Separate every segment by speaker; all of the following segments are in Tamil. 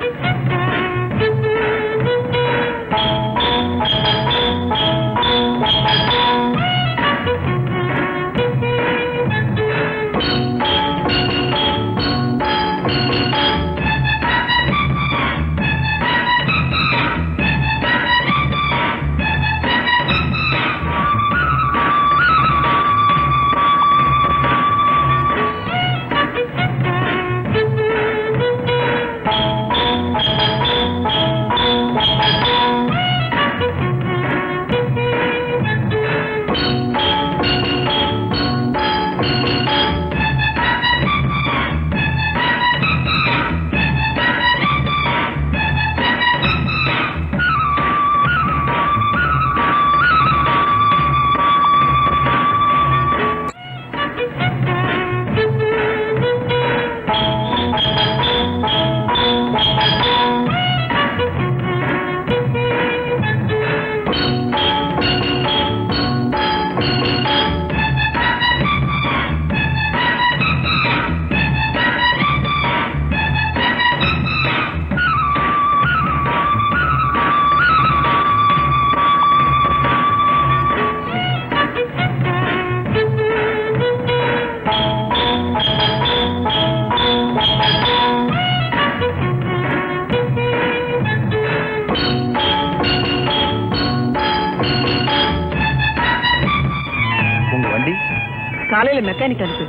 Speaker 1: உங்க வண்டி
Speaker 2: காலையில மெக்கானிக் அனுப்பு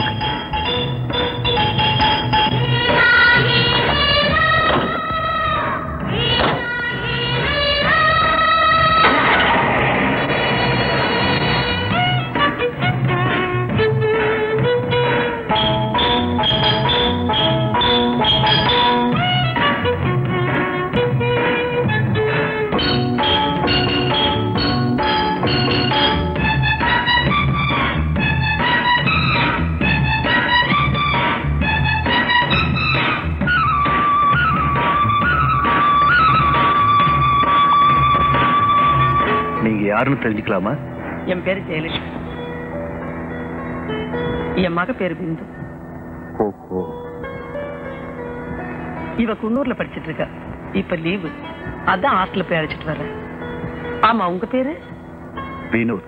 Speaker 1: நீங்க யாருன்னு தெரிஞ்சுக்கலாமா
Speaker 2: என் பேரு ஜெயலட்சுமி என் மக பேரு பிந்து
Speaker 1: ஓஹோ
Speaker 2: இவ குன்னூர்ல படிச்சிட்டு இருக்கா இப்ப லீவு அதான் ஹாஸ்டல்ல போய் அழைச்சிட்டு வர்றேன் ஆமா உங்க பேரு
Speaker 1: வினோத்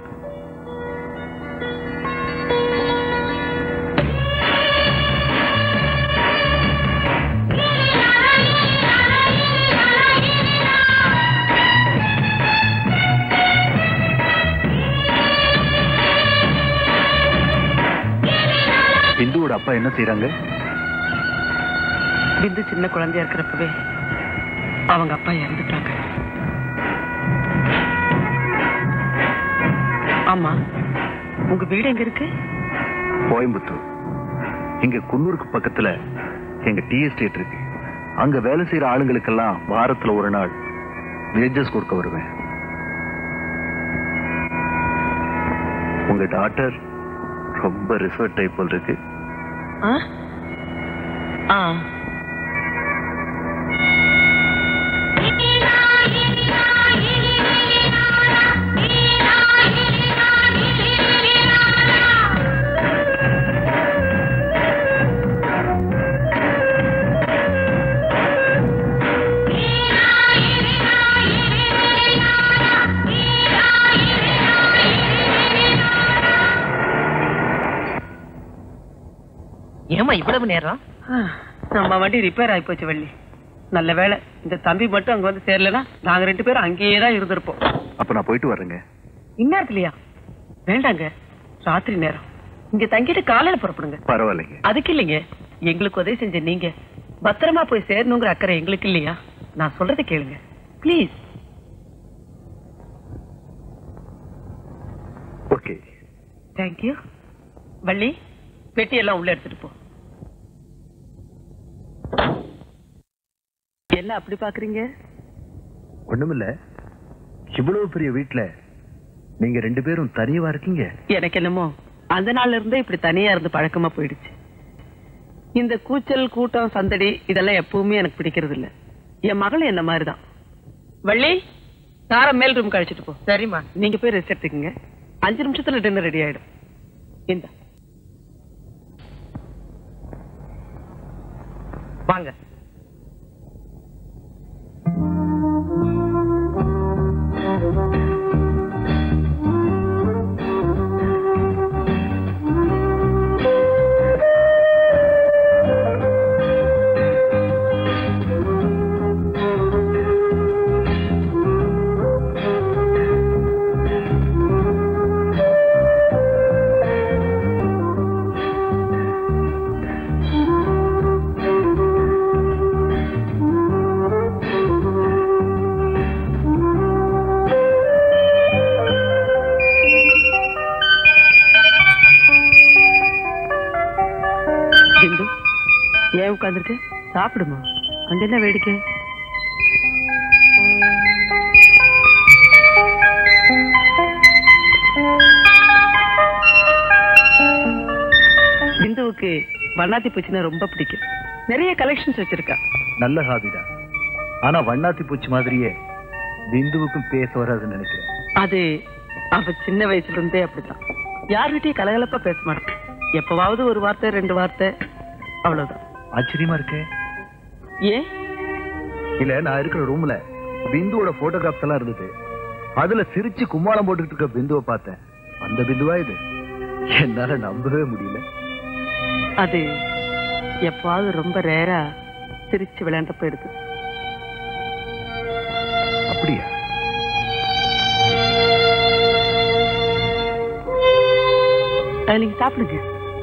Speaker 1: இந்துவோட அப்பா என்ன செய்றாங்க
Speaker 2: பிந்து சின்ன குழந்தையா இருக்கிறப்பவே அவங்க அப்பா இறந்துட்டாங்க ஆமா உங்க வீடு எங்க இருக்கு
Speaker 1: கோயம்புத்தூர் இங்க குன்னூருக்கு பக்கத்துல எங்க டீ எஸ்டேட் இருக்கு அங்க வேலை செய்யற ஆளுங்களுக்கெல்லாம் வாரத்துல ஒரு நாள் வேஜஸ் கொடுக்க வருவேன் உங்க டாக்டர் ரொம்ப ரிசர்வ் டைப் போல் இருக்கு
Speaker 2: ஆ? ஆ
Speaker 3: ஏமா இவ்வளவு நேரம்
Speaker 2: ஆ, நம்ம வண்டி ரிப்பேர் ஆகி போச்சு வள்ளி நல்ல வேளை இந்த தம்பி மட்டும் அங்க வந்து சேரலனா நாங்க ரெண்டு பேரும் அங்கேயே தான் இருந்திருப்போம்
Speaker 1: அப்ப நான் போயிட்டு வரேங்க
Speaker 2: இந்நேரத்துலயா வேண்டாங்க ராத்திரி நேரம் இங்க தங்கிட்டு காலையில புறப்படுங்க
Speaker 1: பரவாயில்லைங்க
Speaker 2: அதுக்கு இல்லைங்க எங்களுக்கு உதவி செஞ்ச நீங்க பத்திரமா போய் சேரணுங்கிற அக்கறை எங்களுக்கு இல்லையா நான் சொல்றதை கேளுங்க ப்ளீஸ்
Speaker 1: ஓகே
Speaker 2: தேங்க்யூ வள்ளி பெட்டி எல்லாம் உள்ள எடுத்துட்டு போ என்ன அப்படி பாக்குறீங்க
Speaker 1: ஒண்ணுமில்ல இவ்வளவு பெரிய வீட்டுல நீங்க ரெண்டு பேரும் தனியவா இருக்கீங்க
Speaker 2: எனக்கு என்னமோ அந்த நாள்ல இருந்தே இப்படி தனியா இருந்து பழக்கமா போயிடுச்சு இந்த கூச்சல் கூட்டம் சந்தடி இதெல்லாம் எப்பவுமே எனக்கு பிடிக்கிறது இல்ல என் மகளும் என்ன மாதிரிதான் வள்ளி தாரம் மேல் ரூம் கழிச்சிட்டு போ
Speaker 3: சரிம்மா
Speaker 2: நீங்க போய் ரெஸ்ட் எடுத்துக்கங்க அஞ்சு நிமிஷத்துல டின்னர் ரெடி ஆயிடும் இந்த
Speaker 3: வாங்க
Speaker 2: ஏன் உட்காந்துருக்கு சாப்பிடுமா அங்க என்ன வேடிக்கை பிந்துவுக்கு வண்ணாத்தி பூச்சினா ரொம்ப பிடிக்கும் நிறைய கலெக்ஷன்ஸ் வச்சிருக்கா
Speaker 1: நல்ல ஹாபிதான் ஆனா வண்ணாத்தி பூச்சி மாதிரியே பிந்துவுக்கும் பேச வராதுன்னு நினைக்கிறேன்
Speaker 2: அது அவ சின்ன வயசுல இருந்தே அப்படித்தான் யார்கிட்டயும் கலகலப்பா பேச மாட்டேன் எப்பவாவது ஒரு வார்த்தை ரெண்டு வார்த்தை அவ்வளவுதான்
Speaker 1: ஆச்சரியமா இருக்கே
Speaker 2: ஏன்
Speaker 1: இல்ல நான் இருக்கிற ரூம்ல பிந்துவோட போட்டோகிராஃப்ஸ் எல்லாம் இருந்தது அதுல சிரிச்சு கும்மாளம் போட்டுக்கிட்டு இருக்க பிந்துவை பார்த்தேன் அந்த பிந்துவா இது என்னால நம்பவே முடியல
Speaker 2: அது எப்பாவது ரொம்ப ரேரா சிரிச்சு விளையாண்டப்ப எடுத்து
Speaker 1: அப்படியா
Speaker 2: அது நீங்க சாப்பிடுங்க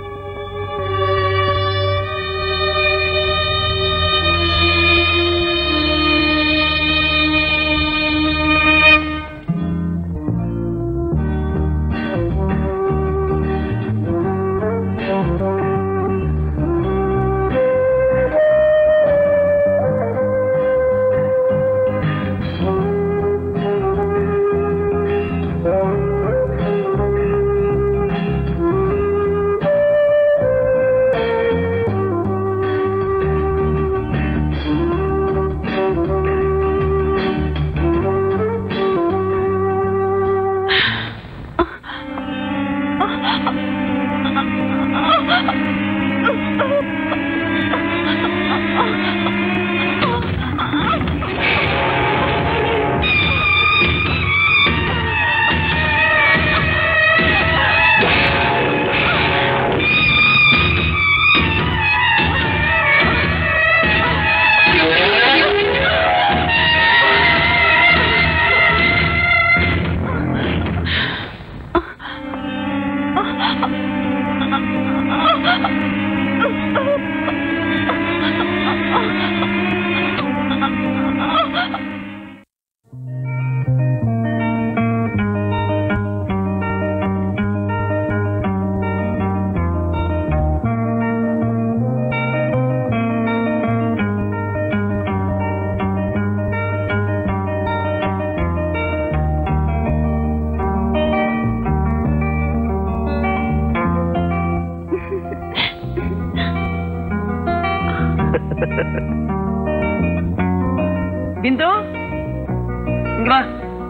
Speaker 2: பிந்து இங்க வா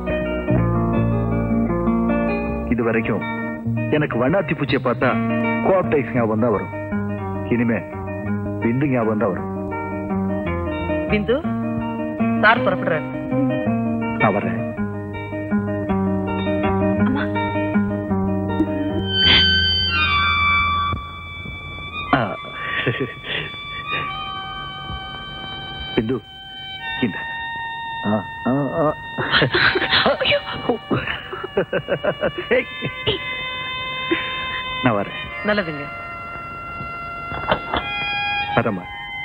Speaker 1: இது வரைக்கும் எனக்கு வண்ணாத்தி பூச்சியை பார்த்தா கோஆப்டைக்ஸ் ஞாபகம் தான் வரும் இனிமே பிந்து ஞாபகம் தான் வரும்
Speaker 2: பிந்து சார் புறப்படுறாரு
Speaker 1: நான் வரேன் ஆ. பிந்து இந்த ஆ, ஆ, ஆ. ஏய். நான் வரேன்
Speaker 2: நல்லதுங்க
Speaker 1: வரமா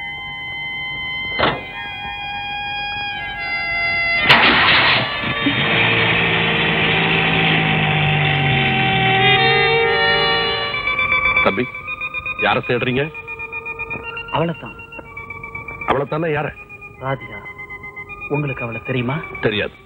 Speaker 3: தம்பி யார தேடுறீங்க
Speaker 4: அவளைத்தான்
Speaker 3: அவளை தானே யார
Speaker 4: ராதிகா உங்களுக்கு அவளை தெரியுமா
Speaker 3: தெரியாது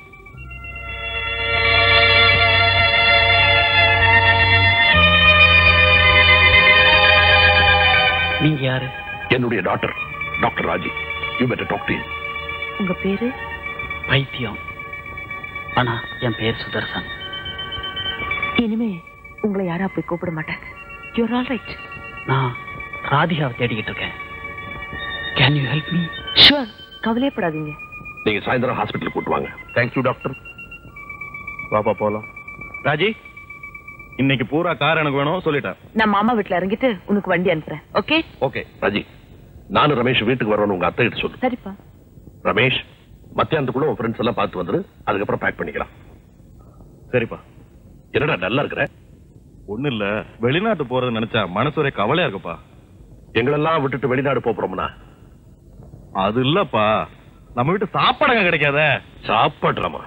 Speaker 4: நீங்க யாரு
Speaker 3: என்னுடைய doctor doctor Raji you better talk to
Speaker 2: உங்க பேரு
Speaker 4: பைத்தியம் ஆனா என் பேர் சுதர்சன்
Speaker 5: இனிமே உங்களை யாரும் அப்படி கூப்பிட மாட்டாங்க யூர் ஆல் ரைட்
Speaker 4: நான் ராதிகாவை தேடிக்கிட்டு இருக்கேன் can you help me
Speaker 5: sure கவலையப்படாதீங்க
Speaker 3: நீங்க சாயந்தரம் ஹாஸ்பிட்டல் கூட்டு வாங்க
Speaker 6: தேங்க்யூ டாக்டர் வாப்பா போலாம் ராஜி இன்னைக்கு பூரா கார் எனக்கு வேணும் சொல்லிட்டேன்
Speaker 5: நான் மாமா வீட்ல இறங்கிட்டு உனக்கு வண்டி அனுப்புறேன் ஓகே
Speaker 3: ஓகே ராஜி நானும் ரமேஷ் வீட்டுக்கு வரணும்னு உங்க அத்தை கிட்ட சொல்லு
Speaker 5: சரிப்பா
Speaker 3: ரமேஷ் மத்தியானத்துக்குள்ள உன் ஃப்ரெண்ட்ஸ் எல்லாம் பார்த்து வந்துரு அதுக்கப்புறம் பேக் பண்ணிக்கலாம்
Speaker 6: சரிப்பா
Speaker 3: என்னடா நல்லா இருக்கிற
Speaker 6: ஒண்ணு இல்ல வெளிநாட்டு போறது நினைச்சா மனசு ஒரே கவலையா இருக்குப்பா
Speaker 3: எங்களெல்லாம் விட்டுட்டு வெளிநாடு போறோம்னா
Speaker 6: அது இல்லப்பா நம்ம வீட்டு சாப்பாடு கிடைக்காத
Speaker 3: சாப்பாடுறாமா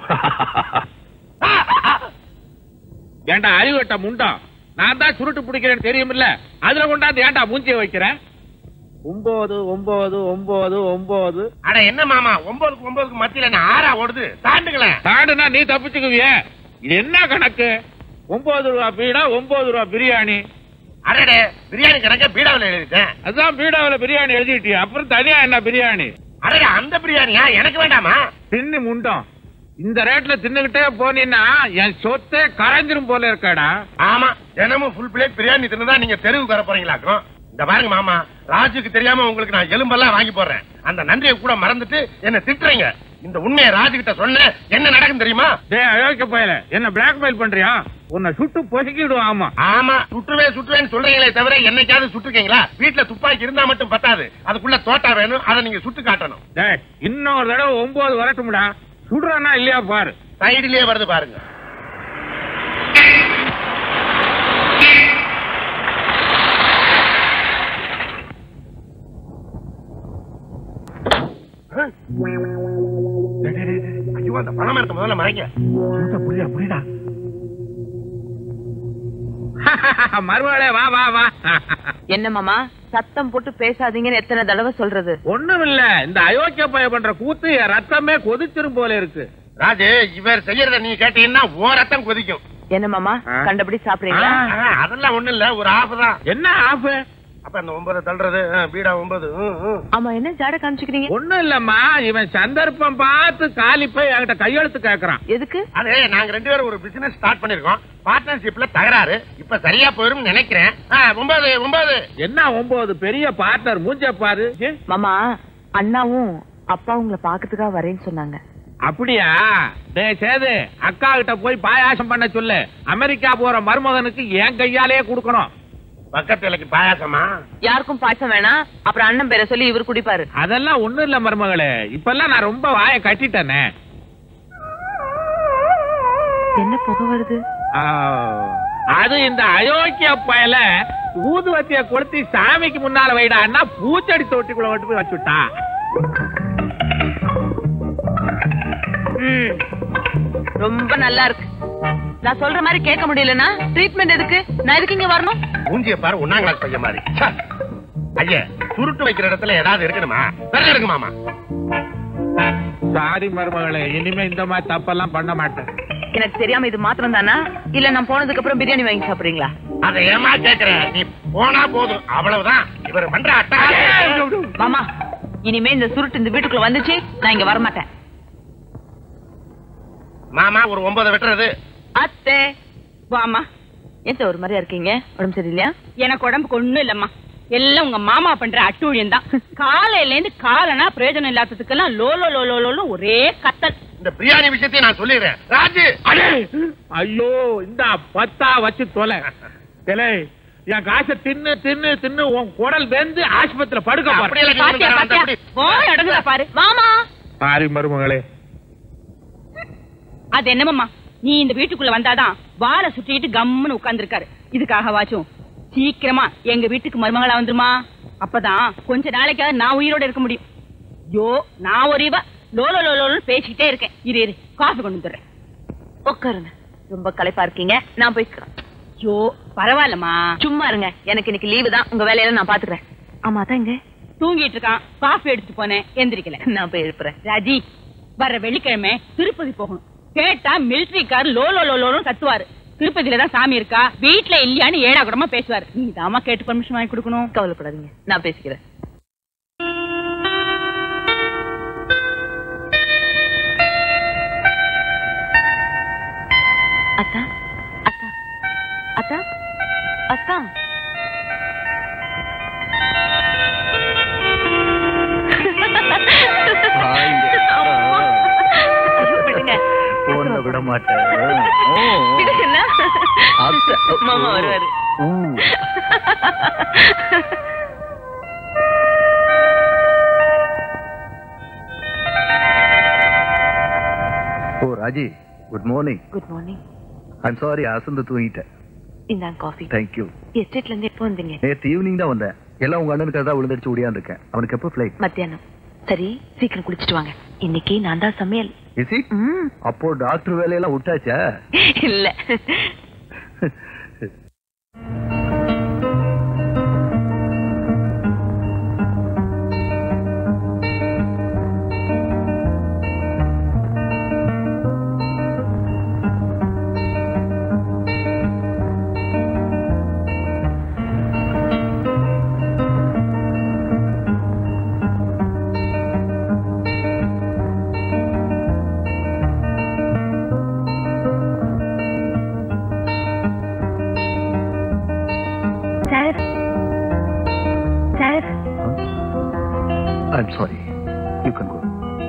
Speaker 7: ஏன்டா அறிவட்ட முண்டம் நான் தான் சுருட்டு பிடிக்கிறேன்னு தெரியுமில்ல அதுல கொண்டாந்து ஏன்டா மூஞ்சிய வைக்கிறேன் ஒன்பது ஒன்பது ஒன்பது ஒன்பது
Speaker 3: அட என்ன மாமா ஒன்பதுக்கு ஒன்பதுக்கு மத்தியில என்ன ஆறா ஓடுது தாண்டுங்களேன்
Speaker 7: தாண்டுனா நீ தப்பிச்சுக்குவிய இது என்ன கணக்கு ஒன்பது ரூபா பீடா ஒன்பது ரூபா பிரியாணி
Speaker 3: அடடே பிரியாணி கணக்க பீடாவில் எழுதிட்டேன்
Speaker 7: அதான் பீடாவுல பிரியாணி எழுதிட்டியா அப்புறம் தனியா என்ன பிரியாணி
Speaker 3: அடடே அந்த பிரியாணியா எனக்கு வேண்டாமா
Speaker 7: தின்னு முண்டம் இந்த ரேட்ல தின்னுகிட்டே போனீன்னா என் சொத்தே கரைஞ்சிரும் போல இருக்காடா
Speaker 3: ஆமா தினமும் ஃபுல் பிளேட் பிரியாணி தின்னுதான் நீங்க தெருவுக்கு வர போறீங்களாக்கும் இந்த பாருங்க மாமா ராஜுக்கு தெரியாம உங்களுக்கு நான் எலும்பெல்லாம் வாங்கி போடுறேன் அந்த நன்றியை கூட மறந்துட்டு என்ன திட்டுறீங்க இந்த உண்மையை ராஜு கிட்ட சொன்ன என்ன நடக்கும் தெரியுமா
Speaker 7: டேய் அயோக்கிய பயல என்ன பிளாக்மெயில் பண்றியா உன்னை சுட்டு பொசுக்கிடுவோம் ஆமா
Speaker 3: ஆமா சுற்றுவே சுற்றுவேன்னு சொல்றீங்களே தவிர என்னைக்காவது சுட்டுருக்கீங்களா வீட்டுல துப்பாக்கி இருந்தா மட்டும் பத்தாது அதுக்குள்ள தோட்டா வேணும் அதை நீங்க சுட்டு காட்டணும்
Speaker 7: டேய் இன்னொரு தடவை ஒன்பது வரட்டும்டா சுடுறானா இல்லையா பாரு
Speaker 3: சைடுலயே வருது பாருங்க ஐயோ அந்த பணம் எடுத்த முதல்ல மறைங்க புரியுதா புரியுதா
Speaker 7: மறுவாளே வா வா வா
Speaker 5: என்ன மாமா சத்தம் போட்டு பேசாதீங்கன்னு எத்தனை தடவை சொல்றது
Speaker 7: ஒண்ணும் இல்ல இந்த அயோக்கிய பய பண்ற கூத்து என் ரத்தமே கொதிச்சிரும் போல இருக்கு
Speaker 3: ராஜு இவர் செய்யறத நீ கேட்டீங்கன்னா ஓ ரத்தம் கொதிக்கும்
Speaker 5: என்ன மாமா
Speaker 7: ஆ.
Speaker 5: கண்டபடி சாப்பிடுறீங்களா
Speaker 3: ஆ, அதெல்லாம் ஒண்ணும் இல்ல ஒரு ஆஃப் தான்
Speaker 7: என்ன ஆஃப்
Speaker 3: அப்ப அந்த ஒன்பது தள்ளுறது ஆ, பீடா ஒன்பது ம், ம்.
Speaker 5: ஆமா என்ன ஜாட காமிச்சுக்கிறீங்க
Speaker 7: ஒண்ணும் இல்லம்மா இவன் சந்தர்ப்பம் பார்த்து காலி போய் என்கிட்ட கையெழுத்து கேக்குறான்
Speaker 5: எதுக்கு
Speaker 3: அது நாங்க ரெண்டு பேரும் ஒரு பிசினஸ் ஸ்டார்ட் பண்ணிருக்கோம் பார்ட்னர்ஷிப்ல தகராறு இப்ப சரியா போயிரும் நினைக்கிறேன் ஆ, ஒன்பது ஒன்பது
Speaker 7: என்ன ஒன்பது பெரிய பார்ட்னர் மூஞ்ச பாரு ஏ,
Speaker 5: மாமா அண்ணாவும் அப்பா உங்களை பாக்கிறதுக்காக வரேன்னு சொன்னாங்க
Speaker 7: அப்படியா டேய் சேது அக்கா கிட்ட போய் பாயாசம் பண்ண சொல்லு அமெரிக்கா போற மருமகனுக்கு என் கையாலேயே கொடுக்கணும்
Speaker 3: பக்கத்து இலைக்கு பாயாசமா
Speaker 5: யாருக்கும் பாய்ச்சம் வேணாம் அப்புறம் அண்ணன் பேரை சொல்லி இவர் குடிப்பாரு
Speaker 7: அதெல்லாம் ஒண்ணும் இல்ல மருமகளே இப்பெல்லாம் நான் ரொம்ப வாயை கட்டிட்டேனே
Speaker 5: என்ன புகை வருது
Speaker 7: ஆ, அது இந்த அயோக்கிய பயல ஊதுவத்திய கொளுத்தி சாமிக்கு முன்னால வைடான்னா பூச்செடி தொட்டிக்குள்ள விட்டு போய் வச்சுட்டா
Speaker 5: ம், ரொம்ப நல்லா இருக்கு நான் சொல்ற மாதிரி கேட்க முடியலன்னா ட்ரீட்மெண்ட் எதுக்கு நான் எதுக்கு இங்க வரணும்
Speaker 3: மூஞ்சிய பாரு ஒன்னாம் கிளாஸ் பையன் மாதிரி ச்சே. ஐயா சுருட்டு வைக்கிற இடத்துல ஏதாவது இருக்கணுமா விரல எடுங்க மாமா
Speaker 7: சாரி மருமகளே இனிமே இந்த மாதிரி தப்பெல்லாம் பண்ண மாட்டேன்
Speaker 5: எனக்கு தெரியாம இது மாத்திரம் தானா இல்ல நான் போனதுக்கு அப்புறம் பிரியாணி வாங்கி சாப்பிடுறீங்களா
Speaker 3: அதை ஏமா கேக்குற நீ போனா போதும் அவ்வளவுதான் இவர் பண்ற அட்டா
Speaker 5: மாமா இனிமே இந்த சுருட்டு இந்த வீட்டுக்குள்ள வந்துச்சு நான் இங்க வரமாட்டேன்
Speaker 3: மாமா ஒரு ஒன்பது வெட்டுறது
Speaker 5: அத்தை
Speaker 8: வாமா
Speaker 5: ஏன் ஒரு மாதிரியா இருக்கீங்க உடம்பு சரியில்லையா
Speaker 8: எனக்கு உடம்புக்கு ஒண்ணும் இல்லம்மா எல்லாம் உங்க மாமா பண்ற அட்டூழியம் தான் காலையில இருந்து காலனா பிரயோஜனம் இல்லாததுக்கெல்லாம் லோலோ லோலோ லோலோ ஒரே கத்தல்
Speaker 3: இந்த பிரியாணி விஷயத்தையும் நான் சொல்லிடுறேன் ராஜு
Speaker 7: அடே ஐயோ இந்த பத்தா வச்சு தொலை தெலே என் காசை தின்னு தின்னு தின்னு உன் குடல் வெந்து ஆஸ்பத்திரியில படுக்க
Speaker 3: அப்படியே
Speaker 7: போறேன்
Speaker 3: இல்ல,
Speaker 8: பாத்தியா பாத்தியா
Speaker 3: அப்படி.
Speaker 8: போய் அடங்குதா பாரு மாமா
Speaker 7: சாரி மருமகளே
Speaker 8: அது என்னமம்மா நீ இந்த வீட்டுக்குள்ள வந்தாதான் வாழை சுற்றிட்டு கம்முன்னு உட்கார்ந்திருக்காரு இதுக்காகவாச்சும் சீக்கிரமா எங்க வீட்டுக்கு மருமகளா வந்துருமா அப்பதான் கொஞ்ச நாளைக்காவது நான் உயிரோட இருக்க முடியும் யோ நான் ஒரு இவ லோலோ லோலோன்னு பேசிக்கிட்டே இருக்கேன் இரு இரு காஃபி கொண்டு வந்துடுறேன்
Speaker 5: உட்காருங்க ரொம்ப களைப்பா இருக்கீங்க நான் போய்க்கிறேன்
Speaker 8: யோ பரவாயில்லம்மா
Speaker 5: சும்மா இருங்க எனக்கு இன்னைக்கு லீவு தான் உங்க வேலையில நான் பாத்துக்கிறேன் ஆமா தான் இங்க
Speaker 8: தூங்கிட்டு இருக்கான் காஃபி எடுத்துட்டு போனேன் எந்திரிக்கல
Speaker 5: நான் போய் எழுப்புறேன்
Speaker 8: ராஜி வர்ற வெள்ளிக்கிழமை திருப்பதி போகணும் கேட்டா மிலிட்டரி கார் லோ லோ லோ லோன்னு கத்துவாரு திருப்பதியில தான் சாமி இருக்கா வீட்ல இல்லையான்னு ஏடா கூடமா பேசுவாரு நீ தாமா கேட்டு பர்மிஷன் வாங்கி கொடுக்கணும்
Speaker 5: கவலைப்படாதீங்க நான் பேசிக்கிறேன் அத்தா அத்தா அத்தா அத்தா ஐயோ, விடுங்க.
Speaker 1: போன விட மாட்டேன் ஓ, ஓ.
Speaker 5: விடுங்கண்ணா.
Speaker 1: அத்தை.
Speaker 5: மாமா வருவாரு
Speaker 1: ஊ. ஓ Raji good morning
Speaker 5: good morning
Speaker 1: I'm sorry அசந்து தூங்கிட்டேன்
Speaker 5: இந்தாங்க காஃபி
Speaker 1: தேங்க்யூ
Speaker 5: எஸ்டேட்ல இருந்து எப்போ வந்தீங்க
Speaker 1: நேற்று ஈவினிங் தான் வந்தேன் எல்லாம் உங்க அண்ணனுக்கு தான் விழுந்தடிச்சு ஓடியாந்துருக்கேன் அவனுக்கு எப்போ ஃபிளைட்
Speaker 5: மத்தியானம் சரி சீக்கிரம் குளிச்சிட்டு வாங்க இன்னைக்கு நான் தான் சமையல்
Speaker 1: இசி
Speaker 5: ம்,
Speaker 1: அப்போ டாக்டர் வேலையெல்லாம் விட்டாச்சா
Speaker 5: இல்ல
Speaker 9: sir sir
Speaker 1: I'm sorry you can go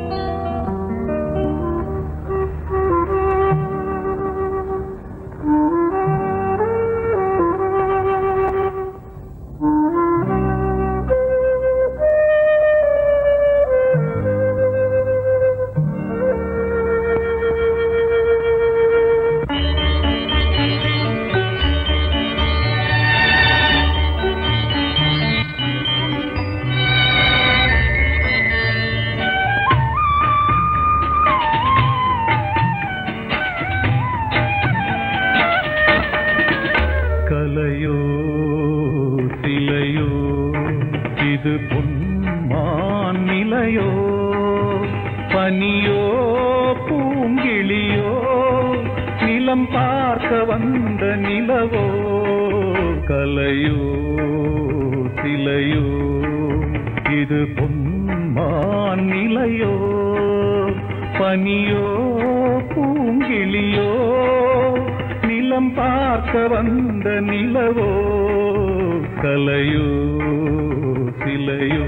Speaker 10: கலையோ சிலையோ இது பொன்மான் நிலையோ பனியோ பூங்கிளியோ நிலம் பார்க்க வந்த நிலவோ கலையோ சிலையோ இது பொன்மான் நிலையோ பனியோ பூங்கிளியோ நிலம் பார்க்க வந்த நிலவோ கலையோ சிலையோ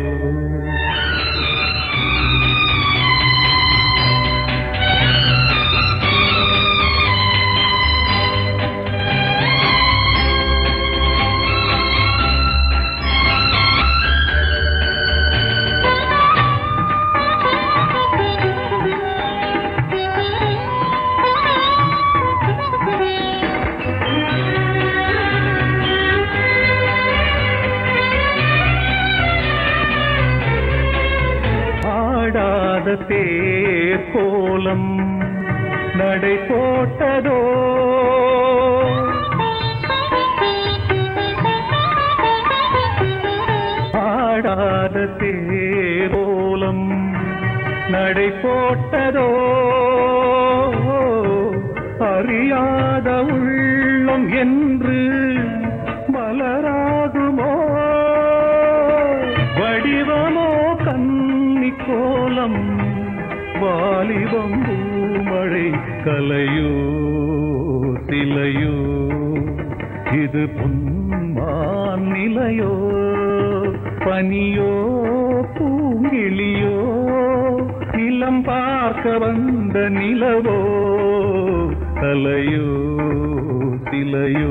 Speaker 10: ஆடாத தேர் கோலம் நடை போட்டதோ ஆடாத தேர் கோலம் நடை போட்டதோ அறியாத உள்ளம் என்று மலராகுமோ வடிவமோ கன்னி கோலம் வாலிபம் பூமழை கலையோ சிலையோ இது பொன்மான் நிலையோ பனியோ பூங்கிளியோ நிலம் பார்க்க வந்த நிலவோ கலையோ சிலையோ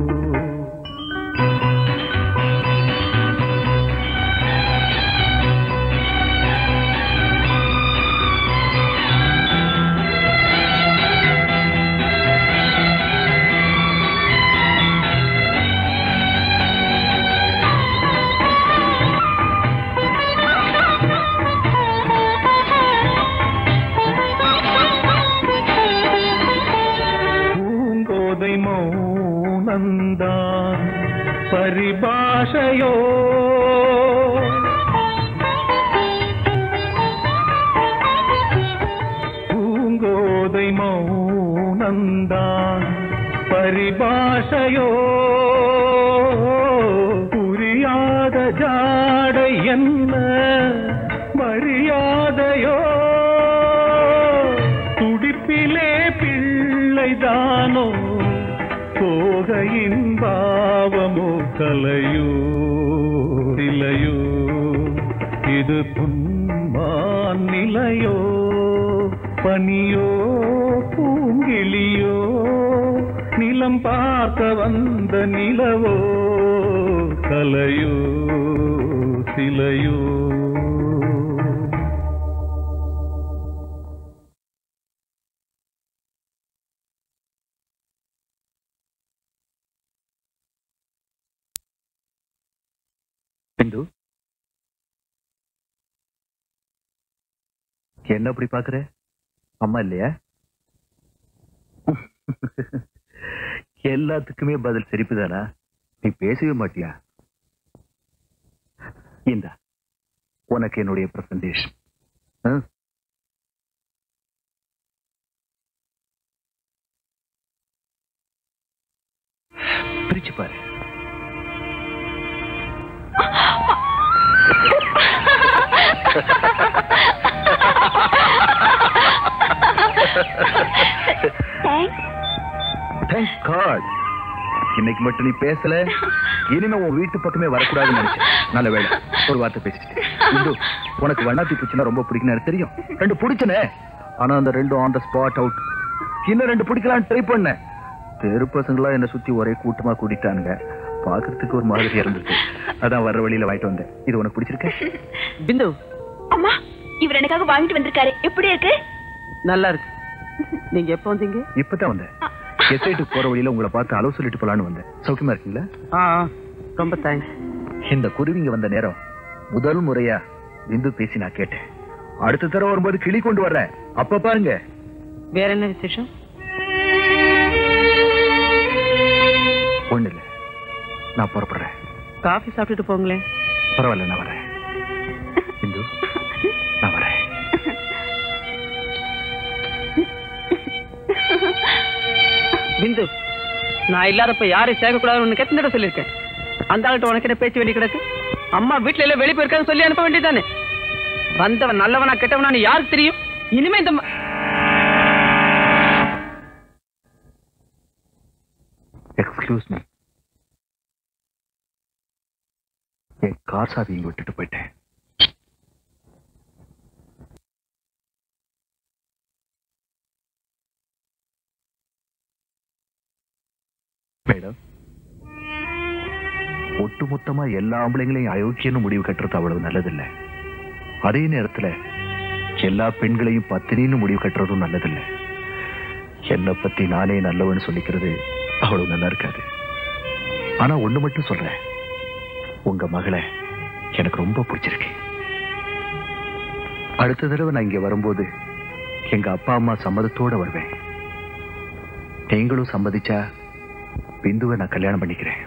Speaker 10: பூங்கோதை மௌனந்தான் பரிபாஷையோ பூங்கோதை மௌனந்தான் பரிபாஷையோ புரியாத ஜாடை என்ன மரியாதையோ துடிப்பிலே பிள்ளைதானோ போகையின் பாவமோ கலையோ சிலையோ இது புன்மான் நிலையோ பனியோ பூங்கிளியோ நிலம் பார்க்க வந்த நிலவோ கலையோ சிலையோ
Speaker 1: பிந்து என்ன அப்படி பாக்குற அம்மா இல்லையா எல்லாத்துக்குமே பதில் சிரிப்புதானா நீ பேசவே மாட்டியா இந்த உனக்கு என்னுடைய பிரசன்டேஷன் பிரிச்சு பாரு Thank God. இன்னைக்கு மட்டும் நீ பேசல இனிமே உன் வீட்டு பக்கமே வரக்கூடாதுன்னு நினைச்சேன் நல்ல வேலை ஒரு வார்த்தை பேசிட்டு இந்து உனக்கு வண்ணாத்தி பூச்சினா ரொம்ப பிடிக்கும் எனக்கு தெரியும் ரெண்டு பிடிச்சனே ஆனா அந்த ரெண்டும் ஆன் த ஸ்பாட் அவுட் இன்னும் ரெண்டு பிடிக்கலாம்னு ட்ரை பண்ணேன் தெரு பசங்களா என்ன சுத்தி ஒரே கூட்டமா கூட்டிட்டானுங்க பாக்குறதுக்கு ஒரு மாதிரி இருந்துச்சு அதான் வர்ற வழியில வாங்கிட்டு வந்தேன் இது உனக்கு பிடிச்சிருக்க
Speaker 2: பிந்து
Speaker 9: அம்மா இவர் எனக்காக வாங்கிட்டு வந்திருக்காரு எப்படி இருக்கு
Speaker 2: நல்லா இருக்கு நீங்க எப்ப வந்தீங்க
Speaker 1: இப்பதான் வந்தேன் எஸ்டேட்டுக்கு போற வழியில உங்களை பார்த்து அளவு சொல்லிட்டு போலான்னு வந்தேன் சௌக்கியமா இருக்கீங்களா
Speaker 2: ஆ ஆ, ரொம்ப தேங்க்ஸ்
Speaker 1: இந்த குருவிங்க வந்த நேரம் முதல் முறையா இந்து பேசி நான் கேட்டேன் அடுத்த தடவை வரும்போது கிளி கொண்டு வர்றேன் அப்ப பாருங்க
Speaker 2: வேற என்ன விசேஷம்
Speaker 1: ஒண்ணு இல்ல நான் புறப்படுறேன்
Speaker 2: காஃபி சாப்பிட்டுட்டு போங்களேன்
Speaker 1: பரவாயில்ல நான் வரேன் இந்து நான் வரேன்
Speaker 2: பிந்து நான் இல்லாதப்ப யாரையும் சேர்க்கக்கூடாதுன்னு உனக்கு எத்தனை தடவை சொல்லியிருக்கேன் அந்த ஆள்கிட்ட உனக்கு என்ன பேச்சு வெளி கிடக்கு அம்மா வீட்டுல எல்லாம் வெளியே போயிருக்கான்னு சொல்லி அனுப்ப வேண்டியதானே வந்தவன் நல்லவனா கெட்டவனான்னு யாருக்கு தெரியும் இனிமே இந்த ம-
Speaker 1: எக்ஸ்கியூஸ் மீ என் கார் சாவி இங்க விட்டுட்டு போயிட்டேன் மேடம் ஒட்டுமொத்தமா எல்லா ஆம்பளைங்களையும் அயோக்கியன்னு முடிவு கட்டுறது அவ்வளவு நல்லதில்லை அதே நேரத்துல எல்லா பெண்களையும் பத்தினின்னு முடிவு கட்டுறதும் நல்லதில்லை என்னை பத்தி நானே நல்லவன்னு சொல்லிக்கிறது அவ்வளவு நல்லா இருக்காது ஆனா ஒண்ணு மட்டும் சொல்றேன் உங்க மகளை எனக்கு ரொம்ப பிடிச்சிருக்கு அடுத்த தடவை நான் இங்க வரும்போது எங்க அப்பா அம்மா சம்மதத்தோட வருவேன் நீங்களும் சம்மதிச்சா பிந்துவை நான் கல்யாணம் பண்ணிக்கிறேன்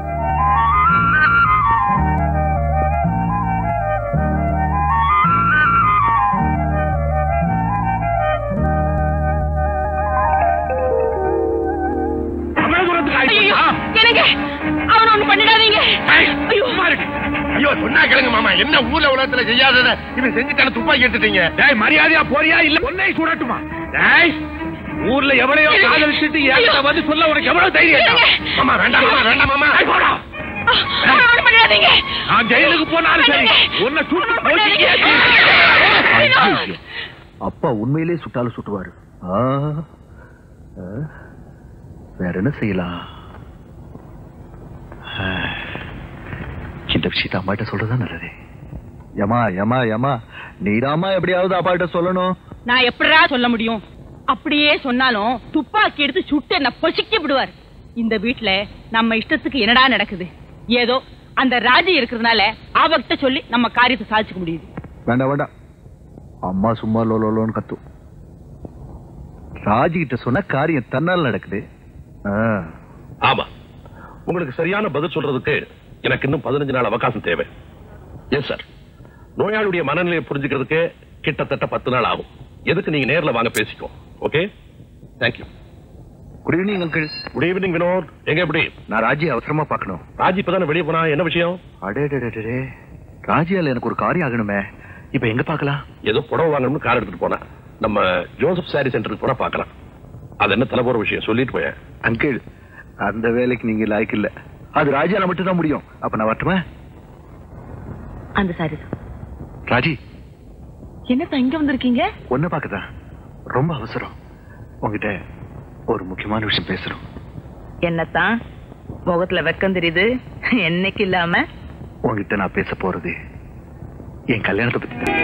Speaker 8: ஐயோ எனக்கு அவன ஒண்ணு பண்ணிடாதீங்க ஐயோ
Speaker 3: ஐயோ சொன்னா கேளுங்க மாமா என்ன ஊர்ல உலகத்துல செய்யாதத இவன் செஞ்சுட்டான துப்பாக்கி எடுத்துட்டீங்க
Speaker 7: டேய் மரியாதையா போறியா இல்ல உன்னை சுடட்டுமா டேய் ஊர்ல எவ்வளையோ காதலிச்சுட்டு ஏன் வந்து சொல்ல உனக்கு எவ்வளவு தைரியம்
Speaker 3: மாமா வேண்டாம் மாமா வேண்டாம் மாமா
Speaker 7: டேய், போடா
Speaker 8: அவன ஒண்ணு பண்ணிடாதீங்க
Speaker 7: நான் ஜெயிலுக்கு போனாலும் சரி உன்னை சுட்டு போச்சுக்கே
Speaker 1: ஐயோ. அப்பா உண்மையிலே சுட்டாலும் சுட்டுவாரு ஆ. ஆ. வேற என்ன செய்யலாம் ஆ. இந்த விஷயத்த அம்மாட்ட சொல்றதுதான் நல்லது யமா யமா யமா நீதாம்மா எப்படியாவது அப்பாட்ட சொல்லணும்
Speaker 8: நான் எப்படிடா சொல்ல முடியும் அப்படியே சொன்னாலும் துப்பாக்கி எடுத்து சுட்டு என்ன பொசுக்கி விடுவார் இந்த வீட்ல நம்ம இஷ்டத்துக்கு என்னடா நடக்குது ஏதோ அந்த ராஜி இருக்கிறதுனால அவர்கிட்ட சொல்லி நம்ம காரியத்தை சாதிச்சுக்க முடியுது
Speaker 1: வேண்டாம் வேண்டாம் அம்மா சும்மா லோலோன்னு கத்தும் ராஜி கிட்ட சொன்ன காரியம் தன்னால் நடக்குது ஆ.
Speaker 11: ஆமா உங்களுக்கு சரியான பதில் சொல்றதுக்கு எனக்கு இன்னும் பதினஞ்சு நாள் அவகாசம் தேவை எஸ் சார் நோயாளியுடைய மனநிலையை புரிஞ்சுக்கிறதுக்கு கிட்டத்தட்ட பத்து நாள் ஆகும் எதுக்கு நீங்க நேர்ல வாங்க பேசிக்கோ okay thank you
Speaker 1: good evening uncle
Speaker 11: good evening Vinod எங்க எப்படி
Speaker 1: நான் ராஜி அவசரமா பார்க்கணும்
Speaker 11: ராஜி இப்பதானே வெளியே போனா என்ன விஷயம்
Speaker 1: அடே ராஜியால எனக்கு ஒரு காரியம் ஆகணுமே இப்ப எங்க பார்க்கலாம்
Speaker 11: ஏதோ புடவை வாங்கணும்னு கார் எடுத்துட்டு போனேன் நம்ம ஜோசப் சாரி சென்டருக்கு போனா பார்க்கலாம் அது என்ன தலை போற விஷயம் சொல்லிட்டு போயேன்
Speaker 1: அங்கிள் அந்த வேலைக்கு நீங்க லாய்க்கு இல்ல அது ராஜியால மட்டும் தான் முடியும் அப்ப நான் வரட்டுமா
Speaker 5: அந்த சாரி
Speaker 1: ராஜி
Speaker 5: என்னப்பா இங்க வந்திருக்கீங்க
Speaker 1: ஒன்ன பார்க்கதான் ரொம்ப அவசரம் உங்ககிட்ட ஒரு முக்கியமான விஷயம் பேசணும்
Speaker 5: என்னத்தான் முகத்துல வெக்கம் தெரியுது என்னைக்கு இல்லாம
Speaker 1: உங்ககிட்ட நான் பேச போறது என் கல்யாணத்தை பத்தி தான்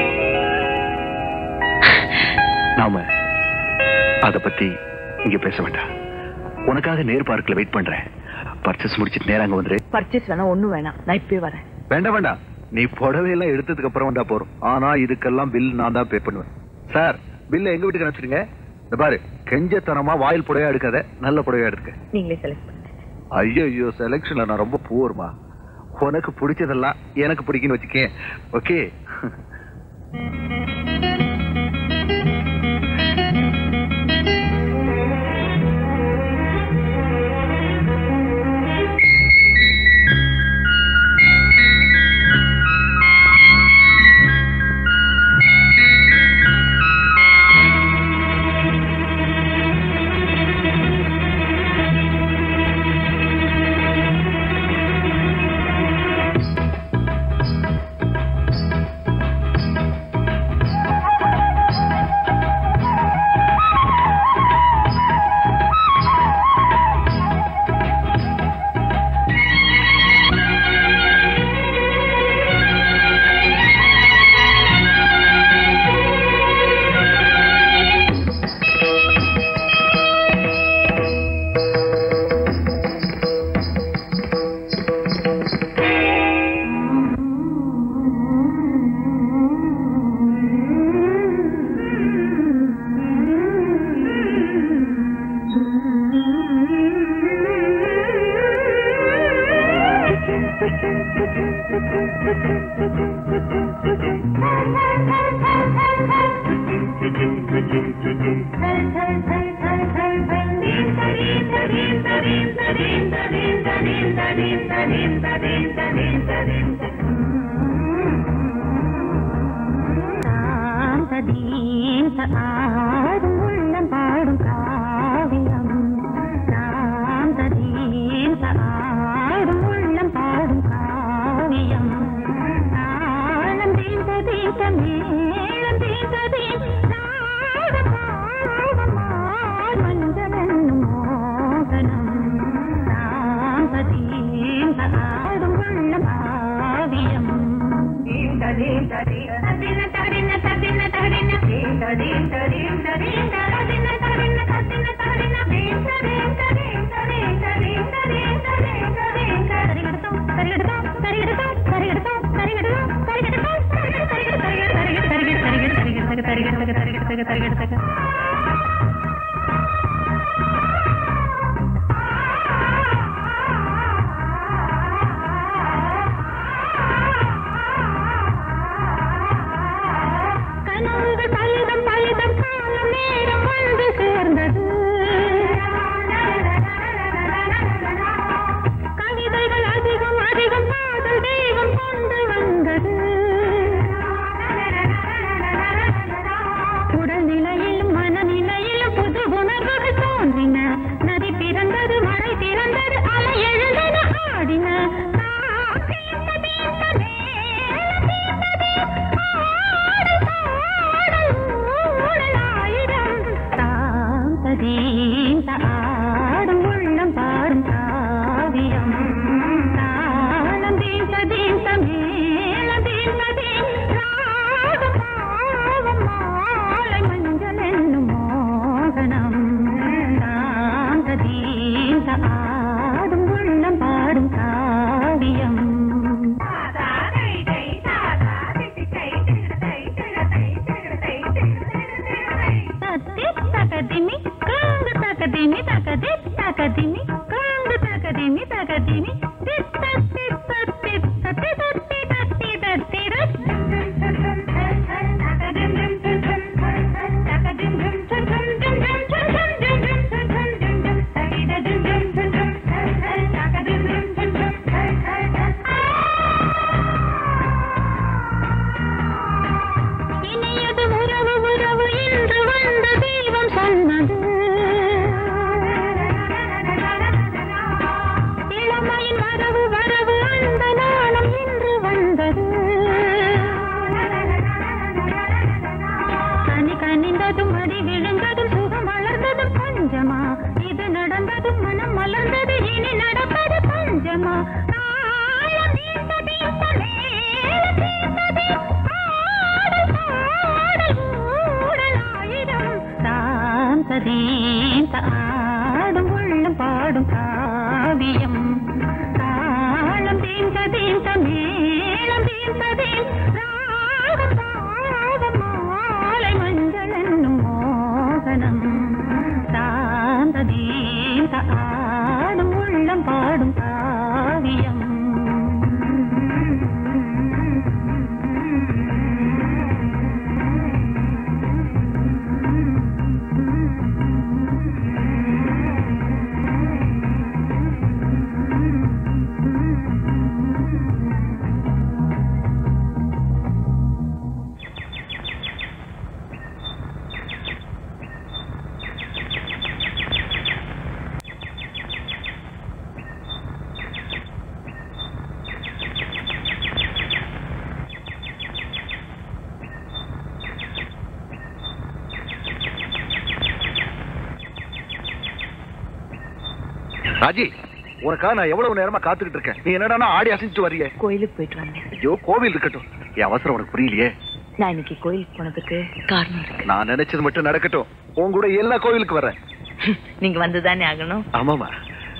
Speaker 1: நாம அத பத்தி இங்க பேச வேண்டாம் உனக்காக நேர் பார்க்கல வெயிட் பண்றேன் பர்ச்சேஸ் முடிச்சிட்டு நேரா அங்க வந்துரு
Speaker 5: பர்ச்சேஸ் வேணாம் ஒண்ணும் வேணாம் நான் இப்பவே வரேன்
Speaker 1: வேண்டாம் வேண்டாம் நீ புடவை எல்லாம் எடுத்ததுக்கு அப்புறம் வந்தா போறோம் ஆனா இதுக்கெல்லாம் பில் நான் தான் பே பண்ணுவேன் சார் பில்ல எங்க வீட்டுக்கு அனுப்பிச்சிடுங்க இந்த பாரு கெஞ்சத்தனமா வாயில் புடவையா எடுக்காத நல்ல புடவையா எடுத்துக்க
Speaker 5: நீங்களே செலக்ட் பண்ணுங்க
Speaker 1: ஐயோ ஐயோ செலக்ஷன்ல நான் ரொம்ப பூர்மா உனக்கு பிடிச்சதெல்லாம் எனக்கு பிடிக்குன்னு வச்சுக்கேன் ஓகே
Speaker 12: ஆடும் உள்ளம் பாடும் காவியம் சாந்ததீந்த ஆடும் உள்ளம் பாடும் காவியம் தாளம் தீந்த தீந்த மேளம் தீந்த தீந்த மஞ்சமென்னும் மோகனம் சாந்ததீந்த ஆடும் உள்ளம் காவியம் தீந்த தீந்த தீந்த ததின ததின ததின ததின தீந்த தீந்த தீந்த தீந்த ததின ததின ததின ததின தீந்த தீந்த தீந்த தீந்த தீந்த தீந்த தீந்த தீந்த சரிகடத்தோம் சரிகடத்தோம் சரிகடத்தோம் சரிகடத்தோம் சரிகடத்தோம் சரிகடத்தோம் சரிகட சரிகட சரிகட சரிகட சரிகட சரிகட சரிகட சரிகட சரிகட சரிகட சரிகட கனவுகள் பலிதம் பலிதம் காலம் நேரம் வந்து சேர்ந்தது கவிதைகள் அதிகம் அதிகம் காதல் தெய்வம் கொண்டு வந்தது உடல்நிலையிலும் மனநிலையிலும் புது உணர்வுகள் தோன்றின நதி பிறந்தது மழை திறந்தது அலை எழுந்தது ஆடின தாந்ததீந்த ஆடும் உள்ளம் பாடும் காவியம் தாளம் தீந்த தீந்த மேளம் தீந்த தீந்த ராகம் பாவம் மாலை மஞ்சள் என்னும் மோகனம் தாந்ததீந்த ஆடும் உள்ளம் பாடும் காவியம் தத்தி தகதிமி காங்கு தகதிமி தகதி தகதிமி காங்கு தகதிமி தகதிமி தித்த தித்த தித்த திதத்தி தத்தி தத்தி இனியது உறவு உறவு என்று வந்த தெய்வம் சொன்னது இளமையின் வரவு வரவு அந்த நாளும் இன்று வந்தது கனி கனிந்ததும் அடி விழுந்ததும் சுகம் வளர்ந்ததும் பஞ்சமா இது நடந்ததும் மனம் மலர்ந்தது இனி நடப்பது பஞ்சமா தாளம் தீர்த்த தீர்த்த மேளம் தீர்த்தது ஆடல் பாடல் ஊடலாயிரம் சாந்ததீந்த ஆடும் உள்ளம் பாடும் காவியம் தாளம் தீந்த தீந்த மேளம் தீந்த தீந்த ராகம் பாவம் மாலை மஞ்சள் என்னும் மோகனம் சாந்ததீந்த ஆடும் உள்ளம் பாடும் காவியம்
Speaker 1: ராஜி உனக்காக நான் எவ்வளவு நேரமா காத்துக்கிட்டு இருக்கேன் நீ என்னடா ஆடி அசைஞ்சிட்டு வர்றியே
Speaker 5: கோயிலுக்கு போயிட்டு வந்தேன்
Speaker 1: ஐயோ கோவில் இருக்கட்டும் என் அவசரம் உனக்கு புரியலையே
Speaker 5: நான் இன்னைக்கு கோயிலுக்கு போனதுக்கு காரணம் இருக்கு
Speaker 1: நான் நினைச்சது மட்டும் நடக்கட்டும் உன் கூட எல்லா கோவிலுக்கு வர்றேன்
Speaker 5: நீங்க வந்துதானே ஆகணும்
Speaker 1: ஆமாமா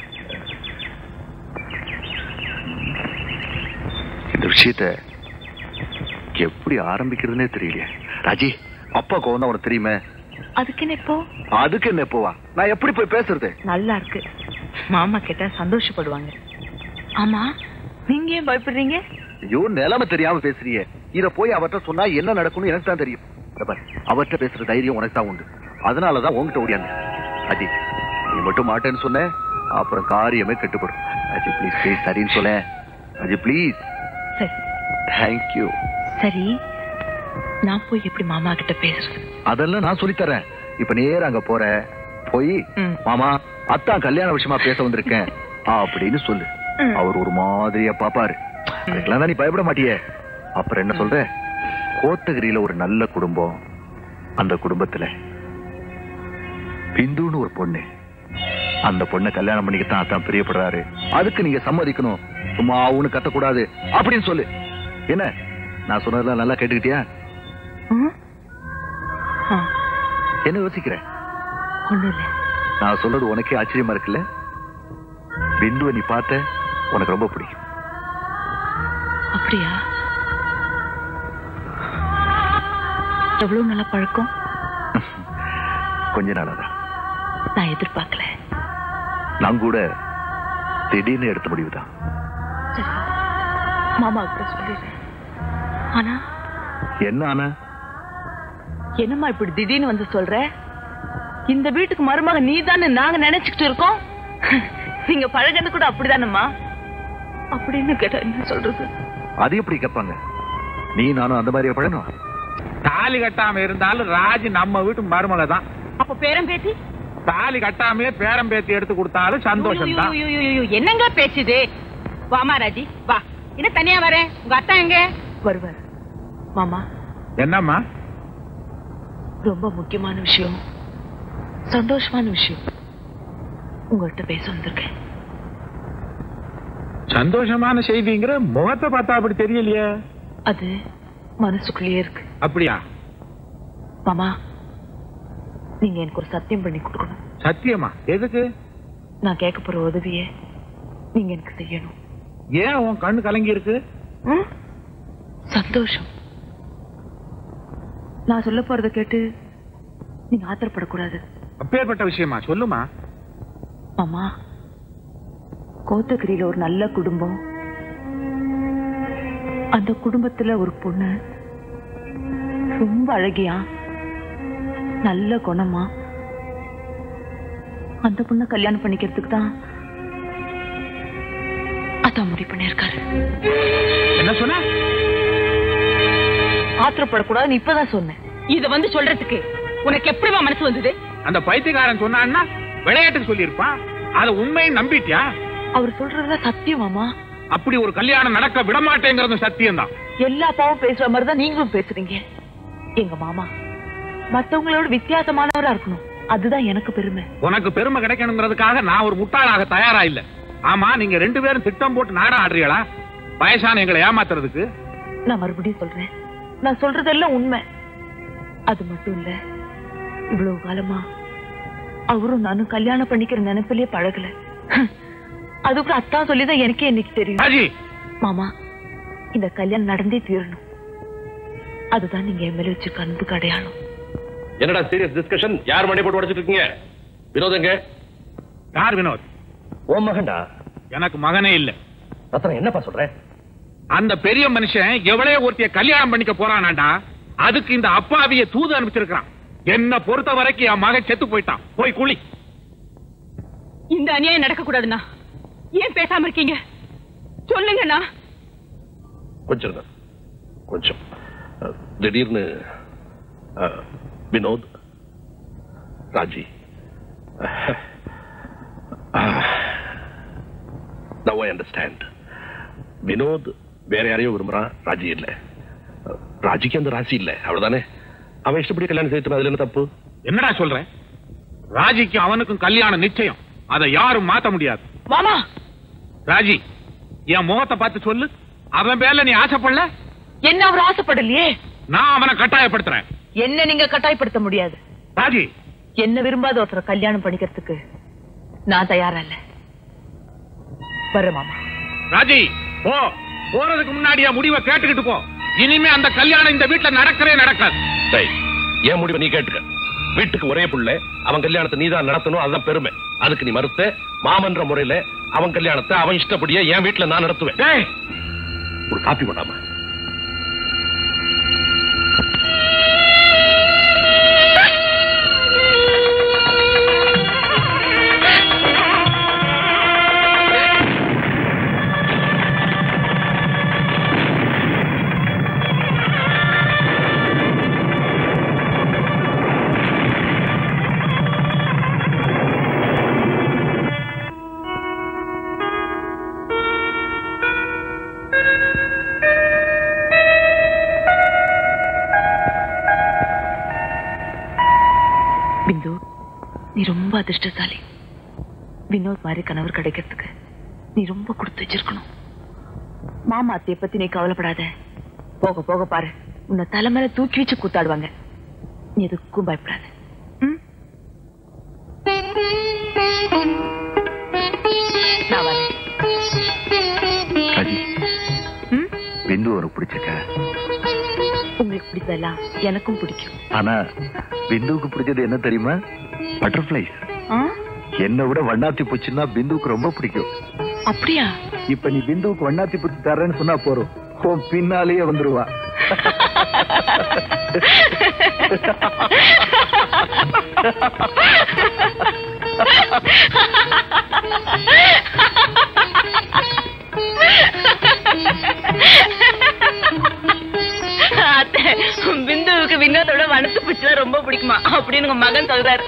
Speaker 1: இந்த விஷயத்த எப்படி ஆரம்பிக்கிறதுனே தெரியலையே ராஜி அப்பா கோவம் தான் உனக்கு தெரியுமே
Speaker 5: அதுக்குன்னு இப்போ
Speaker 1: அதுக்கு என்ன போவா நான் எப்படி போய் பேசுறது
Speaker 5: நல்லா இருக்கு மாமா கேட்டா சந்தோஷப்படுவாங்க ஆமா நீங்க ஏன் பயப்படுறீங்க
Speaker 1: ஐயோ நிலைமை தெரியாம பேசுறியே இத போய் அவர்ட்ட சொன்னா என்ன நடக்கும்னு எனக்கு தான் தெரியும் இத பாரு, அவர்ட்ட பேசுற தைரியம் உனக்கு தான் உண்டு அதனாலதான் உன்கிட்ட ஓடியாந்து அஜி நீ மட்டும் மாட்டேன்னு சொன்ன அப்புறம் காரியமே கெட்டுப்படும் அஜி ப்ளீஸ் ப்ளீஸ் சரின்னு சொல்ல அஜி ப்ளீஸ்
Speaker 13: சரி
Speaker 1: தேங்க்யூ
Speaker 13: சரி நான் போய் எப்படி மாமா கிட்ட பேசுறது
Speaker 1: அதெல்லாம் நான் சொல்லித் தரேன் இப்ப நேரா அங்க போற போய் மாமா அத்தான் கல்யாண விஷயமா பேச வந்திருக்கேன் அப்படின்னு சொல்லு அவர் ஒரு மாதிரியா பாப்பாரு அதுக்கெல்லாம் தான் நீ பயப்பட மாட்டியே அப்புறம் என்ன சொல்ற கோத்தகிரியில ஒரு நல்ல குடும்பம் அந்த குடும்பத்துல பிந்துன்னு ஒரு பொண்ணு அந்த பொண்ணை கல்யாணம் பண்ணிக்கத்தான் அத்தான் பிரியப்படுறாரு அதுக்கு நீங்க சம்மதிக்கணும் சும்மா அவனு கத்தக்கூடாது அப்படின்னு சொல்லு என்ன நான் சொன்னதெல்லாம் நல்லா கேட்டுக்கிட்டியா என்ன யோசிக்கிற
Speaker 13: ஒண்ணும் இல்ல
Speaker 1: நான் சொல்றது உனக்கே ஆச்சரியமா இருக்குல்ல பிந்துவை நீ பார்த்த உனக்கு ரொம்ப பிடிக்கும்
Speaker 13: அப்படியா எவ்வளவு நல்ல பழக்கம்
Speaker 1: கொஞ்ச நாளாதான்
Speaker 13: நான் எதிர்பார்க்கல
Speaker 1: நான் கூட திடீர்னு எடுத்த முடிவுதான்
Speaker 13: சரி மாமா கூட சொல்லிடுறேன் ஆனா
Speaker 1: என்ன ஆனா
Speaker 2: என்னம்மா இப்படி திடீர்னு வந்து சொல்ற இந்த வீட்டுக்கு மருமக நீ நாங்க நினைச்சுக்கிட்டு இருக்கோம் நீங்க பழகன்னு கூட அப்படிதானம்மா
Speaker 13: அப்படின்னு கேட்டா என்ன சொல்றது
Speaker 1: அது எப்படி கேட்பாங்க நீ நானும் அந்த மாதிரியா பழணும்
Speaker 7: தாலி கட்டாம இருந்தாலும் ராஜி நம்ம வீட்டு மருமக தான்
Speaker 8: அப்ப பேரம் பேத்தி
Speaker 7: தாலி கட்டாமலே பேரம் பேத்தி எடுத்து கொடுத்தாலும் சந்தோஷம் தான்
Speaker 8: ஐயோ, ஐயோ, ஐயோ, என்னங்க பேச்சுது வாமா ராஜி வா என்ன தனியா வரேன் உங்க அத்தா எங்க
Speaker 13: வருவார் மாமா
Speaker 7: என்னம்மா
Speaker 13: ரொம்ப முக்கியமான விஷயம் சந்தோஷமான விஷயம் உங்கள்கிட்ட பேச வந்திருக்கேன்
Speaker 7: சந்தோஷமான செய்திங்கிற முகத்தை பார்த்தா அப்படி தெரியலையே
Speaker 13: அது மனசுக்குள்ளேயே இருக்கு
Speaker 7: அப்படியா
Speaker 13: மாமா நீங்க எனக்கு ஒரு சத்தியம் பண்ணி கொடுக்கணும்
Speaker 7: சத்தியமா எதுக்கு
Speaker 13: நான் கேட்க போற உதவிய நீங்க எனக்கு செய்யணும்
Speaker 7: ஏன் உன் கண்ணு கலங்கி இருக்கு
Speaker 13: ம்? சந்தோஷம் நான் சொல்ல போறத கேட்டு நீங்க ஆத்திரப்படக்கூடாது
Speaker 7: அப்பேற்பட்ட விஷயமா சொல்லுமா
Speaker 13: மாமா கோத்தகிரியில ஒரு நல்ல குடும்பம் அந்த குடும்பத்துல ஒரு பொண்ணு ரொம்ப அழகியா நல்ல குணமா அந்த பொண்ணை கல்யாணம் பண்ணிக்கிறதுக்கு தான் அதான் முடிவு பண்ணிருக்காரு
Speaker 7: என்ன சொன்ன
Speaker 13: ஆத்திரப்படக்கூடாதுன்னு இப்பதான் சொன்னேன்
Speaker 8: இத வந்து சொல்றதுக்கு உனக்கு எப்படிமா மனசு வந்தது
Speaker 7: அந்த பைத்தியக்காரன் சொன்னான்னா விளையாட்டுக்கு சொல்லியிருப்பான் அதை உண்மையை நம்பிட்டியா
Speaker 13: அவர் சொல்றதுதான் சத்தியம் மாமா
Speaker 7: அப்படி ஒரு கல்யாணம் நடக்க விட மாட்டேங்கிறது சத்தியம் தான்
Speaker 13: எல்லா அப்பாவும் பேசுற மாதிரி தான் நீங்களும் பேசுறீங்க எங்க மாமா மத்தவங்களோட வித்தியாசமானவரா இருக்கணும் அதுதான் எனக்கு பெருமை
Speaker 7: உனக்கு பெருமை கிடைக்கணுங்கிறதுக்காக நான் ஒரு முட்டாளாக தயாரா இல்ல ஆமா நீங்க ரெண்டு பேரும் திட்டம் போட்டு நாடா ஆடுறீங்களா வயசான எங்களை ஏமாத்துறதுக்கு
Speaker 13: நான் மறுபடியும் சொல்றேன் நான் சொல்றதெல்லாம் உண்மை அது மட்டும் இல்ல இவ்வளவு காலமா அவரும் நானும் கல்யாணம் பண்ணிக்கிற நினைப்பிலேயே பழகல அதுக்கப்புறம் அத்தான் சொல்லிதான் எனக்கே இன்னைக்கு தெரியும்
Speaker 7: ராஜி
Speaker 13: மாமா இந்த கல்யாணம் நடந்தே தீரணும் அதுதான் நீங்க என் மேல வச்சிருக்க அன்புக்கு அடையாளம்
Speaker 11: என்னடா சீரியஸ் டிஸ்கஷன் யார் மண்டை போட்டு உடைச்சிட்டு இருக்கீங்க வினோத் எங்க
Speaker 7: யார் வினோத்
Speaker 6: ஓ மகன்டா
Speaker 7: எனக்கு மகனே இல்ல
Speaker 6: ரத்னம் என்னப்பா சொல்ற
Speaker 7: அந்த பெரிய மனுஷன் எவ்வளவு ஒருத்திய கல்யாணம் பண்ணிக்க போறானாண்டா அதுக்கு இந்த அப்பாவிய தூது அனுப்பிச்சிருக்கான் என்ன பொறுத்த வரைக்கும் என் மகன் செத்து போயிட்டான் போய் குழி
Speaker 8: இந்த அநியாயம் நடக்க கூடாதுண்ணா ஏன் பேசாம இருக்கீங்க சொல்லுங்கண்ணா
Speaker 11: கொஞ்சம் இருங்க. கொஞ்சம் அஹ், திடீர்னு அஹ், Vinod Raji now I understand Vinod வேற யாரையும் விரும்புறான் ராஜி இல்ல அஹ், ராஜிக்கு அந்த ராசி இல்ல அவ்வளவுதானே அவன் இஷ்டப்படி கல்யாணம் செய்து அதுல என்ன தப்பு
Speaker 7: என்னடா சொல்ற ராஜிக்கும் அவனுக்கும் கல்யாணம் நிச்சயம் அதை யாரும் மாத்த முடியாது
Speaker 13: மாமா
Speaker 7: ராஜி என் முகத்தை பார்த்து சொல்லு அவன் பேர்ல நீ ஆசைப்படல
Speaker 13: என்ன அவர் ஆசைப்படலையே
Speaker 7: நான் அவனை கட்டாயப்படுத்துறேன்
Speaker 13: என்ன நீங்க கட்டாயப்படுத்த முடியாது
Speaker 7: ராஜி
Speaker 13: என்ன விரும்பாத ஒருத்தரை கல்யாணம் பண்ணிக்கிறதுக்கு நான் தயாரா இல்ல வர மாமா
Speaker 7: ராஜி போ போறதுக்கு முன்னாடி என் முடிவை கேட்டுக்கிட்டு போ இனிமே அந்த கல்யாணம் இந்த வீட்டுல நடக்கவே நடக்காது
Speaker 11: டேய், என் முடிவை நீ கேட்டுக்க வீட்டுக்கு ஒரே புள்ள அவன் கல்யாணத்தை நீதான் நடத்தணும் அதுதான் பெருமை அதுக்கு நீ மறுத்த மாமன்ற முறையில அவன் கல்யாணத்தை அவன் இஷ்டப்படியே என் வீட்டுல நான் நடத்துவேன்
Speaker 7: டேய்
Speaker 11: ஒரு காப்பி கொண்டாமா
Speaker 13: பிந்து நீ ரொம்ப அதிர்ஷ்டசாலி வினோத் மாதிரி கணவர் கிடைக்கிறதுக்கு நீ ரொம்ப கொடுத்து வச்சிருக்கணும் மாமா அத்தைய பத்தி நீ கவலைப்படாத போக போக பாரு உன்னை தலைமையில தூக்கி வச்சு கூத்தாடுவாங்க நீ எதுக்கும் பயப்படாத ம்? நான் வரேன்
Speaker 1: ராஜி பிந்து உனக்கு பிடிச்சிருக்க
Speaker 13: உங்களுக்கு பிடிச்சதெல்லாம் எனக்கும் பிடிக்கும்
Speaker 1: ஆனா பிந்துவுக்கு பிடிச்சது என்ன தெரியுமா பட்டர்ஃபிளைஸ்
Speaker 13: ஆ?
Speaker 1: என்னை விட வண்ணாத்தி பூச்சின்னா பிந்துவுக்கு ரொம்ப பிடிக்கும்
Speaker 13: அப்படியா
Speaker 1: இப்ப நீ பிந்துவுக்கு வண்ணாத்தி பூச்சி தர்றேன்னு சொன்னா போறோம் உன் பின்னாலேயே வந்துருவா
Speaker 8: அத்தை, பிந்துவுக்கு வினோதோட வனத்து பூச்சிலாம் ரொம்ப பிடிக்குமா அப்படின்னு உங்க மகன் சொல்றாரு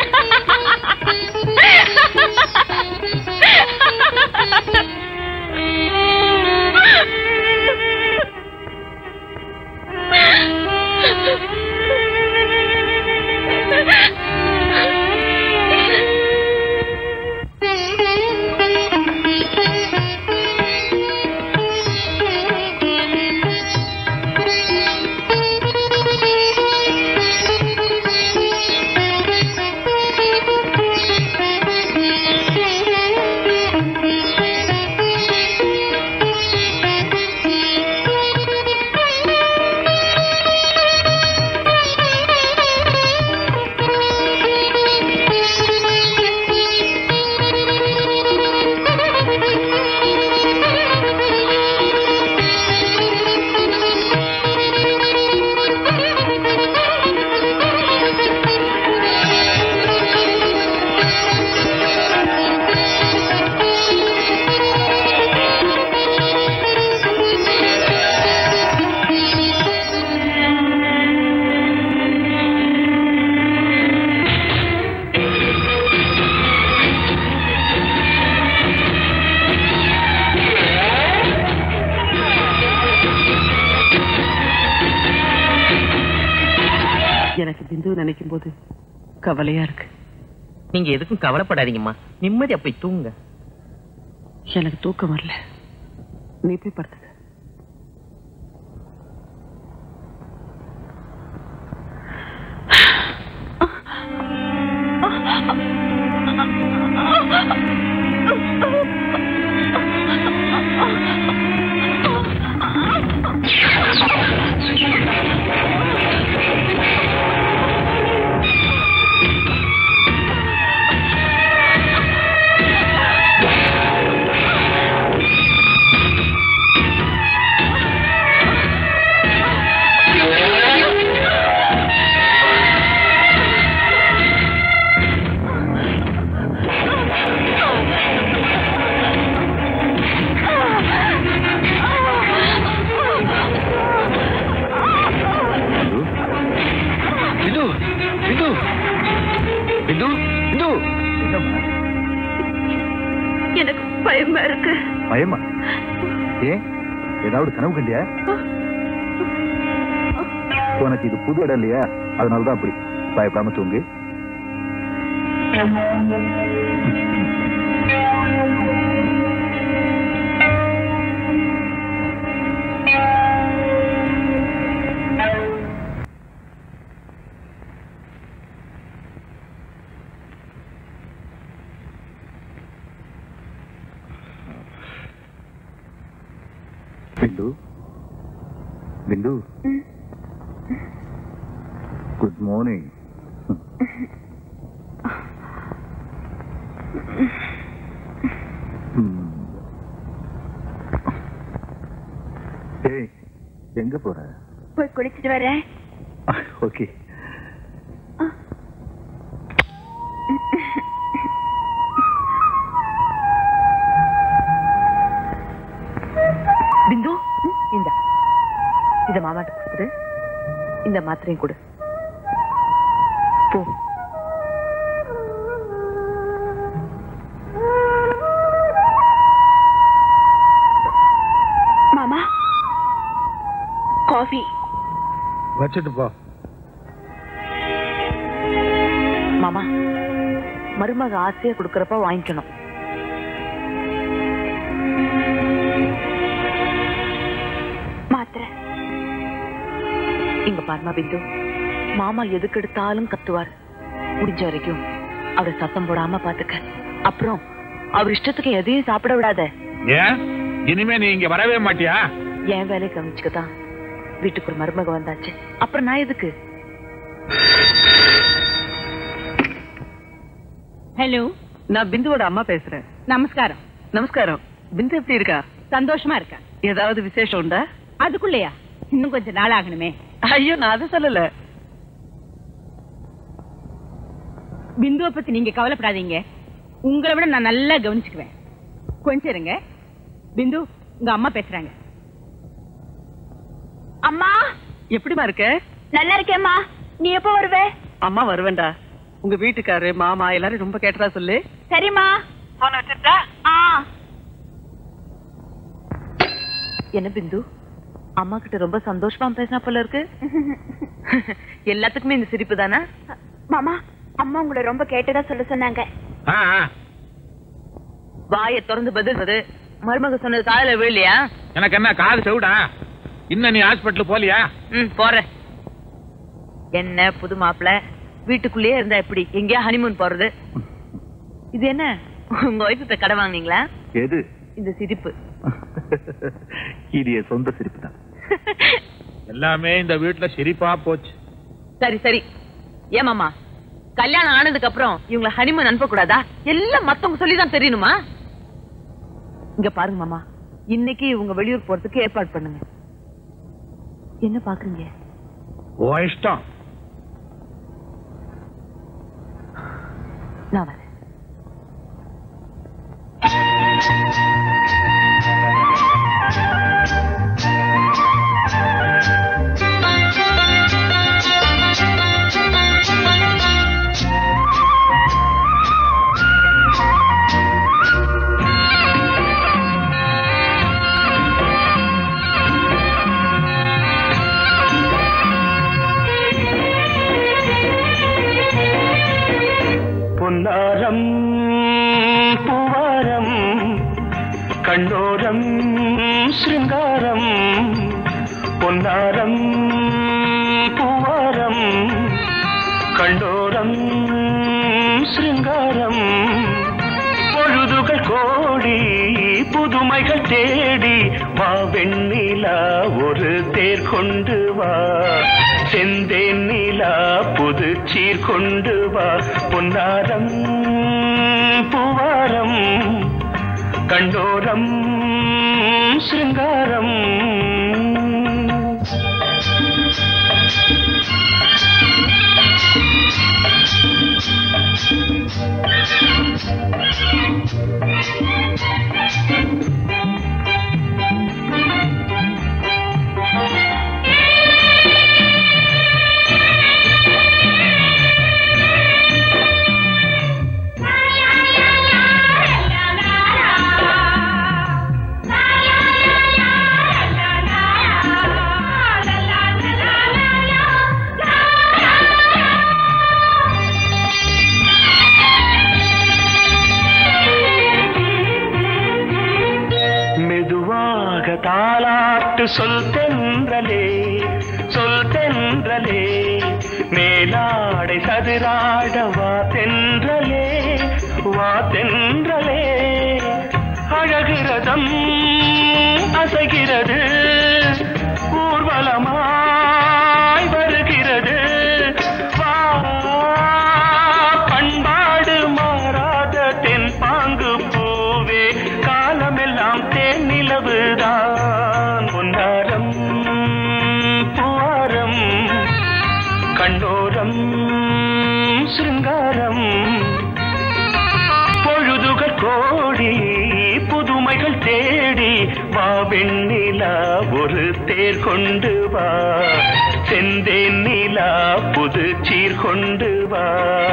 Speaker 2: எனக்கு பிந்து நினைக்கும் போது கவலையா இருக்கு
Speaker 14: நீங்க எதுக்கும் கவலைப்படாதீங்கம்மா நிம்மதியா போய் தூங்குங்க
Speaker 2: எனக்கு தூக்கம் வரல நீ போய் படுத்துக்க
Speaker 1: பிந்து பிந்து பிந்து பிந்து
Speaker 9: எனக்கு பயமா இருக்கு
Speaker 1: பயமா ஏன் ஏதாவது கனவு கண்டியா உனக்கு இது புது இடம் இல்லையா அதனாலதான் அப்படி பயப்படாம தூங்கு பிந்து பிந்து குட் மார்னிங் எங்க போற
Speaker 9: போய் குளிச்சிட்டு வரேன்
Speaker 1: ஓகே
Speaker 13: பிந்து இந்த இத மாமாட்ட கொடுத்துரு இந்த மாத்திரையும் கொடு போ
Speaker 9: மாமா காஃபி
Speaker 7: வச்சுட்டு போ
Speaker 13: மாமா மருமக ஆசையா கொடுக்கறப்ப வாங்கிக்கணும்
Speaker 9: மாத்திரை
Speaker 13: இங்க பாருமா பிந்து மாமா எதுக்கு எடுத்தாலும் கத்துவார் முடிஞ்ச வரைக்கும் அவரை சத்தம் போடாம பாத்துக்க அப்புறம் அவர் இஷ்டத்துக்கு எதையும் சாப்பிட விடாத
Speaker 7: ஏன் இனிமே நீ இங்க வரவே மாட்டியா
Speaker 13: என் வேலையை கவனிச்சுக்கதான் வீட்டுக்கு ஒரு மருமக வந்தாச்சு அப்புறம் நான் எதுக்கு
Speaker 8: ஹலோ
Speaker 2: நான் பிந்துவோட அம்மா பேசுறேன்
Speaker 8: நமஸ்காரம்
Speaker 2: நமஸ்காரம் பிந்து எப்படி இருக்கா
Speaker 8: சந்தோஷமா இருக்கா
Speaker 2: ஏதாவது விசேஷம் உண்டா
Speaker 8: அதுக்குள்ளயா இன்னும் கொஞ்சம் நாள் ஆகணுமே
Speaker 2: ஐயோ நான் அதை சொல்லல
Speaker 8: பிந்துவை பத்தி நீங்க கவலைப்படாதீங்க உங்களை விட நான் நல்லா கவனிச்சுக்குவேன் கொஞ்சம் இருங்க பிந்து உங்க அம்மா பேசுறாங்க
Speaker 9: அம்மா
Speaker 2: எப்படிமா இருக்க
Speaker 9: நல்லா இருக்கேம்மா நீ எப்போ வருவே
Speaker 2: அம்மா வருவேன்டா உங்க வீட்டுக்காரு மாமா எல்லாரும் ரொம்ப கேட்டதா சொல்லு
Speaker 9: சரிம்மா
Speaker 2: போன வச்சிருந்தா
Speaker 9: ஆ
Speaker 13: என்ன பிந்து அம்மா கிட்ட ரொம்ப சந்தோஷமா பேசினா போல இருக்கு எல்லாத்துக்குமே இந்த சிரிப்பு தானே
Speaker 9: மாமா அம்மா உங்களை ரொம்ப கேட்டதா சொல்ல சொன்னாங்க
Speaker 7: ஆ, ஆ.
Speaker 13: வாயை திறந்து பதில் சொல்லு. மருமக சொன்னது காதல விழலையா
Speaker 7: எனக்கு என்ன காது செவிடா இன்னும் நீ ஹாஸ்பிட்டல் போலியா
Speaker 13: ம் போறேன் என்ன புது மாப்பிள வீட்டுக்குள்ளேயே இருந்தா எப்படி எங்கேயா ஹனிமூன் போறது இது என்ன உங்க ஒய்ஃபு கடை வாங்குனீங்களா
Speaker 1: எது
Speaker 13: இந்த சிரிப்பு
Speaker 1: இது என் சொந்த சிரிப்பு தான்
Speaker 7: எல்லாமே இந்த வீட்டுல சிரிப்பா போச்சு
Speaker 13: சரி சரி ஏமாமா கல்யாணம் ஆனதுக்கு அப்புறம் இவங்களை ஹனிமூன் அனுப்ப கூடாதா எல்லாம் மத்தவங்க சொல்லி தான் தெரியணுமா இங்க பாருங்க மாமா இன்னைக்கு இவங்க வெளியூர் போறதுக்கு ஏற்பாடு பண்ணுங்க என்ன பாக்குறீங்க
Speaker 7: ஓ இஷ்டம்
Speaker 13: நான் வரேன்
Speaker 10: பொன்னாரம் பூவாரம் கண்ணோரம் சிருங்காரம் பொன்னாரம் பூவாரம் கண்ணோரம் சிருங்காரம் பொழுதுகள் கோடி புதுமைகள் தேடி வா வெண்ணிலா ஒரு தேர் கொண்டு வா செந்தேன் நிலா புது சீர் கொண்டு வா பொன்னாரம் பூவாரம் கண்டோரம் சிருங்காரம் மெதுவாக தாலாட்டு சொல் தென்றலே சொல் தென்றலே மேலாடை சதுராட வா தென்றலே வா தென்றலே அழகிறதம் அசைகிறது ஊர்வலமாய் வருகிறது வா பண்பாடு மாறாத தென் பாங்கு பூவே காலமெல்லாம் தேன் நிலவுதான் பொன்னாரம் தேர் கொண்டு வா செந்தேன் நிலா புது சீர் கொண்டு வா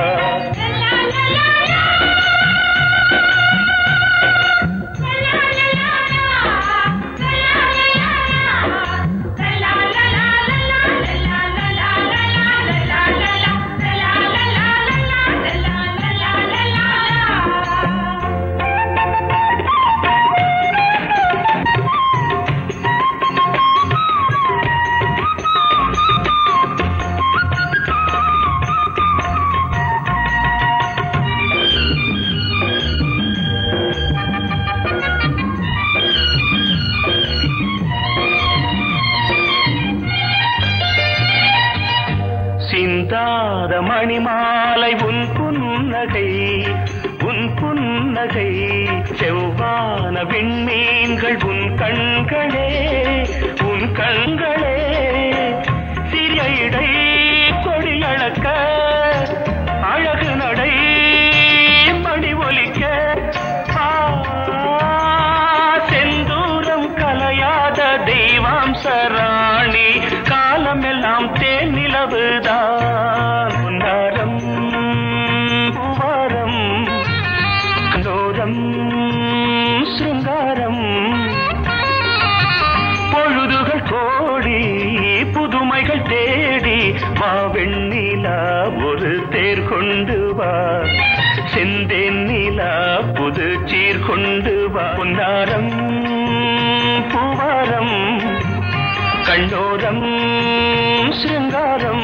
Speaker 10: சிந்தாத மணிமாலை உன் புன்னகை உன் புன்னகை செவ்வான விண்மீன்கள் உன் கண்களே உன் கண்களே சிறிய இடை கொடியளக்க அழகு நடை மணி ஒலிக்க ஆ, செந்தூரம் கலையாத தெய்வாம்சராணி காலமெல்லாம் தேன் நிலவுதான் உன்னாரம் பூவாரம் கண்டோரம் சிருங்காரம் பொழுதுகள் கோடி புதுமைகள் தேடி வா வெண்ணிலா ஒரு தேர் கொண்டு வா செந்தேன் நிலா புது சீர் கொண்டு வா பொன்னாரம் பூவாரம் கண்டோரம் சிருங்காரம்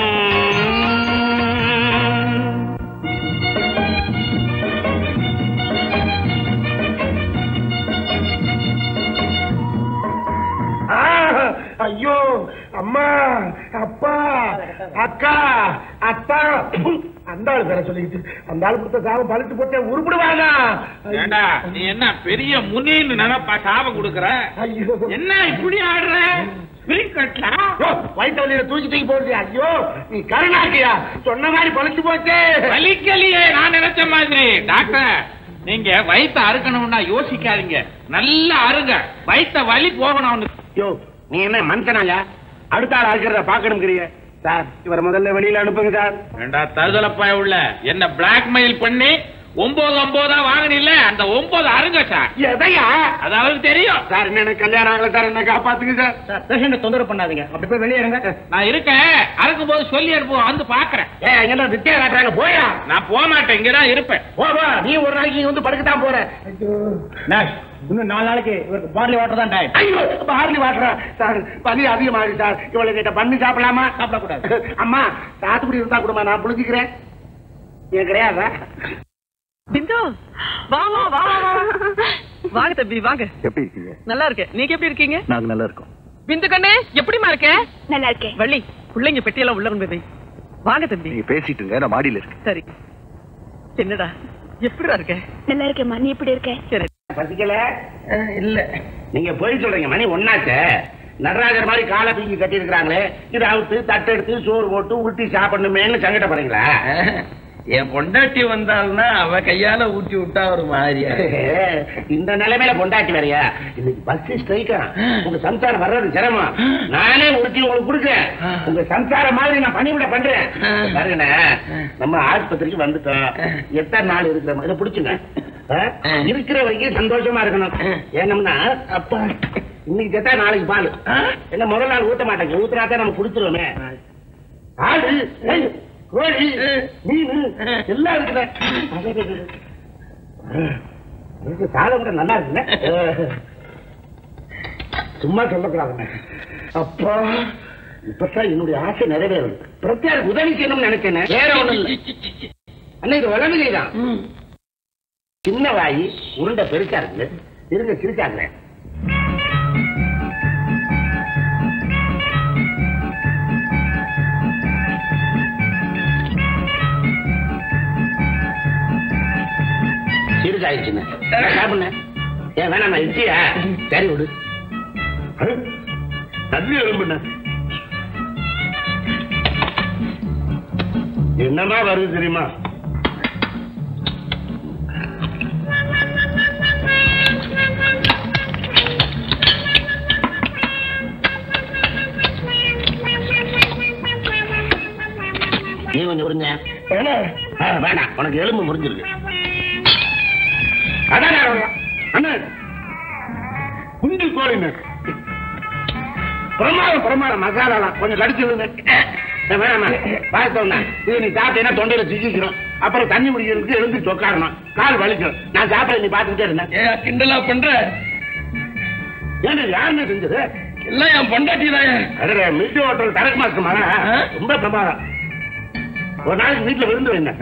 Speaker 3: ஆ, ஐயோ அம்மா அப்பா அக்கா அத்தா அந்த ஆளு பேர சொல்லிக்கிட்டு அந்த ஆளு கொடுத்த சாபம் பழுத்து போட்டே உருப்பிடுவானா
Speaker 7: ஏண்டா நீ என்ன பெரிய முனின்னு நினைப்பா சாபம் கொடுக்கற
Speaker 3: ஐயோ
Speaker 7: என்ன இப்படி ஆடுற விரிக்கட்டா
Speaker 3: வயிற்று வலியில தூக்கி தூக்கி போடுறியா ஐயோ நீ கருணாக்கியா சொன்ன மாதிரி பழுத்து போச்சே
Speaker 7: வலிக்கலையே நான் நினைச்ச மாதிரி டாக்டர் நீங்க வயித்த அறுக்கணும்னா யோசிக்காதீங்க நல்லா அருங்க வயித்த வலி போகணும் அவனுக்கு
Speaker 3: யோ நீ என்ன மனுஷனாயா அடுத்த ஆள் அறுக்கிறத பாக்கணுங்கிறிய சார் இவரை முதல்ல வெளியில அனுப்புங்க சார்
Speaker 7: ஏண்டா தருதலப்பாய உள்ள என்ன பிளாக்மெயில் பண்ணி ஒன்பது ஒன்பதா வாங்கினில்ல அந்த ஒன்பது அருங்க சார்
Speaker 3: எதையா
Speaker 7: அது அவருக்கு தெரியும்
Speaker 3: சார் என்ன எனக்கு கல்யாணம் ஆகல சார் என்ன காப்பாத்துங்க சார்
Speaker 14: சார் பேஷண்ட தொந்தரவு பண்ணாதீங்க அப்படி போய் வெளியே இருங்க
Speaker 7: நான் இருக்கேன் அறுக்கும் போது சொல்லி அனுப்புவோம் வந்து பாக்குறேன்
Speaker 3: ஏ என்ன வித்தியா காட்டுறாங்க போயா
Speaker 7: நான் போக மாட்டேன் இங்கதான் இருப்பேன்
Speaker 3: போ போ நீ ஒரு நாளைக்கு இங்க வந்து படுக்கத்தான் போற
Speaker 14: நர்ஸ் இன்னும் நாலு நாளைக்கு இவருக்கு பார்லி வாட்டர் தான் டைம்
Speaker 3: ஐயோ பார்லி வாட்டுறா சார் பனி அதிகமாகுது சார் இவளை கிட்ட பண்ணி சாப்பிடலாமா
Speaker 14: சாப்பிடக்கூடாது
Speaker 3: அம்மா சாத்துக்குடி இருந்தா கொடுமா நான் புளிஞ்சுக்கிறேன் எனக்கு கிடையாதா
Speaker 2: பிந்து வா வா வா வா, வா வாங்க தம்பி வாங்க
Speaker 1: எப்படி இருக்கீங்க
Speaker 2: நல்லா இருக்கேன் நீங்க எப்படி இருக்கீங்க
Speaker 1: நாங்க நல்லா இருக்கோம்
Speaker 2: பிந்து கண்ணே எப்படிமா இருக்க
Speaker 9: நல்லா இருக்கேன்
Speaker 2: வள்ளி பிள்ளைங்க பெட்டியெல்லாம் உள்ள கொண்டு போய் வாங்க தம்பி
Speaker 1: நீங்க பேசிட்டு இருங்க நான் மாடியில இருக்கேன்
Speaker 2: சரி என்னடா எப்படிடா இருக்க
Speaker 9: நல்லா இருக்கேம்மா நீ எப்படி இருக்க
Speaker 2: சரி
Speaker 3: பசிக்கல இல்ல நீங்க போய் சொல்றீங்க மணி ஒன்னாச்ச நடராஜர் மாதிரி காலை தூக்கி கட்டி இருக்கிறாங்களே இது அவுத்து தட்டெடுத்து சோறு போட்டு ஊட்டி சாப்பிடணுமேன்னு சங்கடப்படுறீங்களா
Speaker 14: என் பொண்டாட்டி வந்தாள்னா அவ கையால ஊட்டி விட்டா ஒரு மாதிரியா
Speaker 3: இந்த நிலைமையில பொண்டாட்டி வேறையா இன்னைக்கு பஸ் ஸ்ட்ரைக்கா உங்க சம்சாரம் வர்றது சிரமம் நானே ஊட்டி உங்களுக்கு கொடுக்குறேன் உங்க சம்சாரம் மாதிரி நான் பணிவிட பண்றேன் பாருங்கண்ணே நம்ம ஆஸ்பத்திரிக்கு வந்துட்டோம் எத்தனை நாள் இருக்கிற மாதிரி பிடிச்சுங்க ஆ? இருக்கிற வரைக்கும் சந்தோஷமா இருக்கணும் ஏனம்னா அப்பா இன்னைக்கு செத்தா நாளைக்கு பால் என்ன முதல் நாள் ஊத்த மாட்டேங்க ஊத்துனாத்தான் நம்ம குடுத்துருவோமே ஆடு ஏய், கோழி மீன் எல்லாம் இருக்குதே இது சாலை கூட நல்லா இருக்குல்ல சும்மா சொல்லக்கூடாதுங்க அப்பா இப்பதான் என்னுடைய ஆசை நிறைவேறும் பிரத்யார் உதவி செய்யணும்னு நினைச்சேன் வேற ஒண்ணும் இல்ல அண்ணா இது உடம்பு தான் சின்ன வாயி உருண்டை பெருசா இருக்கு இருங்க சிரிச்சாங்க சிரிச்சாயிடுச்சுங்க சாப்பிடுங்க ஏன் வேணாம் இட்லியா சரி விடு தண்ணி எலும்புண்ண என்னமா வருது தெரியுமா நீ கொஞ்சம் உறிஞ்ச வேணாம் உனக்கு எலும்பு முறிஞ்சிருக்கு அதான் அண்ணன் குஞ்சு கோழின்னு பிரமாதம் பிரமாதம் மசாலாலாம் கொஞ்சம் கடிச்சு விடுங்க வேணாம் பார்த்தோம்னா இது நீ சாப்பிட்டீங்கன்னா தொண்டையில சிக்கிக்கிறோம் அப்புறம் தண்ணி குடிக்கிறதுக்கு எழுந்து சொக்காரணும் கால் வலிக்கும் நான் சாப்பிட நீ பார்த்துக்கிட்டே இருந்தேன்
Speaker 14: கிண்டலா பண்ற
Speaker 3: ஏன்னா யாருன்னு செஞ்சது
Speaker 14: எல்லாம் என் பொண்டாட்டி தான்
Speaker 3: அடடே மில்டி ஹோட்டல் தரக்கு மாசமா ரொம்ப பிரமாதம் ஒரு நாளைக்கு வீட்டுல விருந்து வைங்க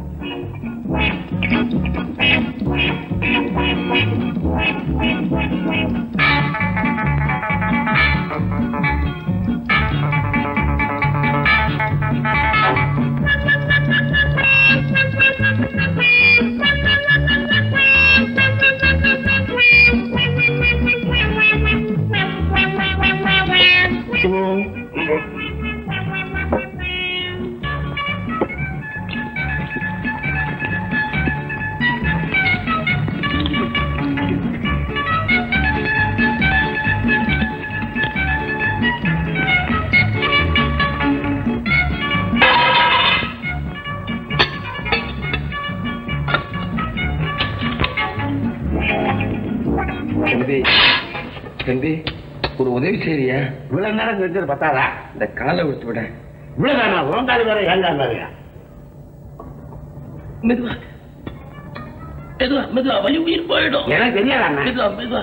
Speaker 14: தம்பி தம்பி ஒரு உதவி செய்றியா
Speaker 3: இவ்வளவு நேரம் செஞ்சது பத்தாதா
Speaker 14: இந்த காலை விட்டு விட
Speaker 3: இவ்வளவு தானா உங்காது வேற ஏங்காது வேறையா
Speaker 14: மெதுவா மெதுவா மெதுவா வலி உயிர் போயிடும்
Speaker 3: எனக்கு தெரியாதா
Speaker 14: மெதுவா மெதுவா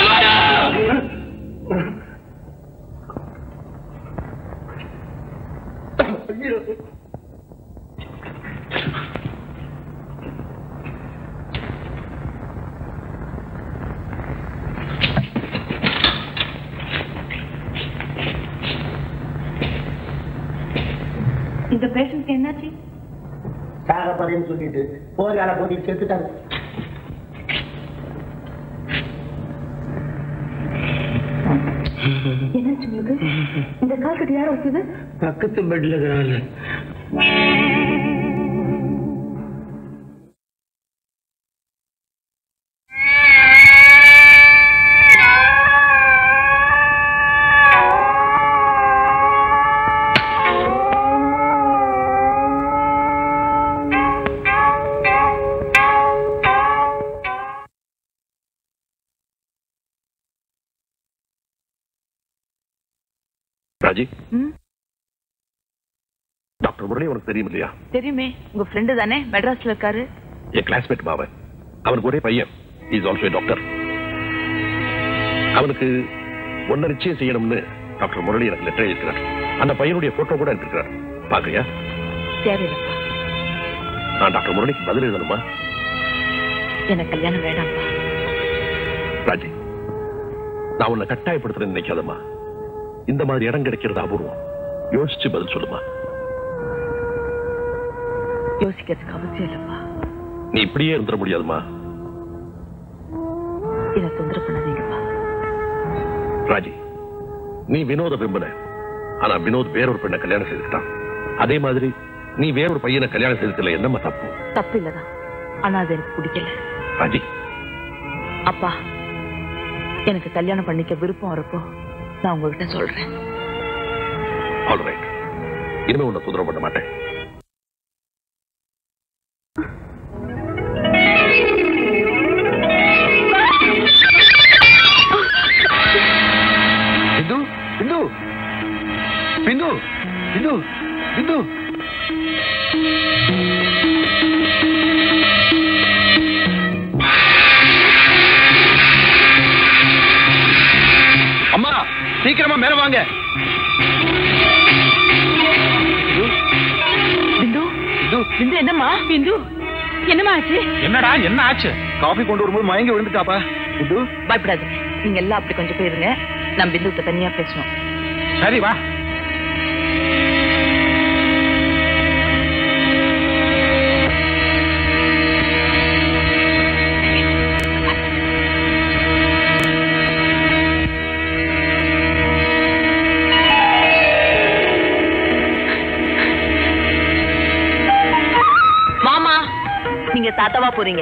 Speaker 9: இந்த பேஷண்ட்க்கு என்னாச்சு
Speaker 3: சாக போறேன்னு சொல்லிட்டு போர்கால போட்டிட்டு செத்துட்டாங்க
Speaker 9: என்னாச்சு உங்களுக்கு இந்த கால் கட்டு யார் வச்சது
Speaker 14: பக்கத்து பெட்ல இருக்கிறாங்க
Speaker 11: ராஜி
Speaker 13: ம்,
Speaker 11: டாக்டர் முரளி உனக்கு தெரியும் இல்லையா
Speaker 13: தெரியுமே உங்க ஃப்ரெண்டு தானே மெட்ராஸ்ல இருக்காரு
Speaker 11: என் கிளாஸ்மேட் மாவன் அவனுக்கு ஒரே பையன் இஸ் ஆல்சோ டாக்டர் அவனுக்கு ஒன்ன நிச்சயம் செய்யணும்னு டாக்டர் முரளி எனக்கு லெட்டர் எழுதிக்கிறார் அந்த பையனுடைய போட்டோ கூட அனுப்பியிருக்கிறார் பாக்குறியா
Speaker 13: தேவையில்லைப்பா
Speaker 11: நான் டாக்டர் முரளிக்கு பதில் எழுதணுமா
Speaker 13: எனக்கு கல்யாணம் வேண்டாம்ப்பா
Speaker 11: ராஜி நான் உன்னை கட்டாயப்படுத்துறேன்னு நினைக்காதம்மா இந்த மாதிரி இடம் கிடைக்கிறது அபூர்வம் யோசிச்சு பதில் சொல்லுமா
Speaker 13: யோசிக்கிறதுக்கு அவசியம் இல்லப்பா
Speaker 11: நீ இப்படியே இருந்துட முடியாதுமா
Speaker 13: என்ன தொந்தரவு பண்ணாதீங்கப்பா
Speaker 11: ராஜி நீ வினோத விரும்பின ஆனா வினோத் வேறொரு பெண்ணை கல்யாணம் செய்துக்கிட்டான் அதே மாதிரி நீ வேறொரு பையனை கல்யாணம் செய்துக்கல என்னம்மா தப்பு
Speaker 13: தப்பு இல்லதான் ஆனா அது எனக்கு பிடிக்கல
Speaker 11: ராஜி
Speaker 13: அப்பா எனக்கு கல்யாணம் பண்ணிக்க விருப்பம் வரப்போ நான் உங்ககிட்ட சொல்றேன்
Speaker 11: ஆல் ரைட் இனிமே உன்னை தொந்தரவு பண்ண மாட்டேன்
Speaker 1: பிந்து பிந்து பிந்து பிந்து பிந்து அம்மா சீக்கிரமா மேல வாங்க
Speaker 13: பிந்து
Speaker 1: பிந்து
Speaker 13: பிந்து என்னம்மா பிந்து என்னம்மா ஆச்சு
Speaker 1: என்னடா என்ன ஆச்சு காஃபி கொண்டு வரும்போது மயங்கி விழுந்துட்டாப்பா பிந்து
Speaker 13: பயப்படாது நீங்க எல்லாம் அப்படி கொஞ்சம் போயிருங்க நான் பிந்துட்ட தனியா பேசணும்
Speaker 1: சரி வா
Speaker 13: மாமா நீங்க தாத்தாவா போறீங்க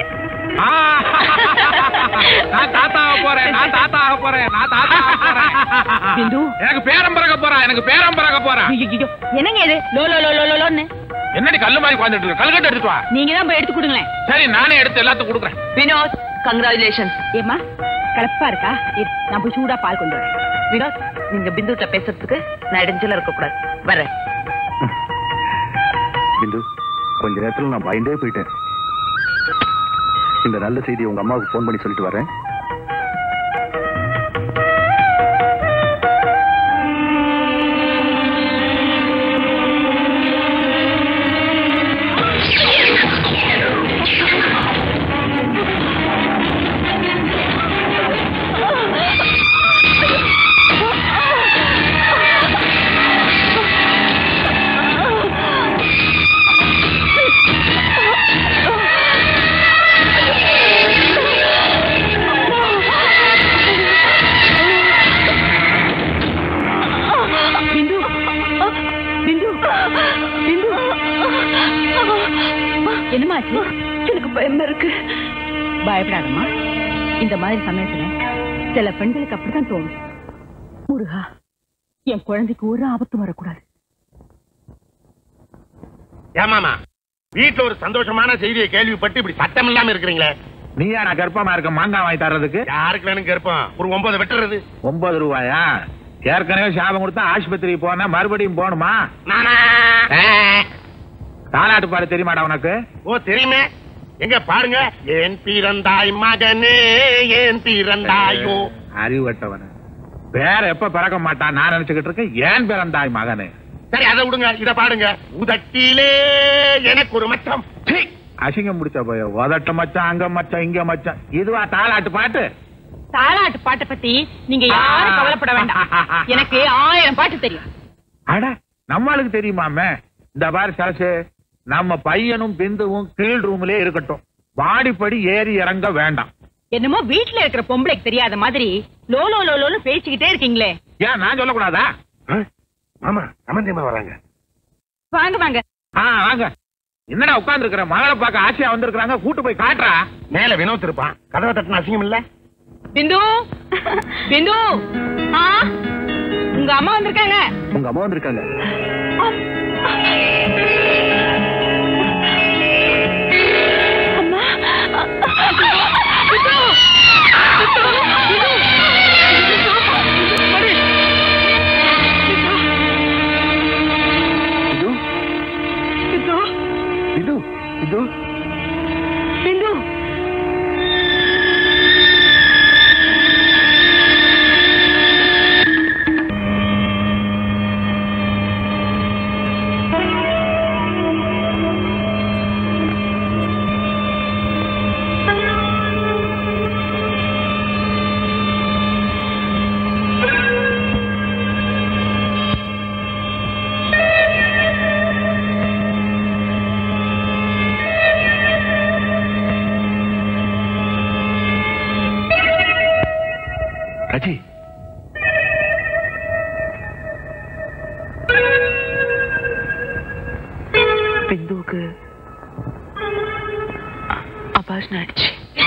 Speaker 7: நான் தாத்தாக போறேன் நான் தாத்தாக போறேன் நான் தாத்தாக போறேன்
Speaker 8: பிந்து
Speaker 7: எனக்கு பேரம் பிறக்க போறா எனக்கு பேரம் பிறக்க போறா
Speaker 8: ஐயோ என்னங்க இது லோ லோ லோ லோ லோ, லோன்னு
Speaker 7: என்னடி கல்லு மாதிரி உட்காந்துட்டு இருக்க கல்கட்டு எடுத்து வா
Speaker 8: நீங்க தான் போய் எடுத்து கொடுங்களேன்
Speaker 7: சரி நானே எடுத்து எல்லாத்துக்கும் கொடுக்குறேன்
Speaker 13: வினோத் கங்க்ராச்சுலேஷன்
Speaker 8: ஏம்மா கலப்பா இருக்கா இரு, நான் போய் சூடா பால் கொண்டு வரேன்
Speaker 13: வினோத் நீங்க பிந்துட்ட பேசுறதுக்கு நான் இடைஞ்சல இருக்க கூடாது வரேன்
Speaker 1: பிந்து கொஞ்ச நேரத்துல நான் பயந்தே போயிட்டேன் இந்த நல்ல செய்தியை உங்க அம்மாவுக்கு ஃபோன் பண்ணி சொல்லிட்டு வரேன்
Speaker 8: பிந்து பிந்து பிந்து என்னமாச்சு எனக்கு பயமா இருக்கு பயப்படாதம்மா இந்த மாதிரி சமயத்துல சில பெண்களுக்கு அப்படித்தான் தோணும் முருகா என் குழந்தைக்கு ஒரு ஆபத்தும் வரக்கூடாது
Speaker 3: ஏமாமா வீட்டுல ஒரு சந்தோஷமான செய்தியை கேள்விப்பட்டு இப்படி சத்தம் இல்லாம இருக்கிறீங்களே
Speaker 7: நீயா நான் கர்ப்பமா இருக்க மாங்காய் வாங்கி தர்றதுக்கு
Speaker 3: யாருக்கு வேணும் கேட்போம் ஒரு ஒன்பது வெட்டுறது
Speaker 7: ஒன்பது ரூபாயா ஏற்கனவே சாபம் கொடுத்தா ஆஸ்பத்திரி போனா மறுபடியும் போகணுமா தாலாட்டு பாடு தெரியுமாடா உனக்கு
Speaker 3: ஓ தெரியுமே எங்க பாருங்க ஏன் பிறந்தாய் மகனே ஏன் பிறந்தாயோ
Speaker 7: அறிவட்டவன வேற எப்ப பிறக்க மாட்டான் நான் நினைச்சுக்கிட்டு இருக்கேன் ஏன் பிறந்தாய் மகனே
Speaker 3: சரி அதை விடுங்க இத பாடுங்க உதட்டிலே எனக்கு ஒரு மச்சம் சீ.
Speaker 7: அசிங்கம் முடிச்ச போய உதட்ட மச்சான் அங்க மச்சான் இங்க மச்சான் இதுவா தாலாட்டு பாட்டு
Speaker 8: தாலாட்டு பாட்டை பத்தி நீங்க யாரும் கவலைப்பட வேண்டாம் எனக்கு ஆயிரம் பாட்டு தெரியும்
Speaker 7: அட நம்மளுக்கு தெரியுமாமே இந்த பாரு சரசு நம்ம பையனும் பிந்துவும் கீழ் ரூம்லயே இருக்கட்டும் வாடிப்படி ஏறி இறங்க வேண்டாம்
Speaker 8: என்னமோ வீட்டுல இருக்கிற பொம்பளைக்கு தெரியாத மாதிரி லோ லோ லோ லோன்னு பேசிக்கிட்டே இருக்கீங்களே
Speaker 7: ஏன் நான் சொல்லக்கூடாதா
Speaker 3: மாமா சம்பந்தியமா வராங்க
Speaker 8: வாங்க வாங்க
Speaker 7: ஆ வாங்க என்னடா உட்கார்ந்து இருக்கிற மகளை பார்க்க ஆசையா வந்திருக்காங்க கூட்டு போய் காட்டுறா
Speaker 3: மேல வினோத் இருப்பான் கதவை தட்டின அசிங்கம் இல்ல
Speaker 8: பிந்து பிந்து ஆ உங்க அம்மா வந்திருக்காங்க
Speaker 1: உங்க அம்மா வந்திருக்காங்க இது இது
Speaker 8: பிந்து
Speaker 1: ரஜி
Speaker 13: பிந்துவுக்கு அபாஷன் ஆயிடுச்சு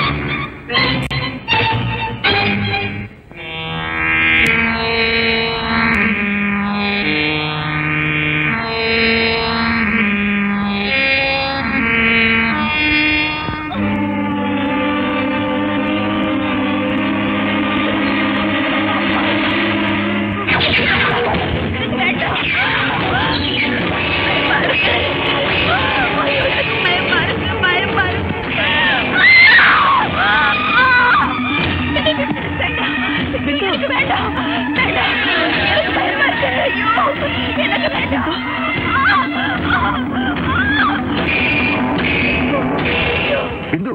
Speaker 1: பிந்து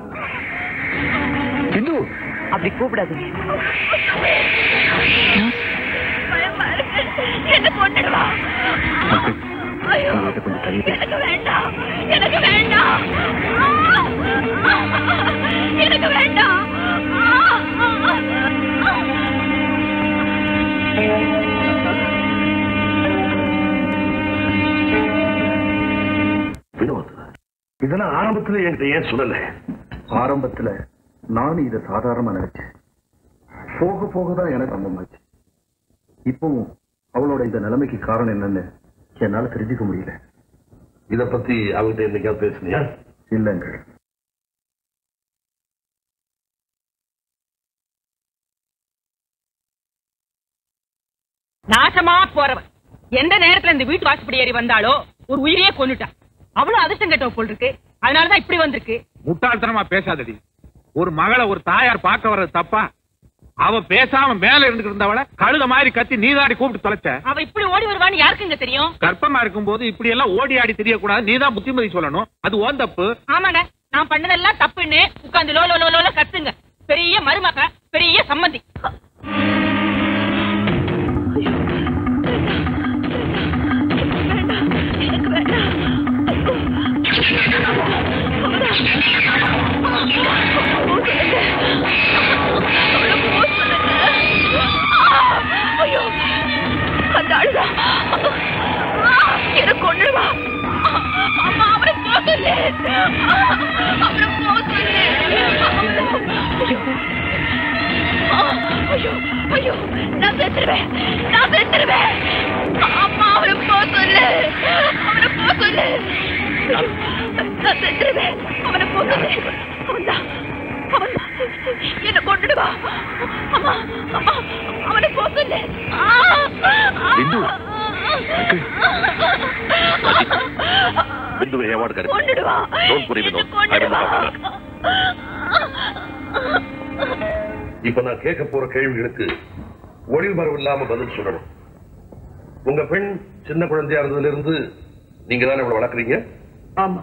Speaker 1: பிந்து
Speaker 13: அப்படி கூப்பிடாதீங்க
Speaker 12: என்ன கொண்டுடுவா
Speaker 1: உங்ககிட்ட கொஞ்சம் தள்ளி பேசு.
Speaker 12: எனக்கு வேண்டாம் எனக்கு வேண்டாம் எனக்கு வேண்டாம்
Speaker 11: வினோத் இதெல்லாம் ஆரம்பத்துல என்கிட்ட ஏன் சொல்லல
Speaker 1: ஆரம்பத்துல நானும் இதை சாதாரணமா நினைச்சேன் போக போக தான் எனக்கு நம்பமாச்சு இப்பவும் அவளோட இந்த நிலைமைக்கு காரணம் என்னன்னு என்னால தெரிஞ்சுக்க முடியல
Speaker 11: இத பத்தி அவங்ககிட்ட என்னைக்காவது பேசுனியா
Speaker 1: இல்லைங்க
Speaker 8: நாசமா போறவன் எந்த நேரத்துல இந்த வீட்டு வாசப்படி ஏறி வந்தாலோ ஒரு உயிரையே கொன்னுட்டான் அவ்வளவு அதிர்ஷ்டம் கெட்டவ போல் இருக்கு அதனாலதான் இப்படி வந்திருக்கு
Speaker 7: முட்டாள்தனமா பேசாதடி ஒரு மகளை ஒரு தாயார் பார்க்க வர்றது தப்பா அவ பேசாம மேல இருந்துட்டு இருந்தவள கழுத மாதிரி கத்தி நீதாடி கூப்பிட்டு தொலைச்ச
Speaker 8: அவ இப்படி ஓடி வருவான்னு யாருக்குங்க தெரியும்
Speaker 7: கர்ப்பமா இருக்கும்போது இப்படி எல்லாம் ஓடி ஆடி தெரியக்கூடாது நீதான் புத்திமதி சொல்லணும் அது ஓன் தப்பு
Speaker 8: ஆமாங்க நான் பண்ணதெல்லாம் தப்புன்னு உட்கார்ந்து லோ லோ லோ லோல கத்துங்க பெரிய மருமக பெரிய சம்மந்தி
Speaker 12: ஐயோ அந்த அழுதா எனக்கு கொண்டுவா அம்மா அவரை போகல அவரை போகல ஐயோ ஐயோ நான் செத்துருவேன் நான் செத்துருவேன் அம்மா அவரை போக சொல்லு அவரை போக சொல்லு நான் செத்துருவேன் அவனை போக சொல்லு அவன்தான் அவன் என்ன கொண்டுடுவா அம்மா அம்மா அவனை போக சொல்லு
Speaker 11: பிந்து பிந்துவை ஏவாடு கருத்து
Speaker 12: கொண்டுடுவா
Speaker 11: டோன்ட் புரி வினோத் ஐ வில் நாட் இப்ப நான் கேட்க போற கேள்விகளுக்கு ஒளிபரவு இல்லாம பதில் சொல்லணும் உங்க பெண் சின்ன குழந்தையா இருந்ததுல இருந்து நீங்க தானே இவ்வளவு வளர்க்குறீங்க
Speaker 2: ஆமா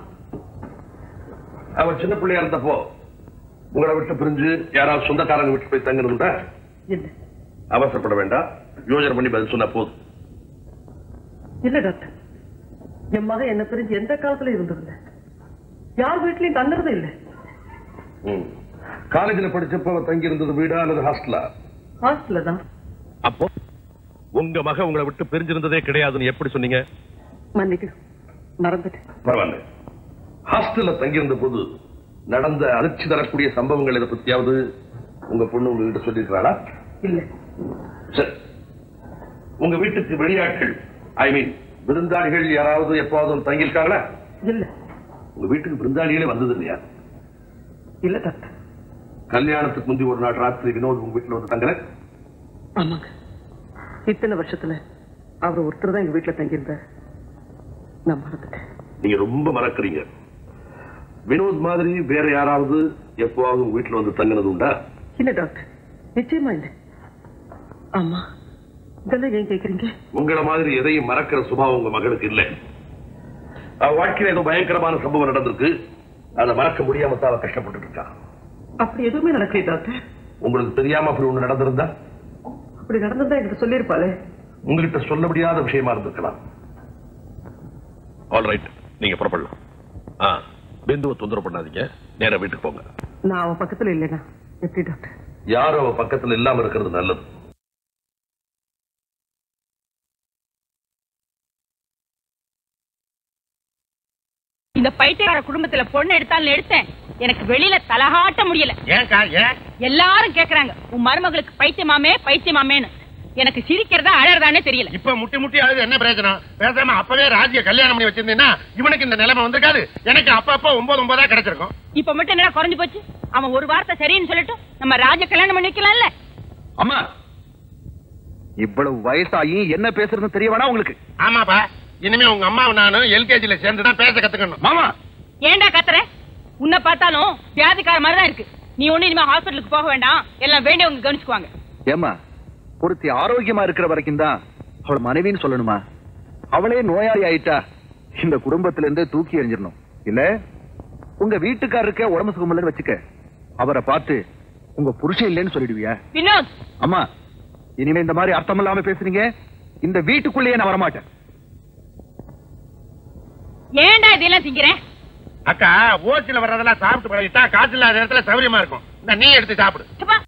Speaker 11: அவ சின்ன பிள்ளையா இருந்தப்போ உங்களை விட்டு பிரிஞ்சு யாராவது சொந்தக்காரங்க விட்டு போய் தங்கினதுண்டா
Speaker 2: இல்ல
Speaker 11: அவசரப்பட வேண்டாம் யோசனை பண்ணி பதில் சொன்னா போதும்
Speaker 2: இல்ல டாக்டர் என் மகன் என்ன பிரிஞ்சு எந்த காலத்துல இருந்ததில்ல யார் வீட்லயும் தங்குறதே இல்ல
Speaker 11: ம். காலேஜ்ல படிச்சப்போ அவ தங்கி இருந்தது வீடா அல்லது ஹாஸ்டலா
Speaker 2: ஹாஸ்டல்ல தான்
Speaker 11: அப்போ உங்க மக உங்களை விட்டு பிரிஞ்சிருந்ததே கிடையாதுன்னு எப்படி சொன்னீங்க
Speaker 2: மன்னிக்கு மறந்துட்டேன்
Speaker 11: பரவாயில்ல ஹாஸ்டல்ல தங்கியிருந்த போது நடந்த அதிர்ச்சி தரக்கூடிய சம்பவங்கள் இதை பத்தியாவது உங்க பொண்ணு உங்ககிட்ட சொல்லியிருக்கிறாளா
Speaker 2: இல்ல
Speaker 11: சரி உங்க வீட்டுக்கு வெளியாட்கள் ஐ மீன் விருந்தாளிகள் யாராவது எப்பாவது தங்கியிருக்காங்களா
Speaker 2: இல்ல
Speaker 11: உங்க வீட்டுக்கு விருந்தாளிகளே வந்தது இல்லையா
Speaker 2: இல்ல டாக்டர்
Speaker 11: கல்யாணத்துக்கு முந்தி ஒரு நாள் ராத்திரி வினோத் உங்க வீட்டுல வந்து தங்கல
Speaker 2: ஆமாங்க இத்தனை வருஷத்துல அவர் ஒருத்தர் தான் எங்க வீட்டுல தங்கியிருந்தார் நான் மறந்துட்டேன்
Speaker 11: நீங்க ரொம்ப மறக்கறீங்க வினோத் மாதிரி வேற யாராவது எப்பவாவது உங்க வீட்டுல வந்து தங்கினது உண்டா
Speaker 2: இல்ல டாக்டர் நிச்சயமா இல்ல ஆமா இதெல்லாம் ஏன் கேக்குறீங்க
Speaker 11: உங்களை மாதிரி எதையும் மறக்கிற சுபாவம் உங்க மகளுக்கு இல்லை அவ வாழ்க்கையில ஏதோ பயங்கரமான சம்பவம் நடந்திருக்கு அதை மறக்க முடியாம தான் அவ கஷ்டப்பட்டு இருக்கா
Speaker 2: அப்படி எதுவுமே நடக்கல டாக்டர்
Speaker 11: உங்களுக்கு தெரியாம அப்படி ஒண்ணு நடந்திருந்தா
Speaker 2: அப்படி நடந்ததா என்கிட்ட சொல்லியிருப்பாளே
Speaker 11: உங்ககிட்ட சொல்ல முடியாத விஷயமா இருந்திருக்கலாம் ஆல் ரைட் நீங்க புறப்படலாம் ஆ பிந்துவை தொந்தரவு பண்ணாதீங்க நேரா வீட்டுக்கு போங்க
Speaker 2: நான் அவன் பக்கத்துல இல்லைனா எப்படி டாக்டர்
Speaker 11: யாரும் அவ பக்கத்துல இல்லாம இருக்கிறது நல்லது
Speaker 8: இந்த பைத்தியக்கார குடும்பத்துல பொண்ணு எடுத்தாலும் எடுத்தேன் எனக்கு வெளியில தலகாட்ட முடியல
Speaker 3: ஏன்க்கா ஏன்
Speaker 8: எல்லாரும் கேக்குறாங்க உன் மருமகளுக்கு பைத்தியமாமே பைத்தியமாமேன்னு எனக்கு சிரிக்கிறதா அழறதானே தெரியல
Speaker 3: இப்ப முட்டி முட்டி அழுது என்ன பிரயோஜனம் பேசாம அப்பவே ராஜிய கல்யாணம் பண்ணி வச்சிருந்தீங்கன்னா இவனுக்கு இந்த நிலைமை வந்திருக்காது எனக்கு அப்பப்ப ஒன்பது ஒன்பதா கிடைச்சிருக்கும்
Speaker 8: இப்ப மட்டும் என்ன குறைஞ்சு போச்சு அவன் ஒரு வார்த்தை சரின்னு சொல்லட்டும் நம்ம ராஜ கல்யாணம் பண்ணி வைக்கலாம்ல
Speaker 1: அம்மா இவ்வளவு வயசாகி என்ன பேசுறதுன்னு தெரிய வேணா உங்களுக்கு
Speaker 3: ஆமாப்பா இனிமே உங்க அம்மாவும் நானும் எல்கேஜில சேர்ந்து தான் பேச கத்துக்கணும்
Speaker 1: மாமா
Speaker 8: ஏன்டா கத்துற உன்னை பார்த்தாலும் வியாதிக்கார மாதிரி தான் இருக்கு நீ ஒண்ணு இனிமே ஹாஸ்பிட்டலுக்கு போக வேண்டாம் எல்லாம் வேண்டியவங்க கவனிச்சுக்குவாங்க
Speaker 1: ஏமா ஒருத்தி ஆரோக்கியமா இருக்கிற வரைக்கும் தான் அவள் மனைவின்னு சொல்லணுமா அவளே நோயாளி ஆயிட்டா இந்த குடும்பத்துல இருந்தே தூக்கி எறிஞ்சிடணும் இல்ல உங்க வீட்டுக்காரருக்கே உடம்பு சுகமில்லைன்னு வச்சுக்க அவரை பார்த்து உங்க புருஷன் இல்லைன்னு சொல்லிடுவியா
Speaker 8: வினோத்
Speaker 1: அம்மா இனிமே இந்த மாதிரி அர்த்தம் இல்லாம பேசுறீங்க இந்த வீட்டுக்குள்ளேயே நான் வரமாட்டேன்
Speaker 8: ஏன்டா இதெல்லாம் திங்கிறேன்
Speaker 3: அக்கா ஓசில வர்றதெல்லாம் சாப்பிட்டு பழகிட்டா காசு இல்லாத நேரத்துல சௌரியமா இருக்கும் இந்த நீ எடுத்து சாப்பிடு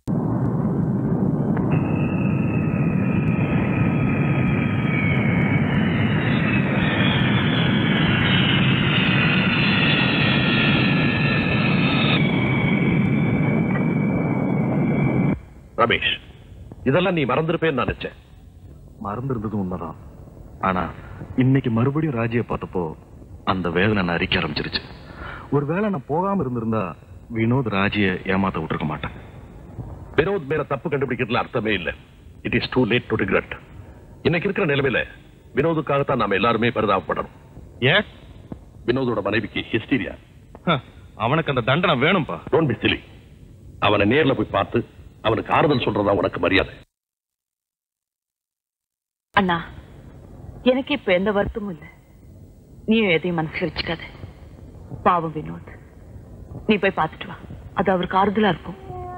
Speaker 11: ரமேஷ் இதெல்லாம் நீ மறந்திருப்பேன்னு நினைச்சேன்
Speaker 6: மறந்துருந்தது உண்மைதான் ஆனா இன்னைக்கு மறுபடியும் ராஜியை பார்த்தப்போ அந்த வேதனை நான் அரிக்க ஆரம்பிச்சிருச்சு ஒருவேளை நான் போகாம இருந்திருந்தா வினோத் ராஜிய ஏமாத்த விட்டுருக்க மாட்டேன்
Speaker 11: வினோத் மேல தப்பு கண்டுபிடிக்கிறதுல அர்த்தமே இல்ல it is too late to regret இன்னைக்கு இருக்கிற நிலைமையில வினோதுக்காகத்தான் நாம எல்லாருமே பரிதாபப்படணும்
Speaker 6: ஏன்
Speaker 11: வினோதோட மனைவிக்கு ஹிஸ்டீரியா
Speaker 6: அவனுக்கு அந்த தண்டனை வேணும்பா
Speaker 11: டோன்ட் பி சிலி அவனை நேர்ல போய் பார்த்து அவனுக்கு ஆறுதல் சொல்றதா உனக்கு மரியாதை
Speaker 13: அண்ணா எனக்கு இப்ப எந்த வருத்தமும் இல்ல நீயும் எதையும் மனசுல வச்சுக்காத பாவம் வினோத் நீ போய் பார்த்துட்டு வா அது அவருக்கு ஆறுதலா இருக்கும்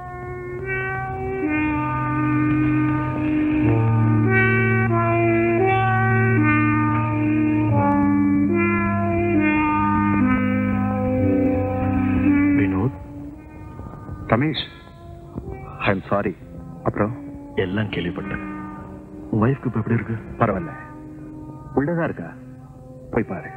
Speaker 1: Vinod Ramesh I am sorry அப்புறம்
Speaker 6: எல்லாம் கேள்விப்பட்டேன் உன் ஒய்ஃப்க்கு இப்ப எப்படி இருக்கு
Speaker 1: பரவாயில்ல உள்ளதா இருக்கா போய் பாரு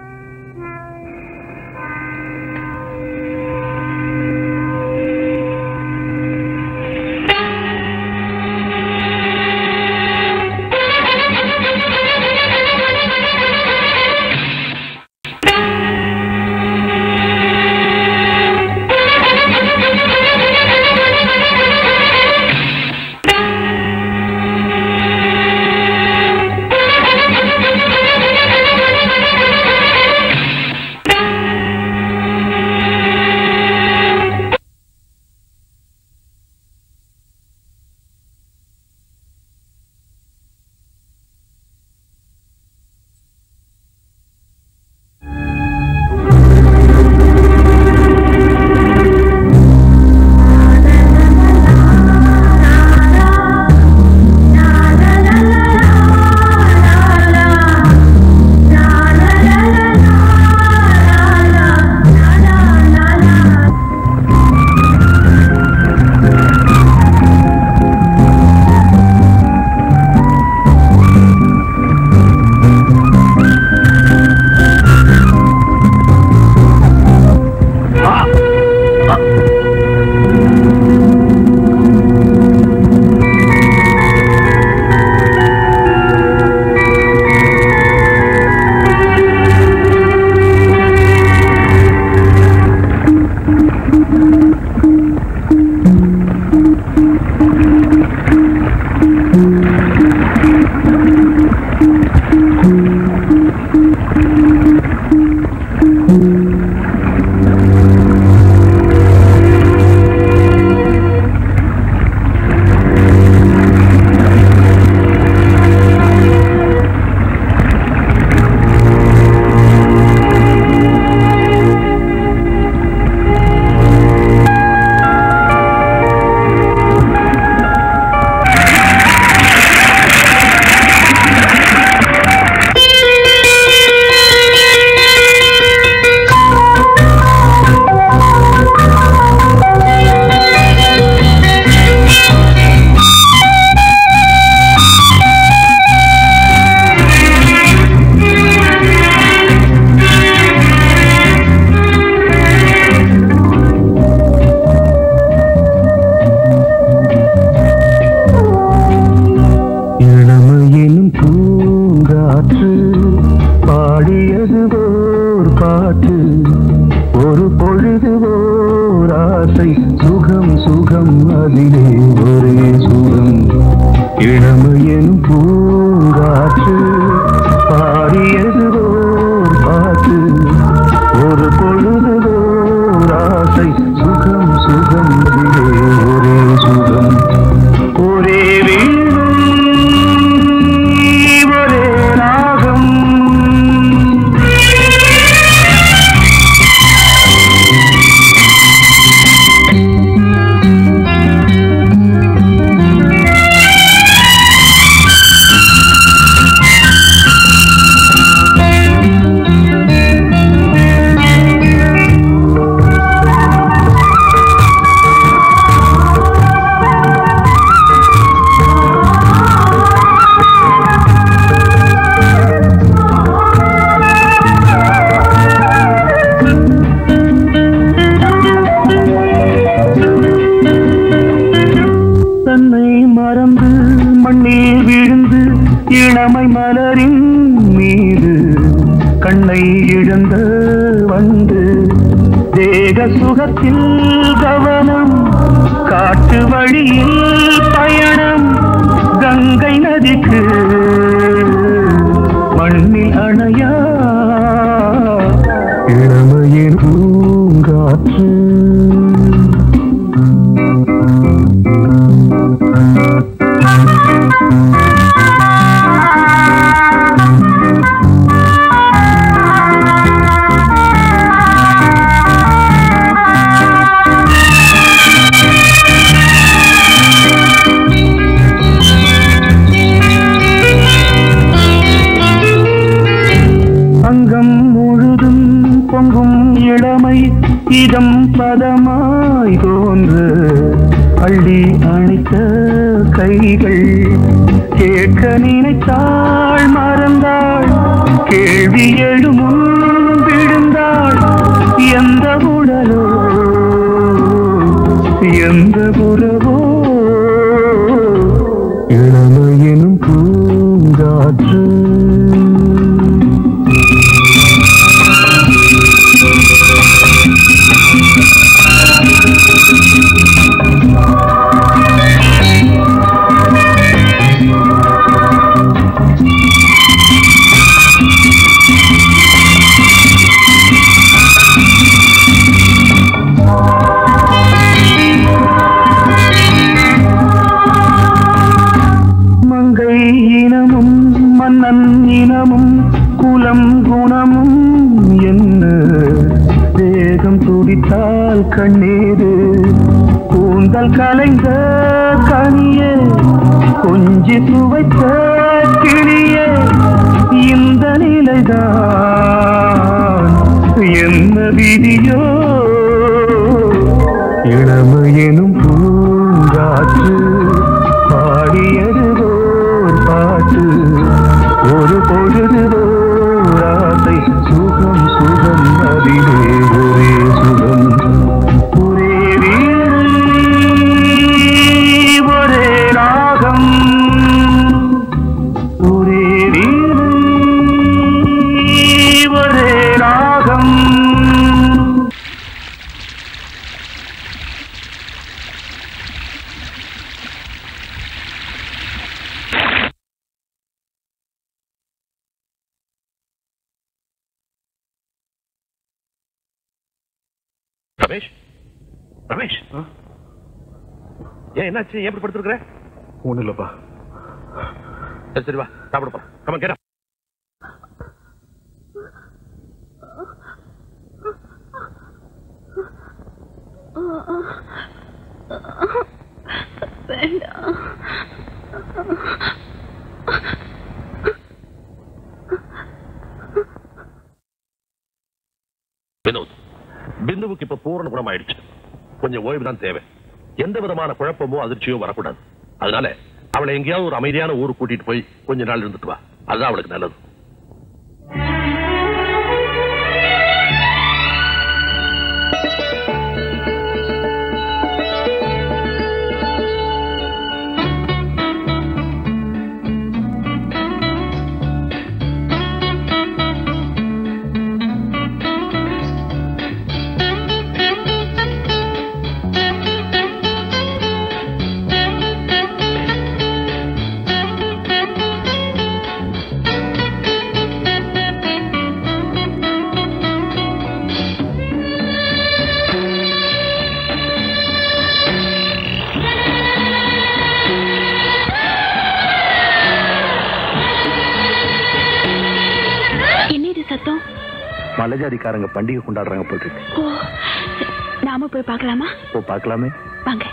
Speaker 10: இளமையினும் பூங்காற்று பாடியது ஓர் பாட்டு ஒரு பொழுது ஓர் ஆசை சுகம் சுகம் அதிலே ஒரே சுகம் இளமையினும் பூங்காற்று பாடியது ஓர் பாட்டு ஒரு பொழுது ஓர் ஆசை சுகம் சுகம் அதிலே ஒரே சுகம் ஒரே வீணை ஒரே ராகம்
Speaker 12: ஆ
Speaker 10: கண்ணை இழந்த வந்து தேக சுகத்தில் கவனம் காட்டு வழியில் பயணம் கங்கை நதிக்கு மண்ணில் அணையா இளமையின் பூங்காற்று அங்கம் முழுதும் பொங்கும் இளமை இதம் பதமாய் தோன்று அள்ளி அணைத்த கைகள் கேட்க நினைத்தாள் மறந்தாள் கேள்வி எழுமுன் விழுந்தாள் எந்த உடலோ எந்த புறவோ இளமையினும் பூங்காற்று மங்கை இனமும் மன்னன் இனமும் குலம் குணமும் என்ன வேகம் துடித்தால் கண்ணீரு கூந்தல் கலைந்த கனியே கொஞ்சி சுவைத்த கிளியே இந்த நிலைதான் என்ன விதியோ இளமையெனும் பூங்காற்று பாடியது ஓர் பாட்டு ஒரு பொழுது ஓர் ஆசை சுகம் சுகம் அதிலே ஒரே சுகம் ஒரே வீடு ஒரே ராகம் ஒரே வீடு ஒரே ராகம்
Speaker 11: ரமேஷ் ரமேஷ் ஏன் என்னாச்சு ஏன் இப்படி படுத்துருக்குற
Speaker 1: ஒண்ணு இல்லப்பா
Speaker 11: சரி சரி வா சாப்பிட போலாம் கமன் கேடா
Speaker 12: வேண்டாம்
Speaker 11: வினோத் பிந்துவுக்கு இப்ப பூரண குணம் ஆயிடுச்சு கொஞ்சம் ஓய்வு தான் தேவை எந்த விதமான குழப்பமோ அதிர்ச்சியோ வரக்கூடாது அதனால அவளை எங்கேயாவது ஒரு அமைதியான ஊருக்கு கூட்டிட்டு போய் கொஞ்ச நாள் இருந்துட்டு வா அதுதான் அவளுக்கு நல்லது
Speaker 9: என்ன இது சத்தம்
Speaker 1: மலைஜாதிக்காரங்க பண்டிகை கொண்டாடுறாங்க போட்டு
Speaker 9: ஓ நாம போய் பார்க்கலாமா
Speaker 1: ஓ பார்க்கலாமே
Speaker 9: வாங்க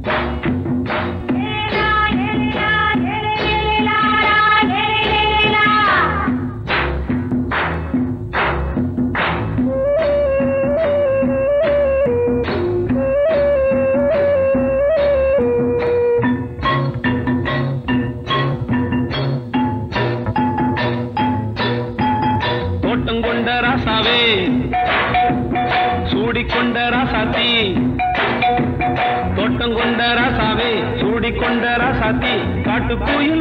Speaker 12: la
Speaker 15: தோட்டம் கொண்ட ராசாவே சூடி கொண்ட ராசாத்தி காட்டு கோயில்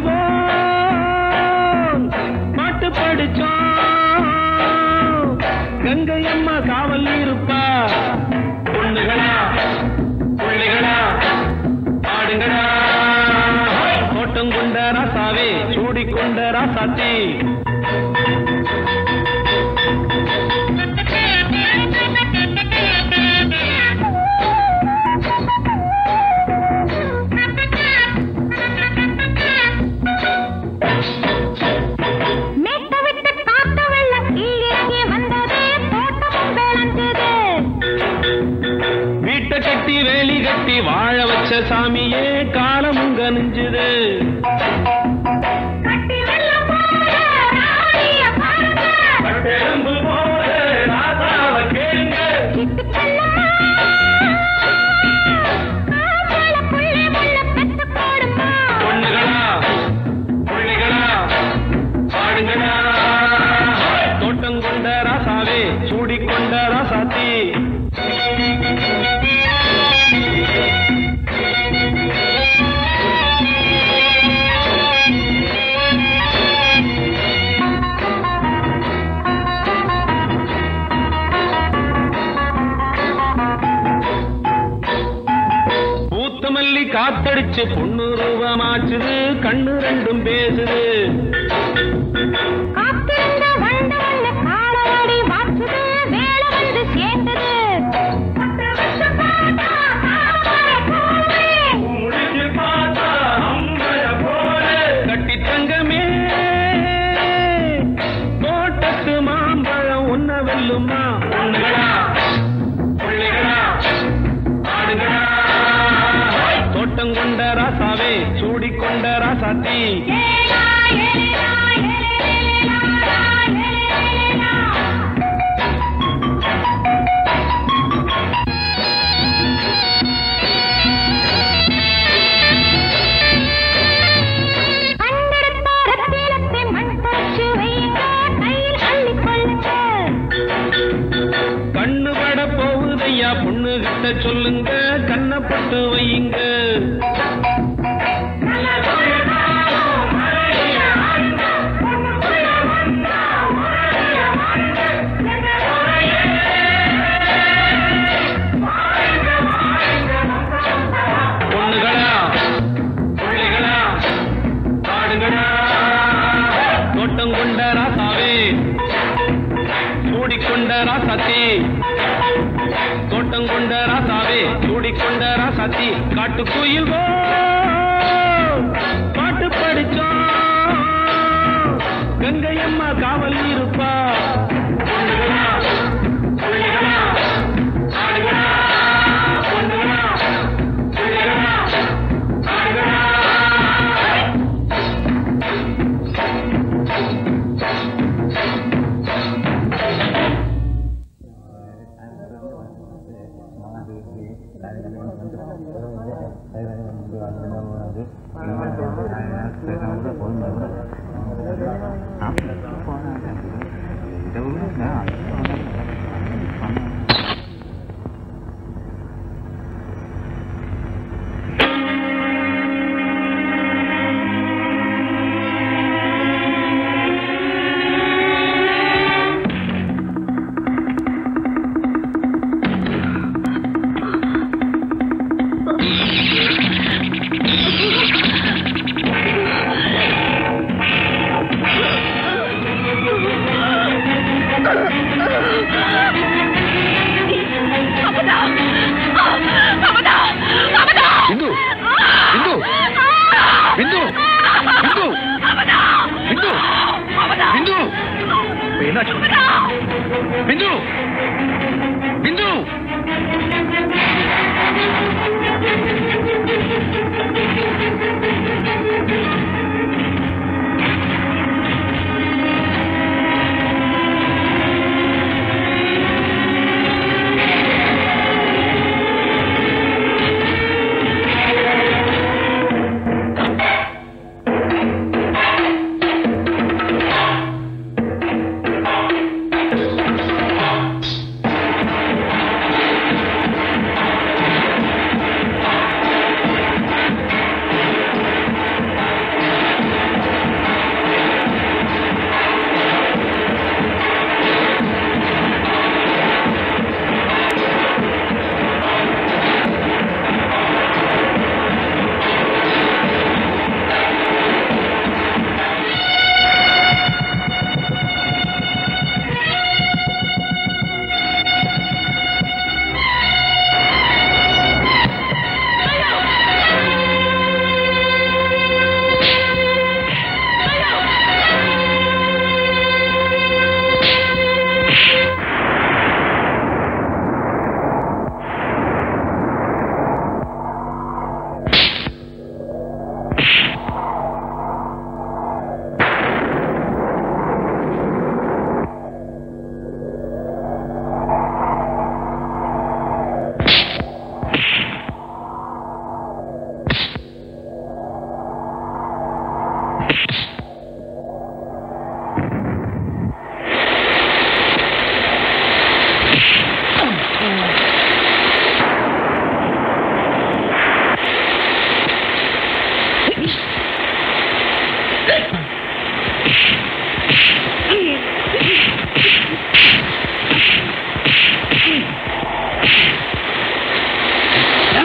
Speaker 15: பாட்டு படிச்சோம் கங்கை அம்மா காவல் இருப்பா பொண்ணுகளா பிள்ளைகளா ஆடுங்களா தோட்டம் கொண்ட ராசாவே சூடி கொண்ட ராசாத்தி
Speaker 12: மேட்ட விட்டு காத்த வெள்ளம் கீழே வந்தது தோட்டமும் விளைஞ்சது
Speaker 15: வீட்டை கட்டி வேலி கட்டி வாழ வச்ச சாமியே காலம் உங்க நெஞ்சுது
Speaker 12: கட்டி வெள்ளம் போல ராணிய பாருங்க
Speaker 15: கட்டெலும்பு போல ராசாவ கேளுங்க
Speaker 12: சிட்டு செல்லம்மா காவல புள்ளி முள்ள பெத்து போடுமா
Speaker 15: பொண்ணுகளா பிள்ளைகளா பாடுங்களா தோட்டம் கொண்ட ராசாவே சூடி கொண்ட ராசாத்தி பூத்த மல்லி காத்தடிச்சு பொண்ணு ரூபமாச்சுது கண்ணு ரெண்டும் பேசுது
Speaker 12: காத்திருந்த வண்டு வந்து காலவாடி வாச்சுது வேலை வந்து சேர்ந்தது பத்து வருஷம் பார்த்தா காவல போலே.
Speaker 15: முடிஞ்சு பார்த்தா அம்பல போல கட்டி தங்கமே தோட்டத்து மாம்பழம் உன்ன வெல்லுமா பொண்ணுகளா பிள்ளைகளா ஆடுகளா தோட்டம் கொண்ட ராசாவே சூடி கொண்ட ராசாத்தி
Speaker 12: ஏலா, ஏலா, ஏலேலா, ஏலேலா. கண்டெடுத்த ரத்தினத்தை மண் தச்சு வைங்க கையில் அள்ளிக் கொள்ளுங்க
Speaker 15: கண்ணு பட போகுதையா பொண்ணு கிட்ட சொல்லுங்க கண்ணப்பட்டு வையுங்க பொண்ணுகளா பிள்ளைகளா ஆடுங்களா தோட்டம் கொண்ட ராசாவே சூடிக்கொண்ட ராசாத்தி தோட்டம் கொண்ட ராசாவே சூடிக்கொண்ட ராசாத்தி காட்டு கோயில் பாட்டு படிச்சோம் கங்கை அம்மா காவல் இருப்பா பொண்ணுகளா, பிள்ளைகளா, ஆடுகளா, பொண்ணுகளா, பிள்ளைகளா, ஆடுகளா.
Speaker 12: Ah!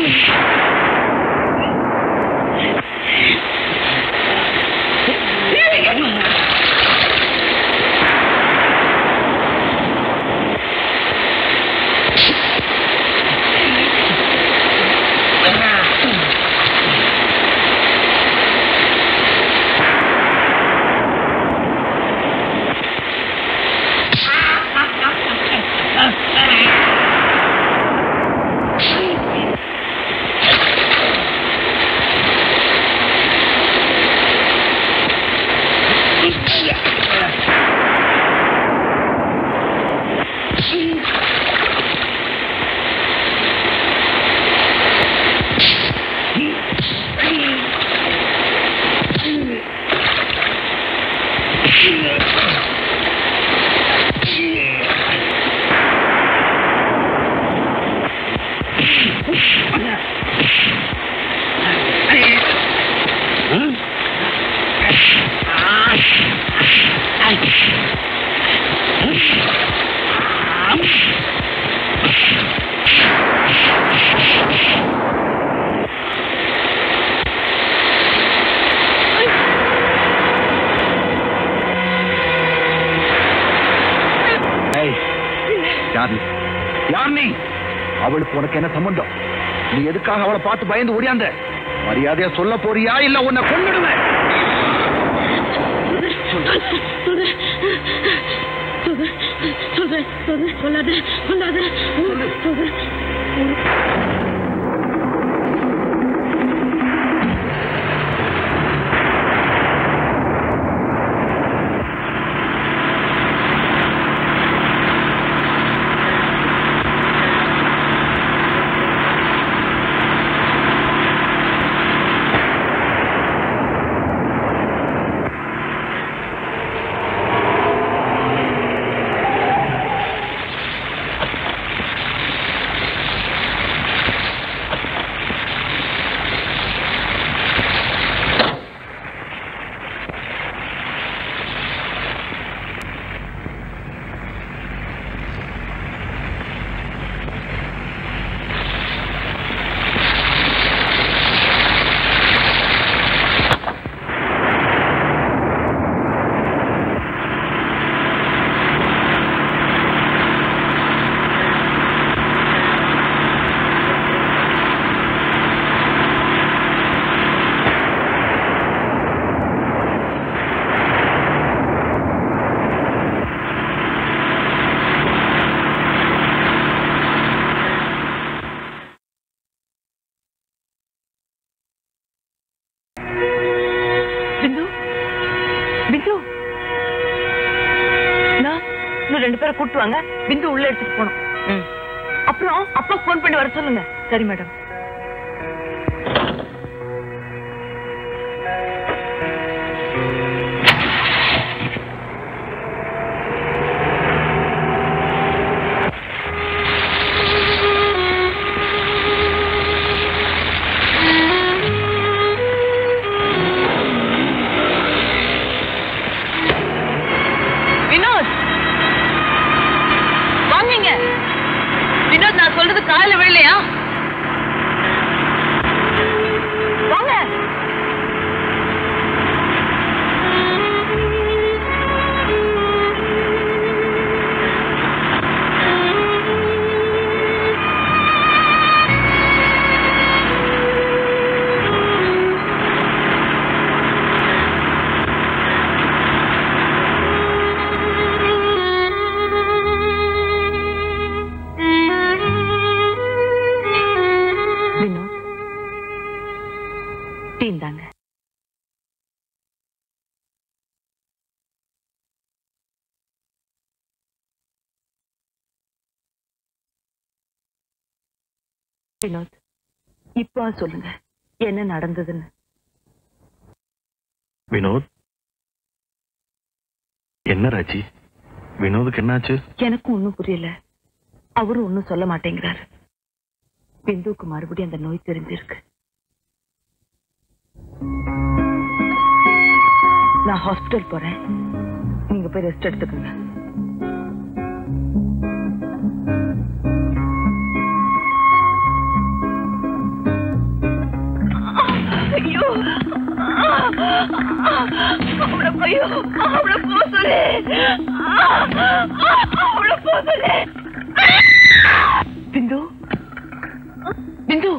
Speaker 1: ஏய், யார் நீ யார் நீ அவளுக்கு உனக்கு என்ன சம்பந்தம் நீ எதுக்காக அவளை பார்த்து பயந்து ஓடியாந்த மரியாதையா சொல்ல போறியா இல்ல உன்னை கொன்னுடுவேன்
Speaker 13: பிந்து பிந்து நான் இன்னும் ரெண்டு பேரை கூட்டு வாங்க பிந்து உள்ள எடுத்துட்டு போகணும் அப்புறம் அப்பா ஃபோன் பண்ணி வர சொல்லுங்க சரி மேடம்
Speaker 5: வினோத் வாங்கிங்க வினோத் நான் சொல்றது காலையில விழலையா வாங்க
Speaker 13: வினோத் டீ இந்தாங்க வினோத் இப்போ சொல்லுங்க என்ன நடந்ததுன்னு
Speaker 6: வினோத் என்ன ராஜி வினோதுக்கு என்னாச்சு
Speaker 13: எனக்கும் ஒண்ணும் புரியல அவரும் ஒண்ணும் சொல்ல மாட்டேங்கிறாரு பிந்துவுக்கு மறுபடியும் அந்த நோய் தெரிஞ்சிருக்கு நான் ஹாஸ்பிட்டல் போறேன் நீங்க போய் ரெஸ்ட் எடுத்துக்கோங்க
Speaker 12: அவளை ஐயோ அவளை போ சொல்லு அவளை போ சொல்லு
Speaker 13: பிந்து பிந்து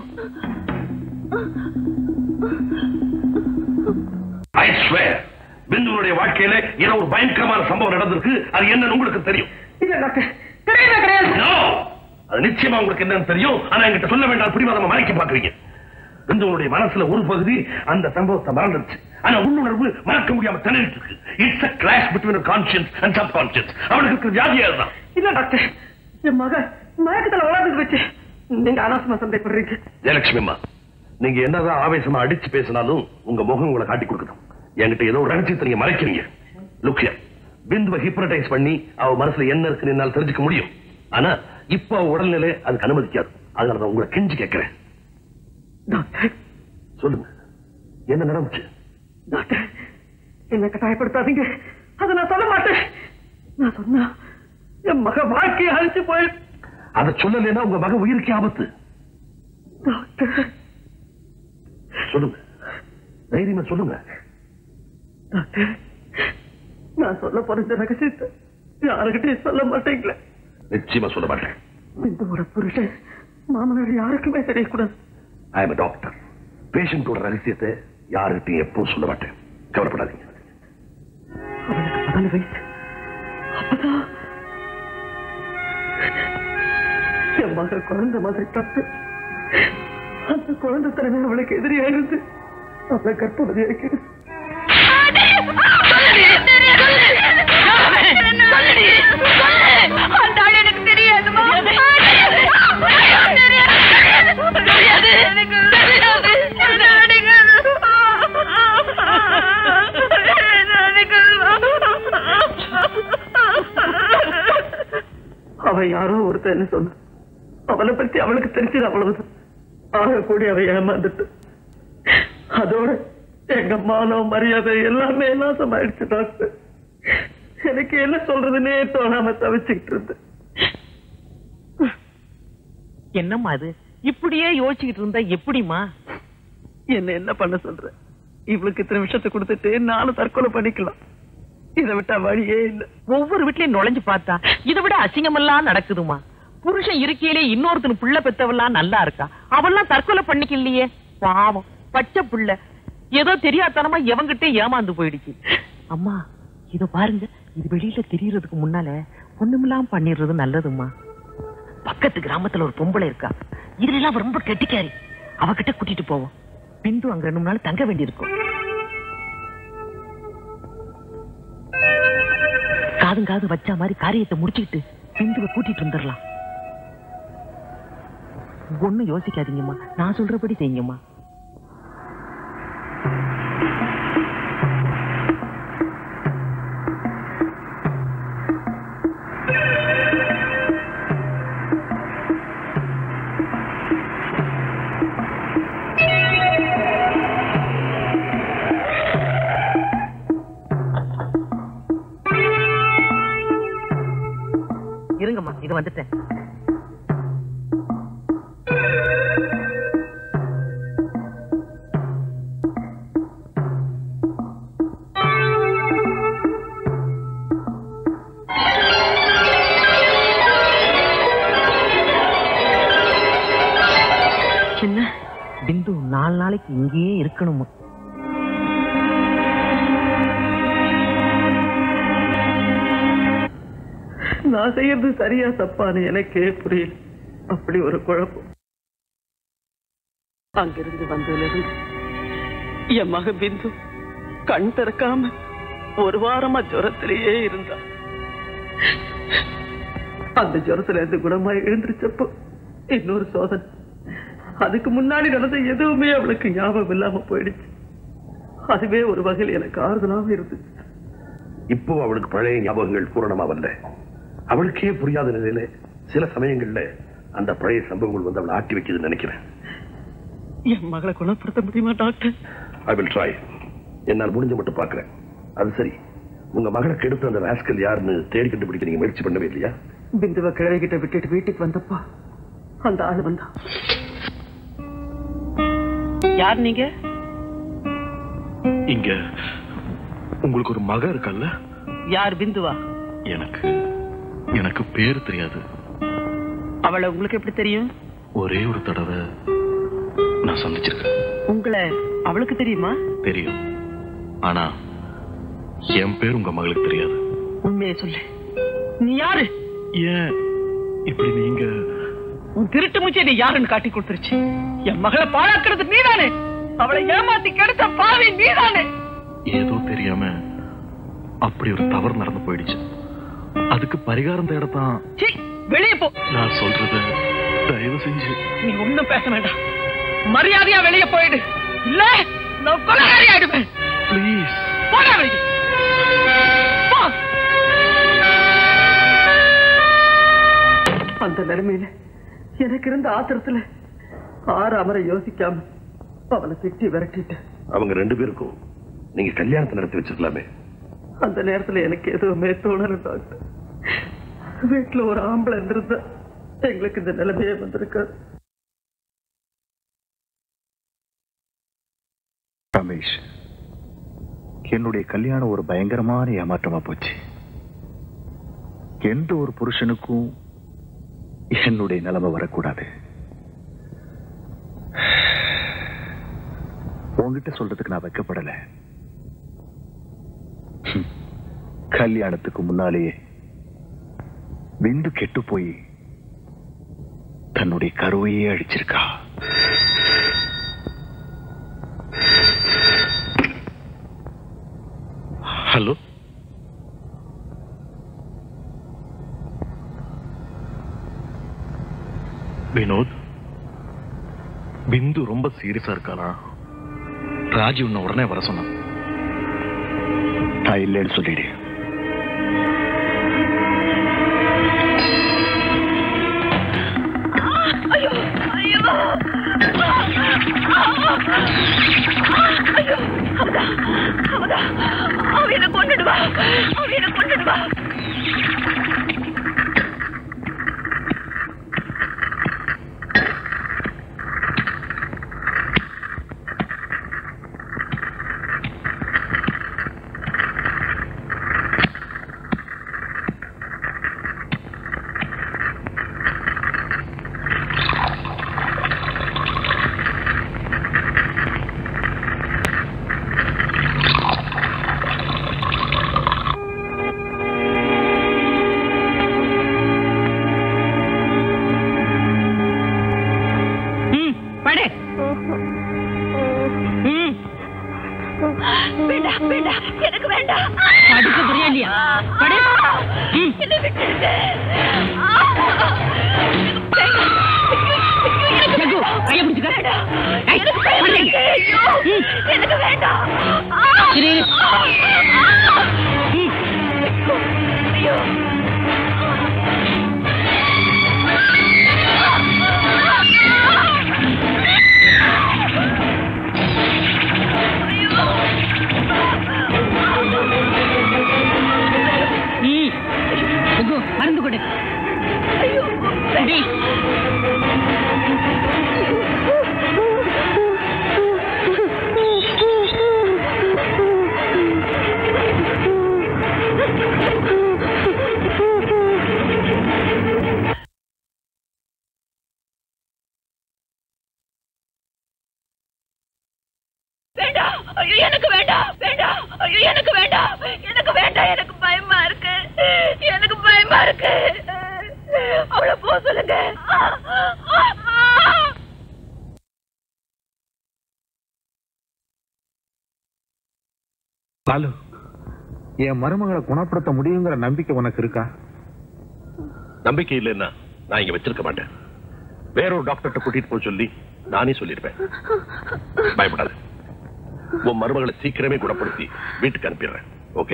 Speaker 11: ஐ ஸ்வேர் பிந்துவனுடைய வாழ்க்கையில ஏதோ ஒரு பயங்கரமான சம்பவம் நடந்திருக்கு அது என்னன்னு உங்களுக்கு தெரியும்
Speaker 2: இல்ல டாக்டர் கிடையவே கிடையாது
Speaker 11: No! அது நிச்சயமா உங்களுக்கு என்னன்னு தெரியும் ஆனா என்கிட்ட சொல்ல வேண்டாம் பிடிவாதமா மறைக்க பாக்குறீங்க பிந்துவனுடைய மனசுல ஒரு பகுதி அந்த சம்பவத்தை மறந்துருச்சு ஆனா உள்ளுணர்வு மறக்க முடியாம திணறிட்டு இருக்கு it's a clash between her conscience and subconscious அவளுக்கு இருக்கிற ஜாதியா தான்
Speaker 2: இல்ல டாக்டர் என் மக மயக்கத்துல வளர்ந்து வச்சு நீங்க அனாவசியமா சந்தேகப்படுறீங்க
Speaker 11: ஜெயலட்சுமி அம்மா நீங்க என்னதான் ஆவேசமா அடிச்சு பேசினாலும் உங்க முகம் உங்களை காட்டி கொடுக்கணும் என்கிட்ட ஏதோ ஒரு ரகசியத்தை நீங்க மறைக்கிறீங்க லுக்கியா பிந்துவை ஹிப்னடைஸ் பண்ணி அவ மனசுல என்ன இருக்குன்னு என்னால தெரிஞ்சுக்க முடியும் ஆனா இப்ப அவ உடல்நிலை அதுக்கு அனுமதிக்காது அதனாலதான் உங்களை கெஞ்சி கேட்கிறேன்
Speaker 2: டாக்டர்
Speaker 11: சொல்லுங்க என்ன நடந்துச்சு
Speaker 2: டாக்டர் என்ன கட்டாயப்படுத்தாதீங்க அதை நான் சொல்ல மாட்டேன் நான் சொன்னா என் மக வாழ்க்கையை அழிச்சு போய்
Speaker 11: அதை சொல்லலைன்னா உங்க மக உயிருக்கு ஆபத்து
Speaker 2: டாக்டர்
Speaker 11: சொல்லுங்க தைரியமா சொல்லுங்க
Speaker 2: டாக்டர் நான் சொல்ல போற இந்த ரகசியத்தை யாருக்கிட்டையும் சொல்ல மாட்டேங்களே
Speaker 11: நிச்சயமா சொல்ல மாட்டேன்
Speaker 2: இந்த ஒரு புருஷன் மாமனார் யாருக்குமே தெரியக்கூடாது
Speaker 11: ஐ எம் டாக்டர் பேஷண்டோட ரகசியத்தை யாருகிட்டையும் எப்பவும் சொல்ல மாட்டேன் கவலைப்படாதீங்க
Speaker 2: அவனுக்கு பதினஞ்சு வயசு அப்பதான் என் மக குழந்தை மாதிரி தப்பு அந்த குழந்தை தலைமை அவளுக்கு எதிரியா இருந்து அவளை கற்பனை இருக்கிறது
Speaker 12: அந்த ஆள் எனக்கு தெரியாதுமா தெரியாது எனக்கு தெரியாது
Speaker 2: அவ யாரோ ஒருத்தன்னு சொன்ன அவளை பத்தி அவளுக்கு தெரிஞ்சது அவ்வளவுதான் ஆக கூடி அவ ஏமாந்துட்டு அதோட எங்க மானம் மரியாதை எல்லாமே நாசமாயிடுச்சு டாக்டர் எனக்கு என்ன சொல்றதுன்னே தோணாம தவிச்சுக்கிட்டு இருந்தேன்
Speaker 16: என்னம்மா அது இப்படியே யோசிச்சுக்கிட்டு இருந்தா எப்படிமா
Speaker 2: என்ன என்ன பண்ண சொல்ற இவளுக்கு இத்தனை விஷயத்தை கொடுத்துட்டு நானும் தற்கொலை பண்ணிக்கலாம் இதை விட்டா வழியே இல்ல
Speaker 16: ஒவ்வொரு வீட்லயும் நுழைஞ்சு பார்த்தா இதை விட அசிங்கமெல்லாம் நடக்குதுமா புருஷன் இருக்கையிலே இன்னொருத்தன் புள்ள பெத்தவெல்லாம் நல்லா இருக்கா அவெல்லாம் தற்கொலை பண்ணிக்கலையே பாவம் பச்சை புள்ள ஏதோ தெரியாதனமா எவங்கிட்ட ஏமாந்து போயிடுச்சு அம்மா இத பாருங்க இது வெளியில தெரியறதுக்கு முன்னால ஒண்ணுமில்லாம பண்ணிடுறது நல்லதும்மா பக்கத்து கிராமத்துல ஒரு பொம்பளை இருக்கா இதுல எல்லாம் ரொம்ப கெட்டிக்காரி அவகிட்ட கூட்டிட்டு போவோம் பிந்து அங்க ரெண்டு மூணு நாள் தங்க வேண்டியிருக்கும் காதும் காது வச்ச மாதிரி காரியத்தை முடிச்சுக்கிட்டு பிந்துவை கூட்டிட்டு வந்துடலாம் ஒண்ணும் யோசிக்காதீங்கம்மா நான் சொல்றபடி செய்யுங்கம்மா இருங்கம்மா இது வந்துட்டேன் சின்ன பிந்து நாலு நாளைக்கு இங்கேயே இருக்கணுமா
Speaker 2: நான் செய்யறது சரியா தப்பான்னு எனக்கே புரியல அப்படி ஒரு குழப்பம் அங்கிருந்து வந்ததிலிருந்து என் மக பிந்து கண் திறக்காம ஒரு வாரமா ஜுரத்திலேயே இருந்தா அந்த ஜுரத்துல இருந்து குணமா எழுந்திருச்சப்போ இன்னொரு சோதனை அதுக்கு முன்னாடி நடந்த எதுவுமே அவளுக்கு ஞாபகம் இல்லாம போயிடுச்சு அதுவே ஒரு வகையில் எனக்கு ஆறுதலாக இருந்துச்சு
Speaker 11: இப்போ அவளுக்கு பழைய ஞாபகங்கள் பூரணமா வரல அவளுக்கே புரியாத நிலையில சில சமயங்கள்ல அந்த பழைய சம்பவங்கள் வந்து அவளை ஆட்டி வைக்குதுன்னு நினைக்கிறேன்
Speaker 2: என் மகளை குணப்படுத்த முடியுமா டாக்டர்
Speaker 11: ஐ வில் ட்ரை என்னால் முடிஞ்ச மட்டும் பார்க்கிறேன் அது சரி உங்க மகளை கெடுத்த அந்த ராஸ்கல் யாருன்னு தேடி கண்டுபிடிக்க நீங்க முயற்சி பண்ணவே இல்லையா
Speaker 2: பிந்துவ கிழவிகிட்ட விட்டுட்டு வீட்டுக்கு வந்தப்போ அந்த ஆள் வந்தான்
Speaker 16: யார் நீங்க
Speaker 6: இங்க உங்களுக்கு ஒரு மக இருக்கல்ல
Speaker 2: யார் பிந்துவா
Speaker 6: எனக்கு எனக்கு பேர் தெரியாது
Speaker 2: அவளை உங்களுக்கு எப்படி தெரியும்
Speaker 6: ஒரே ஒரு தடவை நான் சந்திச்சிருக்கேன்
Speaker 2: உங்களை அவளுக்கு தெரியுமா
Speaker 6: தெரியும் ஆனா என் பேர் உங்க மகளுக்கு தெரியாது
Speaker 2: உண்மையை சொல்லு நீ யாரு
Speaker 6: ஏன் இப்படி நீங்க
Speaker 2: உன் திருட்டு மூச்சை நீ யாருன்னு காட்டி கொடுத்துருச்சு என் மகளை பாழாக்குறது நீதானே அவளை ஏமாத்தி கெடுத்த பாவி நீதானே
Speaker 6: ஏதோ தெரியாம அப்படி ஒரு தவறு நடந்து போயிடுச்சு அதுக்கு பரிகாரம் தேடத்தான்
Speaker 2: சீ, வெளியே போ
Speaker 6: நான் சொல்றத தயவு செஞ்சு
Speaker 2: நீ ஒண்ணும் பேச வேண்டாம் மரியாதையா வெளியே போயிடு இல்ல நான் கொலகாரி ஆயிடுவேன்
Speaker 6: ப்ளீஸ்
Speaker 2: போடா வெளியே போ. அந்த நிலைமையில எனக்கு இருந்த ஆத்திரத்துல ஆறு அமர யோசிக்காம அவளை திட்டி விரட்டிட்டேன்
Speaker 11: அவங்க ரெண்டு பேருக்கும் நீங்க கல்யாணத்தை நடத்தி வச்சிருக்கலாமே
Speaker 2: அந்த நேரத்துல எனக்கு எதுவுமே தோணல டாக்டர் வீட்டுல ஒரு ஆம்பளை இருந்திருந்தா எங்களுக்கு இந்த நிலைமையே வந்திருக்காது
Speaker 1: ரமேஷ் என்னுடைய கல்யாணம் ஒரு பயங்கரமான ஏமாற்றமா போச்சு எந்த ஒரு புருஷனுக்கும் என்னுடைய நிலைமை வரக்கூடாது உங்ககிட்ட சொல்றதுக்கு நான் வைக்கப்படல ஹம். கல்யாணத்துக்கு முன்னாலேயே விந்து கெட்டு போய் தன்னுடைய கருவையே அடிச்சிருக்கா
Speaker 6: ஹலோ வினோத் பிந்து ரொம்ப சீரியஸா இருக்கானா ராஜி உன்னை உடனே வர சொன்னான்
Speaker 1: நான் இல்லைன்னு சொல்லிடு
Speaker 12: ஐயோ ஐயோ ஐயோ அவதா அவதா அவ என்ன கொண்டுடுவா அவ என்ன கொண்டுடுவா
Speaker 8: ம் படு ம்
Speaker 12: வேண்டாம் வேண்டாம் எனக்கு வேண்டாம்
Speaker 8: படுக்க புரியா இல்லையா படு ம்
Speaker 12: என்ன விட்டுடுங்க
Speaker 8: ஜகு கைய பிடிச்சுக்க ஏய்,
Speaker 12: எனக்கு பயமா
Speaker 8: படு.
Speaker 12: இருக்கு. ஐயோ, எனக்கு வேண்டாம்
Speaker 8: இரு, இரு. ம்.
Speaker 12: ஐயோ
Speaker 8: ம். ஜகு, மருந்து கொடு குடி.
Speaker 12: வேண்டாம் ஐயோ எனக்கு வேண்டாம் வேண்டாம் ஐயோ எனக்கு வேண்டாம் எனக்கு வேண்டாம் எனக்கு பயமா இருக்கு எனக்கு பயமா இருக்கு அவளை போக சொல்லுங்க
Speaker 7: பாலு என் மருமகளை குணப்படுத்த முடியுங்கிற நம்பிக்கை உனக்கு இருக்கா
Speaker 11: நம்பிக்கை இல்லைன்னா நான் இங்க வச்சிருக்க மாட்டேன் வேறொரு டாக்டர்கிட்ட கூட்டிட்டு போக சொல்லி நானே சொல்லிருப்பேன் பயப்படாத உன் மருமகளை சீக்கிரமே குணப்படுத்தி வீட்டுக்கு அனுப்பிடுறேன் ஓகே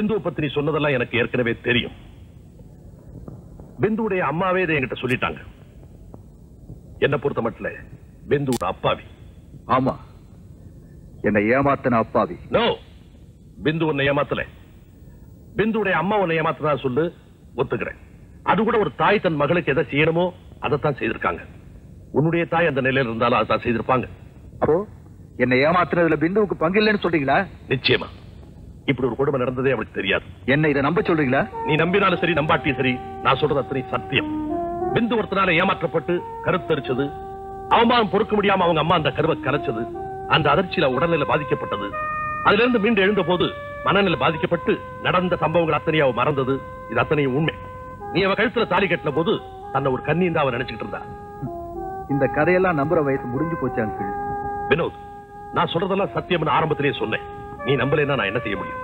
Speaker 11: பிந்துவை பத்தி நீ சொன்னதெல்லாம் எனக்கு ஏற்கனவே தெரியும் பிந்துவுடைய அம்மாவே இதை என்கிட்ட சொல்லிட்டாங்க என்ன பொறுத்த மட்டும் பிந்துவோட அப்பாவி
Speaker 1: ஆமா என்னை ஏமாத்தின அப்பாவி
Speaker 11: நோ பிந்து உன்னை ஏமாத்தல பிந்துவுடைய அம்மா உன்னை ஏமாத்ததா சொல்லு ஒத்துக்கிறேன் அது கூட ஒரு தாய் தன் மகளுக்கு எதை செய்யணுமோ அதைத்தான் செய்திருக்காங்க உன்னுடைய தாய் அந்த நிலையில இருந்தாலும் அதான் செய்திருப்பாங்க
Speaker 1: அப்போ என்னை ஏமாத்துனதுல பிந்துவுக்கு பங்கு இல்லைன்னு சொல்றீங்களா
Speaker 11: நிச்சயமா இப்படி ஒரு கொடுமை நடந்ததே அவளுக்கு தெரியாது
Speaker 1: என்ன இதை நம்ப சொல்றீங்களா
Speaker 11: நீ நம்பினாலும் சரி நம்பாட்டியும் சரி நான் சொல்றது அத்தனை சத்தியம் பிந்து ஒருத்தனால ஏமாற்றப்பட்டு கருத்தரிச்சது அவமானம் பொறுக்க முடியாம அவங்க அம்மா அந்த கருவை கரைச்சது அந்த அதிர்ச்சியில உடல்நிலை பாதிக்கப்பட்டது அதுல இருந்து மீண்டு எழுந்த போது மனநிலை பாதிக்கப்பட்டு நடந்த சம்பவங்கள் அத்தனையும் அவ மறந்தது இது அத்தனையும் உண்மை நீ அவ கழுத்துல தாலி கட்டின போது தன்னை ஒரு கண்ணி தான் அவ நினைச்சுக்கிட்டு இருந்தா
Speaker 1: இந்த கதையெல்லாம் நம்புற வயசு முடிஞ்சு போச்சு அங்கிள்
Speaker 11: வினோத் நான் சொல்றதெல்லாம் சத்தியம்னு ஆரம்பத்திலேயே சொன்னேன் நீ நம்பலைன்னா நான் என்ன செய்ய முடியும்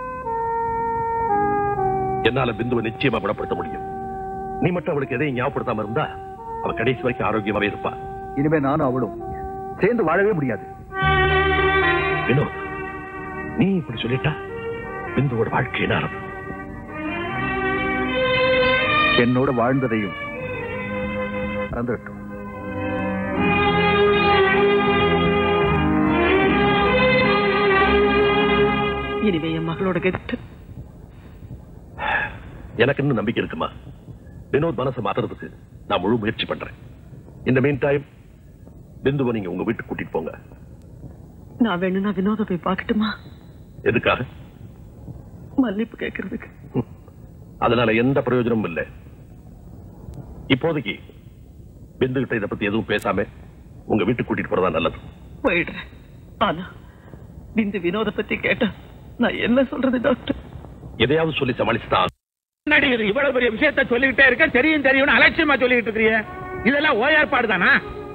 Speaker 11: என்னால பிந்துவை நிச்சயமா குணப்படுத்த முடியும் நீ மட்டும் அவளுக்கு எதையும் ஞாபகப்படுத்தாம இருந்தா அவ கடைசி வரைக்கும் ஆரோக்கியமாவே இருப்பா
Speaker 1: இனிமே நானும் அவளும் சேர்ந்து வாழவே முடியாது
Speaker 11: வினோத் நீ இப்படி சொல்லிட்டா பிந்துவோட வாழ்க்கை என்ன ஆரம்பம்
Speaker 1: என்னோட வாழ்ந்ததையும் மறந்துவிட்டோம்
Speaker 2: இனிமே என் மகளோட கெத்து
Speaker 11: எனக்கு இன்னும் நம்பிக்கை இருக்குமா வினோத் மனசை மாத்துறதுக்கு நான் முழு முயற்சி பண்றேன் இந்த மீன் டைம் பிந்துவை நீங்க உங்க வீட்டுக்கு கூட்டிட்டு போங்க
Speaker 2: நான் வேணும்னா வினோத போய் பார்க்கட்டுமா
Speaker 11: எதுக்காக
Speaker 2: மன்னிப்பு கேட்கறதுக்கு
Speaker 11: அதனால எந்த பிரயோஜனமும் இல்லை இப்போதைக்கு பிந்து கிட்ட இதை பத்தி எதுவும் பேசாம உங்க வீட்டுக்கு கூட்டிட்டு போறதா நல்லது
Speaker 2: போயிடுறேன் ஆனா பிந்து வினோத பத்தி கேட்டா நான் என்ன சொல்றது டாக்டர்
Speaker 11: எதையாவது சொல்லி சமாளிச்சுதான்
Speaker 7: என்னடி இது இவ்வளவு பெரிய விஷயத்த சொல்லிக்கிட்டே இருக்க தெரியும் தெரியும் அலட்சியமா சொல்லிக்கிட்டு இருக்கிறிய இதெல்லாம் ஓயாற்பாடு தானா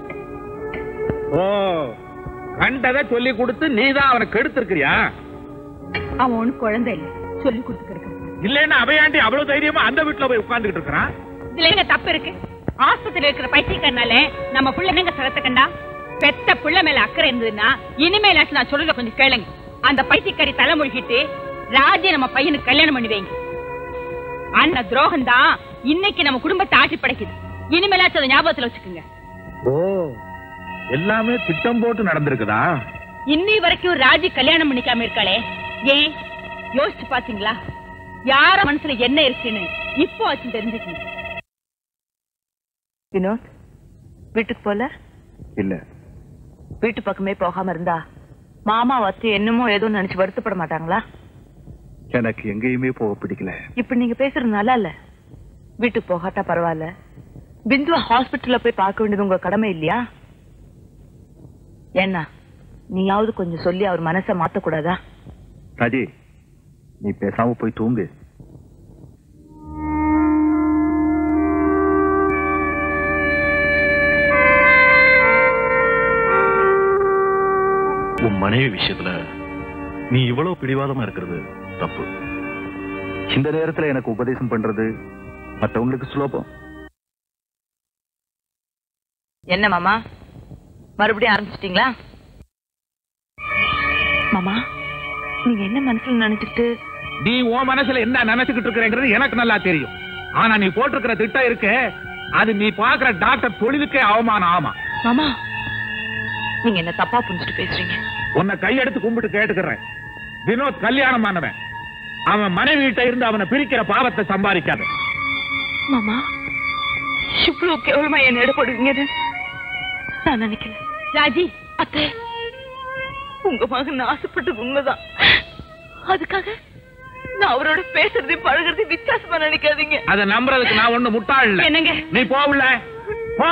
Speaker 7: ஓ கண்டதை சொல்லி கொடுத்து நீதான் அவனை கெடுத்திருக்கிறியா
Speaker 8: அவன் ஒண்ணு குழந்தை இல்ல சொல்லி கொடுத்துருக்க
Speaker 7: இல்லைன்னா அவையாண்டி அவ்வளவு தைரியமா அந்த வீட்டுல போய் உட்கார்ந்துகிட்டு இருக்கிறான்
Speaker 8: இதுல எங்க தப்பு இருக்கு ஆஸ்பத்திரி இருக்கிற பைத்தியக்காரனால நம்ம புள்ள என்னங்க சரத்தை கண்டா பெத்த புள்ள மேல அக்கறை இருந்ததுன்னா இனிமேலாச்சும் நான் சொல்றத கொஞ்சம் கேளுங்க அந்த பைத்தியக்காரி தலைமொழிகிட்டு ராஜி நம்ம பையனுக்கு கல்யாணம் பண்ணி வைங்க அந்த துரோகம் தான் இன்னைக்கு நம்ம குடும்பத்தை ஆட்சி படைக்குது இனிமேலாச்சும் அதை ஞாபகத்துல வச்சுக்கோங்க
Speaker 7: ஓ எல்லாமே திட்டம் போட்டு நடந்திருக்குதா
Speaker 8: இன்னி வரைக்கும் ராஜி கல்யாணம் பண்ணிக்காம இருக்காளே ஏன் யோசிச்சு பாத்தீங்களா யார மனசுல என்ன இருக்குன்னு இப்போ ஆச்சு தெரிஞ்சுக்கணும்
Speaker 13: வினோத் வீட்டுக்கு போல
Speaker 1: இல்ல
Speaker 13: வீட்டு பக்கமே போகாம இருந்தா மாமா வச்சு என்னமோ ஏதோ நினைச்சு வருத்தப்பட மாட்டாங்களா
Speaker 1: எனக்கு எங்கேயுமே போக பிடிக்கல
Speaker 13: இப்ப நீங்க பேசுறது நல்லா இல்ல வீட்டுக்கு போகாட்டா பரவாயில்ல பிந்துவ ஹாஸ்பிட்டல்ல போய் பார்க்க வேண்டியது உங்க கடமை இல்லையா ஏன்னா நீயாவது கொஞ்சம் சொல்லி அவர் மனசை மாத்தக்கூடாதா
Speaker 1: ராஜி நீ பேசாம போய் தூங்கு
Speaker 6: உன் மனைவி விஷயத்துல நீ இவ்வளவு பிடிவாதமா இருக்கிறது தப்பு
Speaker 1: இந்த நேரத்துல எனக்கு உபதேசம் பண்றது மத்தவங்களுக்கு சுலபம்
Speaker 13: என்ன மாமா மறுபடியும் ஆரம்பிச்சிட்டீங்களா மாமா நீங்க என்ன மனசுல நினைச்சிட்டு
Speaker 7: நீ உன் மனசுல என்ன நினைச்சுக்கிட்டு இருக்கிறேங்கிறது எனக்கு நல்லா தெரியும் ஆனா நீ போட்டிருக்கிற திட்டம் இருக்கு அது நீ பாக்குற டாக்டர் தொழிலுக்கே அவமானம் ஆமா
Speaker 13: மாமா நீங்க என்ன தப்பா புரிஞ்சுட்டு பேசுறீங்க
Speaker 7: உன்னை கையெடுத்து கும்பிட்டு கேட்டுக்கிறேன் வினோத் கல்யாணம் ஆனவன் அவன் மனைவி கிட்ட இருந்து அவனை பிரிக்கிற பாவத்தை சம்பாதிக்காத
Speaker 13: மாமா இவ்வளவு கேவலமா என்ன எடுப்படுவீங்கன்னு நான் நினைக்கல
Speaker 8: ராஜி
Speaker 13: அத்தை உங்க மகன் ஆசைப்பட்டது உண்மைதான் அதுக்காக நான் அவரோட பேசுறதையும் பழகுறதையும் வித்தியாசமா நினைக்காதீங்க
Speaker 7: அதை நம்புறதுக்கு நான் ஒண்ணு முட்டாள் இல்ல
Speaker 13: என்னங்க?
Speaker 7: நீ போகல போ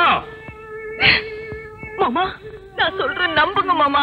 Speaker 13: மாமா நான் சொல்றேன் நம்புங்க மாமா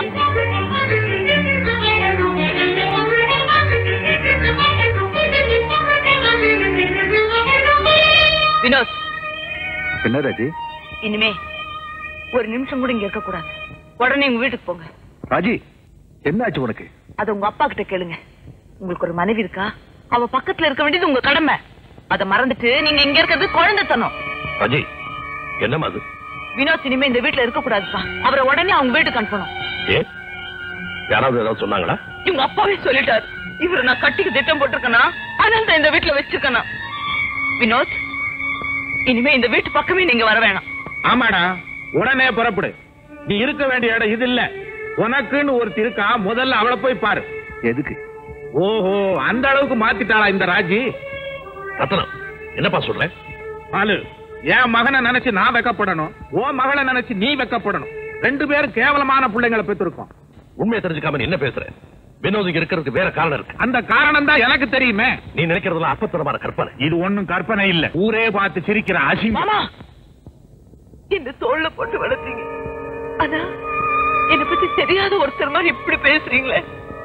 Speaker 13: வினோத்
Speaker 1: என்ன ராஜி
Speaker 13: இனிமே ஒரு நிமிஷம் கூட இங்க இருக்க கூடாது உடனே உங்க வீட்டுக்கு போங்க
Speaker 1: ராஜி என்னாச்சு உனக்கு
Speaker 13: அத உங்க அப்பா கிட்ட கேளுங்க உங்களுக்கு ஒரு மனைவி இருக்கா அவ பக்கத்துல இருக்க வேண்டியது உங்க கடமை அத மறந்துட்டு நீங்க இங்க இருக்கிறது குழந்தைத்தனம்
Speaker 11: அஜய் என்னம்மா அது
Speaker 13: வினோத் இனிமே இந்த வீட்டுல இருக்க கூடாதுப்பா அவரை உடனே அவங்க வீட்டுக்கு அனுப்பணும்
Speaker 11: ஏன் யாராவது ஏதாவது சொன்னாங்களா
Speaker 13: இவங்க அப்பாவே சொல்லிட்டாரு
Speaker 8: இவரை நான் கட்டிக்கு திட்டம் போட்டிருக்கேனா ஆனால் தான் இந்த வீட்டுல வச்சிருக்கேனா வினோத் இனிமே இந்த வீட்டு பக்கமே நீங்க வர வேணாம்
Speaker 7: ஆமாடா உடனே புறப்படு நீ இருக்க வேண்டிய இடம் இது இல்ல உனக்குன்னு ஒருத்தி இருக்கா முதல்ல அவளை போய் பாரு
Speaker 1: எதுக்கு
Speaker 7: ஓஹோ அந்த அளவுக்கு மாத்திட்டாளா இந்த ராஜி
Speaker 11: ரத்னம் என்னப்பா சொல்றேன்
Speaker 7: பாலு என் மகனை நினைச்சு நான் வெக்கப்படணும் உன் மகளை நினைச்சு நீ வெக்கப்படணும் ரெண்டு பேரும் கேவலமான பிள்ளைங்களை பெற்றிருக்கோம்
Speaker 11: உண்மையை தெரிஞ்சுக்காம நீ என்ன பேசுற வினோத் இங்க இருக்கிறதுக்கு வேற காரணம் இருக்கு
Speaker 7: அந்த காரணம் தான் எனக்கு தெரியுமே
Speaker 11: நீ நினைக்கிறதுலாம் அப்பத்தனமான கற்பனை
Speaker 7: இது ஒண்ணும் கற்பனை இல்ல ஊரே பார்த்து சிரிக்கிற அசிங்கம்
Speaker 13: மாமா என்ன தோல்ல போட்டு வளர்த்தீங்க ஆனா என்ன பத்தி தெரியாத ஒருத்தர் மாதிரி இப்படி பேசுறீங்களே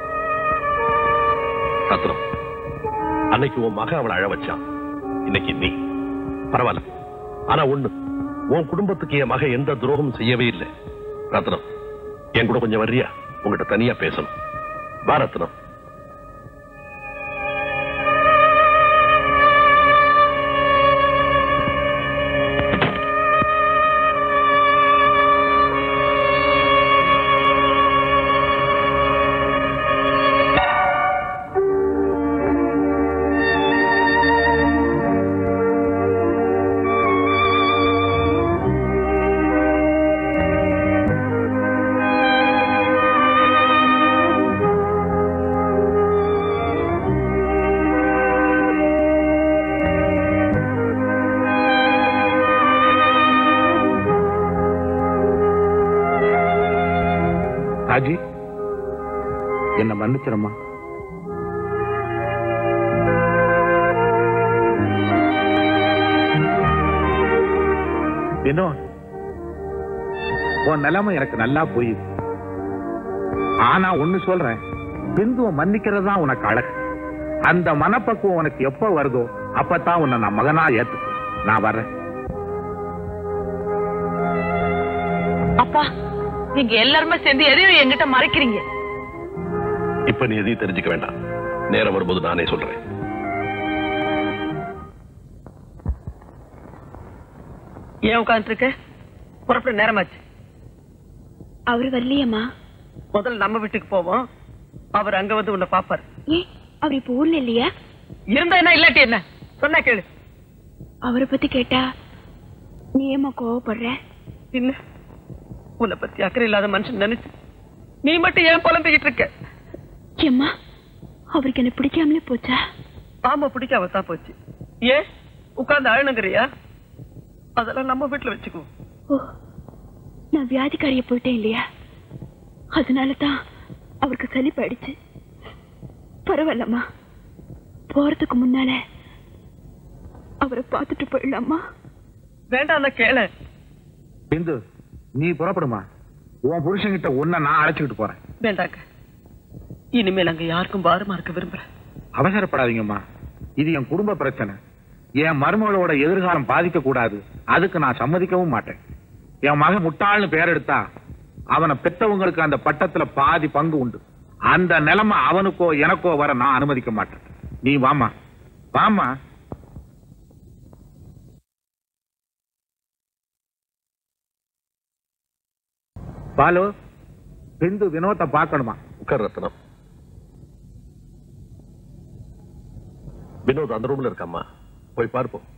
Speaker 11: ரத்னம் அன்னைக்கு உன் மகன் அவளை அழ வச்சான் இன்னைக்கு நீ பரவாயில்ல ஆனா ஒண்ணு உன் குடும்பத்துக்கு என் மகன் எந்த துரோகமும் செய்யவே இல்லை ரத்னம் என் கூட கொஞ்சம் வர்றியா உங்ககிட்ட தனியா பேசணும் வா ரத்னம்
Speaker 7: ராஜி என்ன மன்னிச்சிடமா வினோத் உன் நிலைமை எனக்கு நல்லா போயுது ஆனா ஒண்ணு சொல்றேன் பிந்துவ மன்னிக்கிறது தான் உனக்கு அழகு அந்த மனப்பக்குவம் உனக்கு எப்ப வருதோ அப்பதான் உன்னை நான் மகனா ஏத்துக்கு நான் வர்றேன்
Speaker 13: அப்பா நீங்க எல்லாருமே சேர்ந்து எதையும் என்கிட்ட மறைக்கிறீங்க
Speaker 11: இப்ப நீ எதையும் தெரிஞ்சுக்க வேண்டாம் நேரம் வரும்போது நானே சொல்றேன்
Speaker 2: ஏன் உட்கார்ந்து இருக்க புறப்பட நேரமாச்சு
Speaker 9: அவரு வரலையம்மா
Speaker 2: முதல்ல நம்ம வீட்டுக்கு போவோம் அவர் அங்க வந்து உன்னை பாப்பார்
Speaker 9: ஏன் அவர் இப்ப ஊர்ல இல்லையா
Speaker 2: இருந்தா என்ன இல்லாட்டி என்ன சொன்னா கேளு
Speaker 9: அவரை பத்தி கேட்டா நீ ஏமா கோவப்படுற
Speaker 2: என்ன உன்னை பத்தி அக்கறை இல்லாத மனுஷன் நினைச்சு நீ மட்டும் ஏன் புலம்பிக்கிட்டு இருக்க
Speaker 9: ஏம்மா அவருக்கு என்ன பிடிக்காமலே போச்சா
Speaker 2: ஆமா பிடிக்காம தான் போச்சு ஏன் உட்கார்ந்து அழணுங்கிறியா அதெல்லாம் நம்ம வீட்டுல வச்சுக்குவோம்
Speaker 9: ஓ நான் வியாதிக்காரிய போயிட்டேன் இல்லையா அதனால தான் அவருக்கு சளி போயிடுச்சு பரவாயில்லம்மா போறதுக்கு முன்னால அவரை பார்த்துட்டு போயிடலாமா
Speaker 2: வேண்டாம் கேள
Speaker 7: பிந்து நீ புறப்படுமா உன் புருஷன்கிட்ட உன்னை நான் அழைச்சிக்கிட்டு போறேன்
Speaker 2: வேண்டாங்க இனிமேல் அங்க யாருக்கும் பாரமா இருக்க விரும்புறேன்
Speaker 7: அவசரப்படாதீங்கம்மா இது என் குடும்ப பிரச்சனை என் மருமகளோட எதிர்காலம் பாதிக்க கூடாது அதுக்கு நான் சம்மதிக்கவும் மாட்டேன் என் மகன் முட்டாள்னு பேர் எடுத்தா அவனை பெத்தவங்களுக்கு அந்த பட்டத்துல பாதி பங்கு உண்டு அந்த நிலைமை அவனுக்கோ எனக்கோ வர நான் அனுமதிக்க மாட்டேன் நீ வாமா வாமா பாலு பிந்து வினோத்தை பார்க்கணுமா
Speaker 11: உட்கார் ரத்னம் வினோத் அந்த ரூம்ல இருக்காம்மா போய் பார்ப்போம்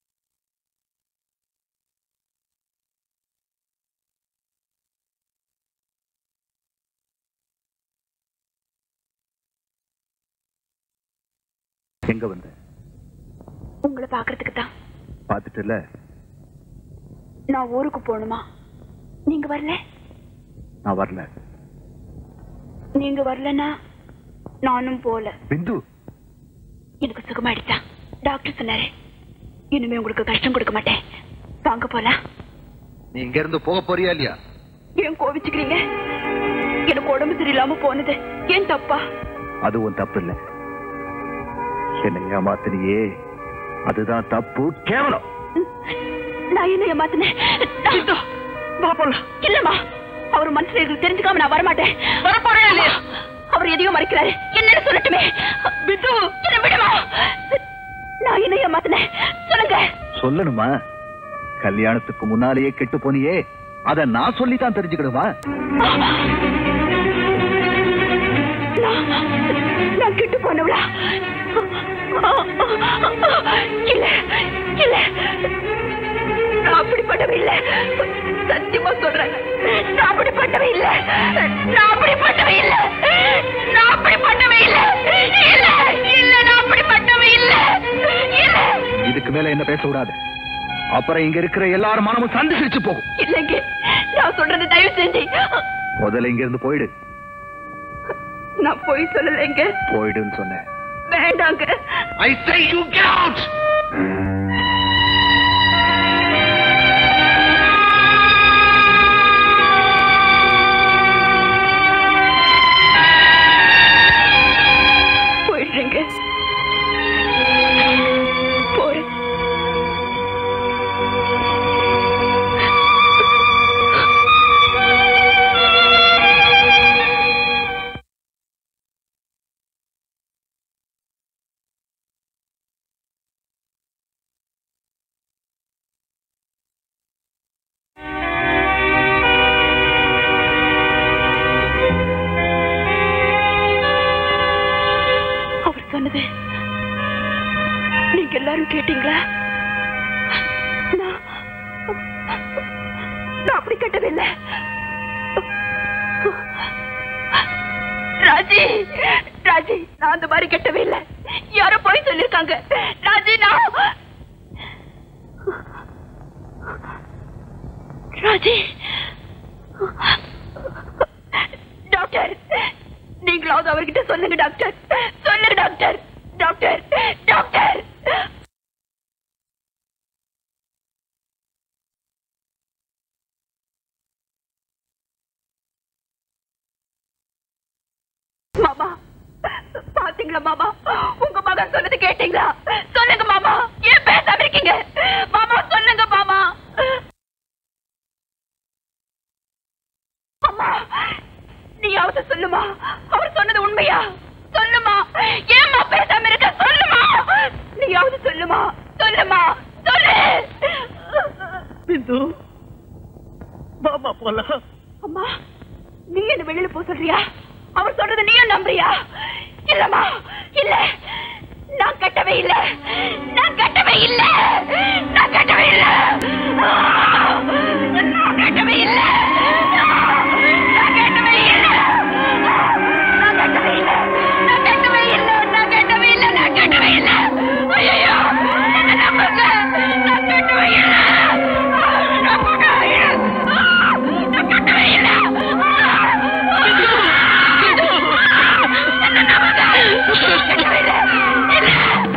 Speaker 1: எங்க வந்த
Speaker 9: உங்களை பாக்குறதுக்கு தான்
Speaker 1: பாத்துட்டுல
Speaker 9: நான் ஊருக்கு போகணுமா நீங்க வரல
Speaker 1: நான் வரல
Speaker 9: நீங்க வரலனா நானும் போல
Speaker 1: பிந்து
Speaker 9: எனக்கு சுகமாயிடுச்சா டாக்டர் சொன்னாரு இனிமே உங்களுக்கு கஷ்டம் கொடுக்க மாட்டேன் வாங்க போலாம்
Speaker 1: நீ இங்க இருந்து போக போறியா இல்லையா
Speaker 9: ஏன் கோவிச்சுக்கிறீங்க எனக்கு உடம்பு சரியில்லாம போனது ஏன் தப்பா
Speaker 1: அதுவும் தப்பு இல்ல என்னை ஏமாத்தினியே அதுதான் தப்பு கேவலம்
Speaker 9: நான் என்ன ஏமாத்தினேன் வா போலாம் இல்லம்மா அவர் மனசுல இருக்கு தெரிஞ்சுக்காம நான் வரமாட்டேன் வர போறேன் இல்லையா அவர் எதையும் மறைக்கிறாரு என்னன்னு சொல்லட்டுமே பிந்து என்ன விடுமா நான் என்ன ஏமாத்தினேன் சொல்லுங்க
Speaker 1: சொல்லணுமா கல்யாணத்துக்கு முன்னாலேயே கெட்டு போனியே அத நான் சொல்லித்தான் தெரிஞ்சுக்கணுமா
Speaker 9: நான் நான் கெட்டு போனவளா இல்ல இல்ல நான் அப்படி பண்ணவே இல்ல சத்தியமா சொல்றேன் நான் அப்படி பண்ணவே இல்ல நான் அப்படி பண்ணவே இல்ல நான் அப்படி பண்ணவே இல்ல இல்ல இல்ல நான் அப்படி பண்ணவே இல்ல இல்ல
Speaker 1: இதுக்கு மேல என்ன பேசக்கூடாது அப்புறம் இங்க இருக்கிற எல்லாரும் மனமும் சந்திச்சு போகும்
Speaker 9: இல்லைங்க நான் சொல்றது தயவு செஞ்சு
Speaker 1: முதல்ல இங்க இருந்து போயிடு
Speaker 9: நான் போய் சொல்லலைங்க
Speaker 1: போயிடுன்னு சொன்னேன்
Speaker 9: வேண்டாங்க
Speaker 1: I say you get out
Speaker 9: போயிடுறேங்க போறேன் அவர் சொன்னது நீங்க எல்லாரும் கேட்டீங்களா நான் நான் அப்படி கட்டவில்லை ராஜி ராஜி நான் அந்த மாதிரி கட்டவே இல்லை யாரோ போய் சொல்லிருக்காங்க ராஜி நான் ராஜி டாக்டர் நீங்களாவது அவர்கிட்ட சொல்லுங்க டாக்டர் சொல்லுங்க டாக்டர் டாக்டர் டாக்டர் மாமா பாத்தீங்களா மாமா உங்க மகன் சொன்னது கேட்டீங்களா சொல்லுங்க மாமா ஏன் பேசாம இருக்கீங்க மாமா சொல்லுங்க மாமா அம்மா நீயாவது சொல்லுமா அவர் சொன்னது உண்மையா சொல்லுமா ஏம்மா பேசாம இருக்க சொல்லுமா நீயாவது சொல்லுமா சொல்லுமா சொல்லு
Speaker 2: பிந்து பாபா போலாம்
Speaker 9: அம்மா நீ என்ன வெளியில போ சொல்றியா அவர் சொல்றத நீயும் நம்புறியா இல்லம்மா இல்ல நான் கட்டவே இல்ல நான் கட்டவே இல்ல நான் கட்டவே இல்ல நான் கட்டவே இல்ல நான் கட்டவே இல்ல நான் கட்டவே இல்ல நான் கட்டவே இல்ல நான் கட்டவே இல்ல நான் கட்டவே இல்ல ஐயோ என்ன நம்புங்க நான் கட்டவே இல்ல நான் கட்டவே இல்ல நான் கட்டவே இல்ல என்ன நம்புங்க கட்டவே இல்ல இல்ல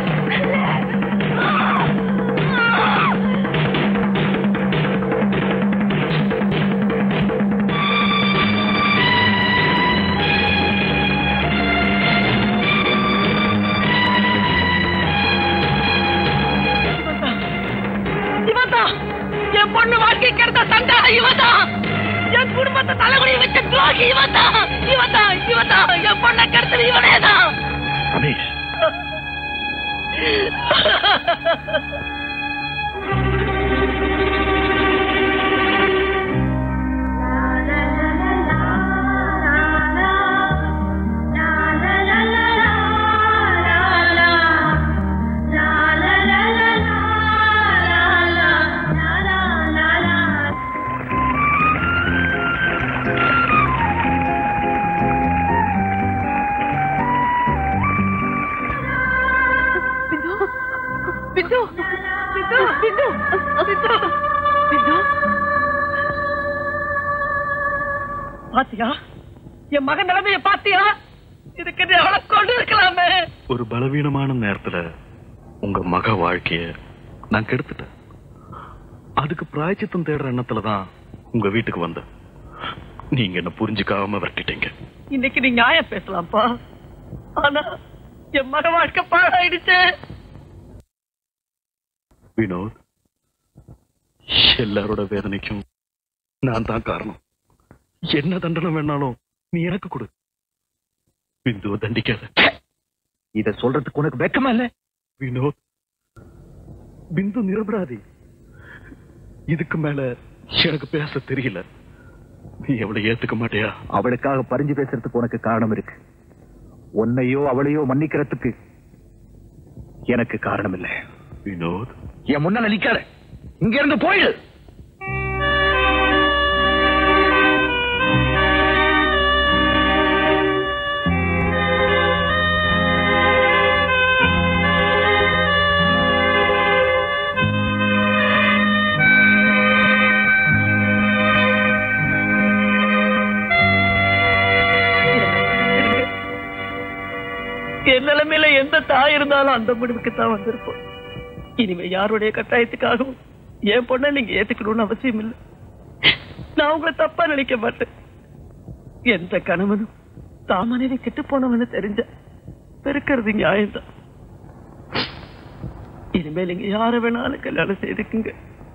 Speaker 2: இவன்தான் என் பொண்ணு வாழ்க்கைக்கு எடுத்த சண்டை இவன்தான் என் குடும்பத்தை தலைகுடி வச்ச துரோகி இவன்தான் இவன்தான் இவன்தான் என் பொண்ணை கெடுத்தது இவனேதான்
Speaker 11: ரமேஷ்
Speaker 9: பிந்து பிந்து பிந்து பிந்து பிந்து பிந்து
Speaker 2: பாத்தியா என் மகன் நிலைமைய பாத்தியா இதுக்கு நீ அவளை கொண்டு இருக்கலாமே
Speaker 11: ஒரு பலவீனமான நேரத்துல உங்க மக வாழ்க்கைய நான் கெடுத்துட்டேன் அதுக்கு பிராய்ச்சித்தம் தேடுற எண்ணத்துல தான் உங்க வீட்டுக்கு வந்தேன் நீங்க என்ன புரிஞ்சுக்காம விரட்டிட்டீங்க
Speaker 2: இன்னைக்கு நீ நியாயம் பேசலாம்ப்பா ஆனா என் மக வாழ்க்கை பாழாயிடுச்சு
Speaker 11: வினோத் எல்லாரோட வேதனைக்கும் நான் தான் காரணம் என்ன தண்டனை வேணாலும் நீ எனக்கு கொடு பிந்துவை தண்டிக்காத
Speaker 1: இத சொல்றதுக்கு உனக்கு வெக்கமா இல்ல
Speaker 11: வினோத் பிந்து நிரபராதி இதுக்கு மேல எனக்கு பேச தெரியல நீ எவ்வளவு ஏத்துக்க மாட்டியா
Speaker 1: அவளுக்காக பறிஞ்சு பேசுறதுக்கு உனக்கு காரணம் இருக்கு உன்னையோ அவளையோ மன்னிக்கிறதுக்கு எனக்கு காரணம் இல்லை
Speaker 11: வினோத்
Speaker 1: என் முன்னால நிக்காத இங்க இருந்து போயிடு
Speaker 16: என் நிலைமையில எந்த தாய் இருந்தாலும் அந்த முடிவுக்கு தான் வந்திருப்போம் இனிமே யாருடைய கட்டாயத்துக்காகவும் என் பொண்ணை நீங்க ஏத்துக்கணும்னு அவசியம் இல்லை நான் உங்களை தப்பா நினைக்க மாட்டேன் எந்த கணவனும் தான் மனைவி கெட்டு போனவன்னு தெரிஞ்ச பெருக்கிறது நியாயம்தான் இனிமேல் நீங்க யார வேணாலும் கல்யாணம் செய்துக்குங்க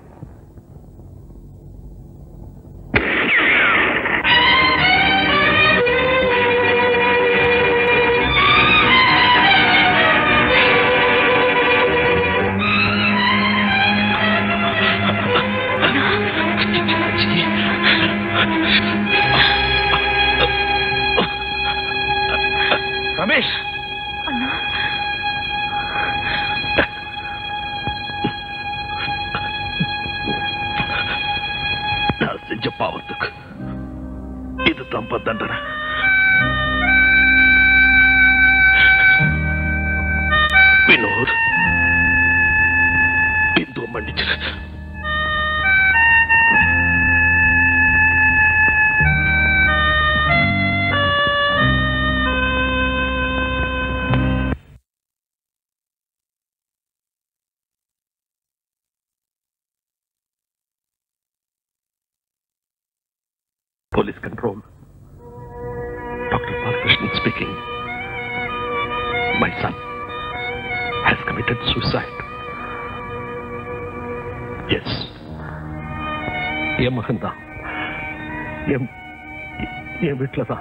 Speaker 11: ரமேஷ் நான் செஞ்ச பாவத்துக்கு இது தம்ப தண்டனை வினோத் இந்து மன்னிச்சிரு Police control. Dr. Balakrishnan speaking. My son has committed suicide. Yes. என் மகன் தான் என் என் வீட்டுல தான்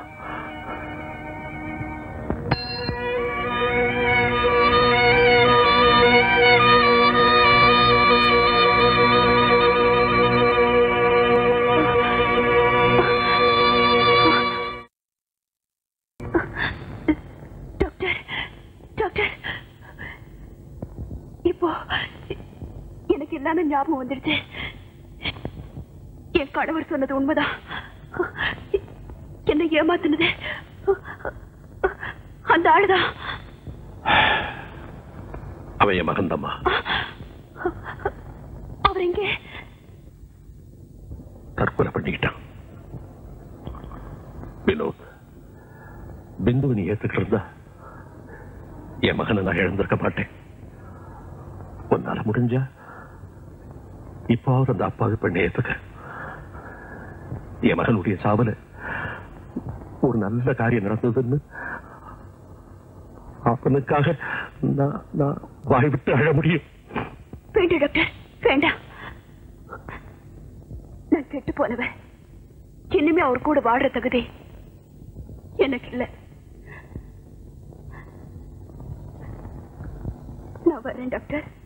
Speaker 9: டாக்டர் டாக்டர் இப்போ எனக்கு எல்லாமே ஞாபகம் வந்துடுச்சு என் கணவர் சொன்னது உண்மைதான் என்னை ஏமாத்துனது அந்த ஆளுதான்
Speaker 11: அவன் என் மகன் தாம்மா
Speaker 9: அவர் எங்கே
Speaker 11: தற்கொலை பண்ணிக்கிட்டான் வினோத் பிந்துவை நீ ஏத்துக்கிட்டு இருந்தா என் மகனை நான் இழந்திருக்க மாட்டேன் உன்னால முடிஞ்சா இப்பாவது அந்த அப்பாவி பெண்ணை ஏத்துக்க என் மகனுடைய சாவல ஒரு நல்ல காரியம் நடந்ததுன்னு அவனுக்காக நான் நான் வாய் விட்டு அழ முடியும்
Speaker 9: வேண்டாம் டாக்டர் வேண்டாம் நான் கெட்டு போனவன் இனிமே அவர் கூட வாடுற தகுதி எனக்கு இல்ல நான் வரேன் டாக்டர்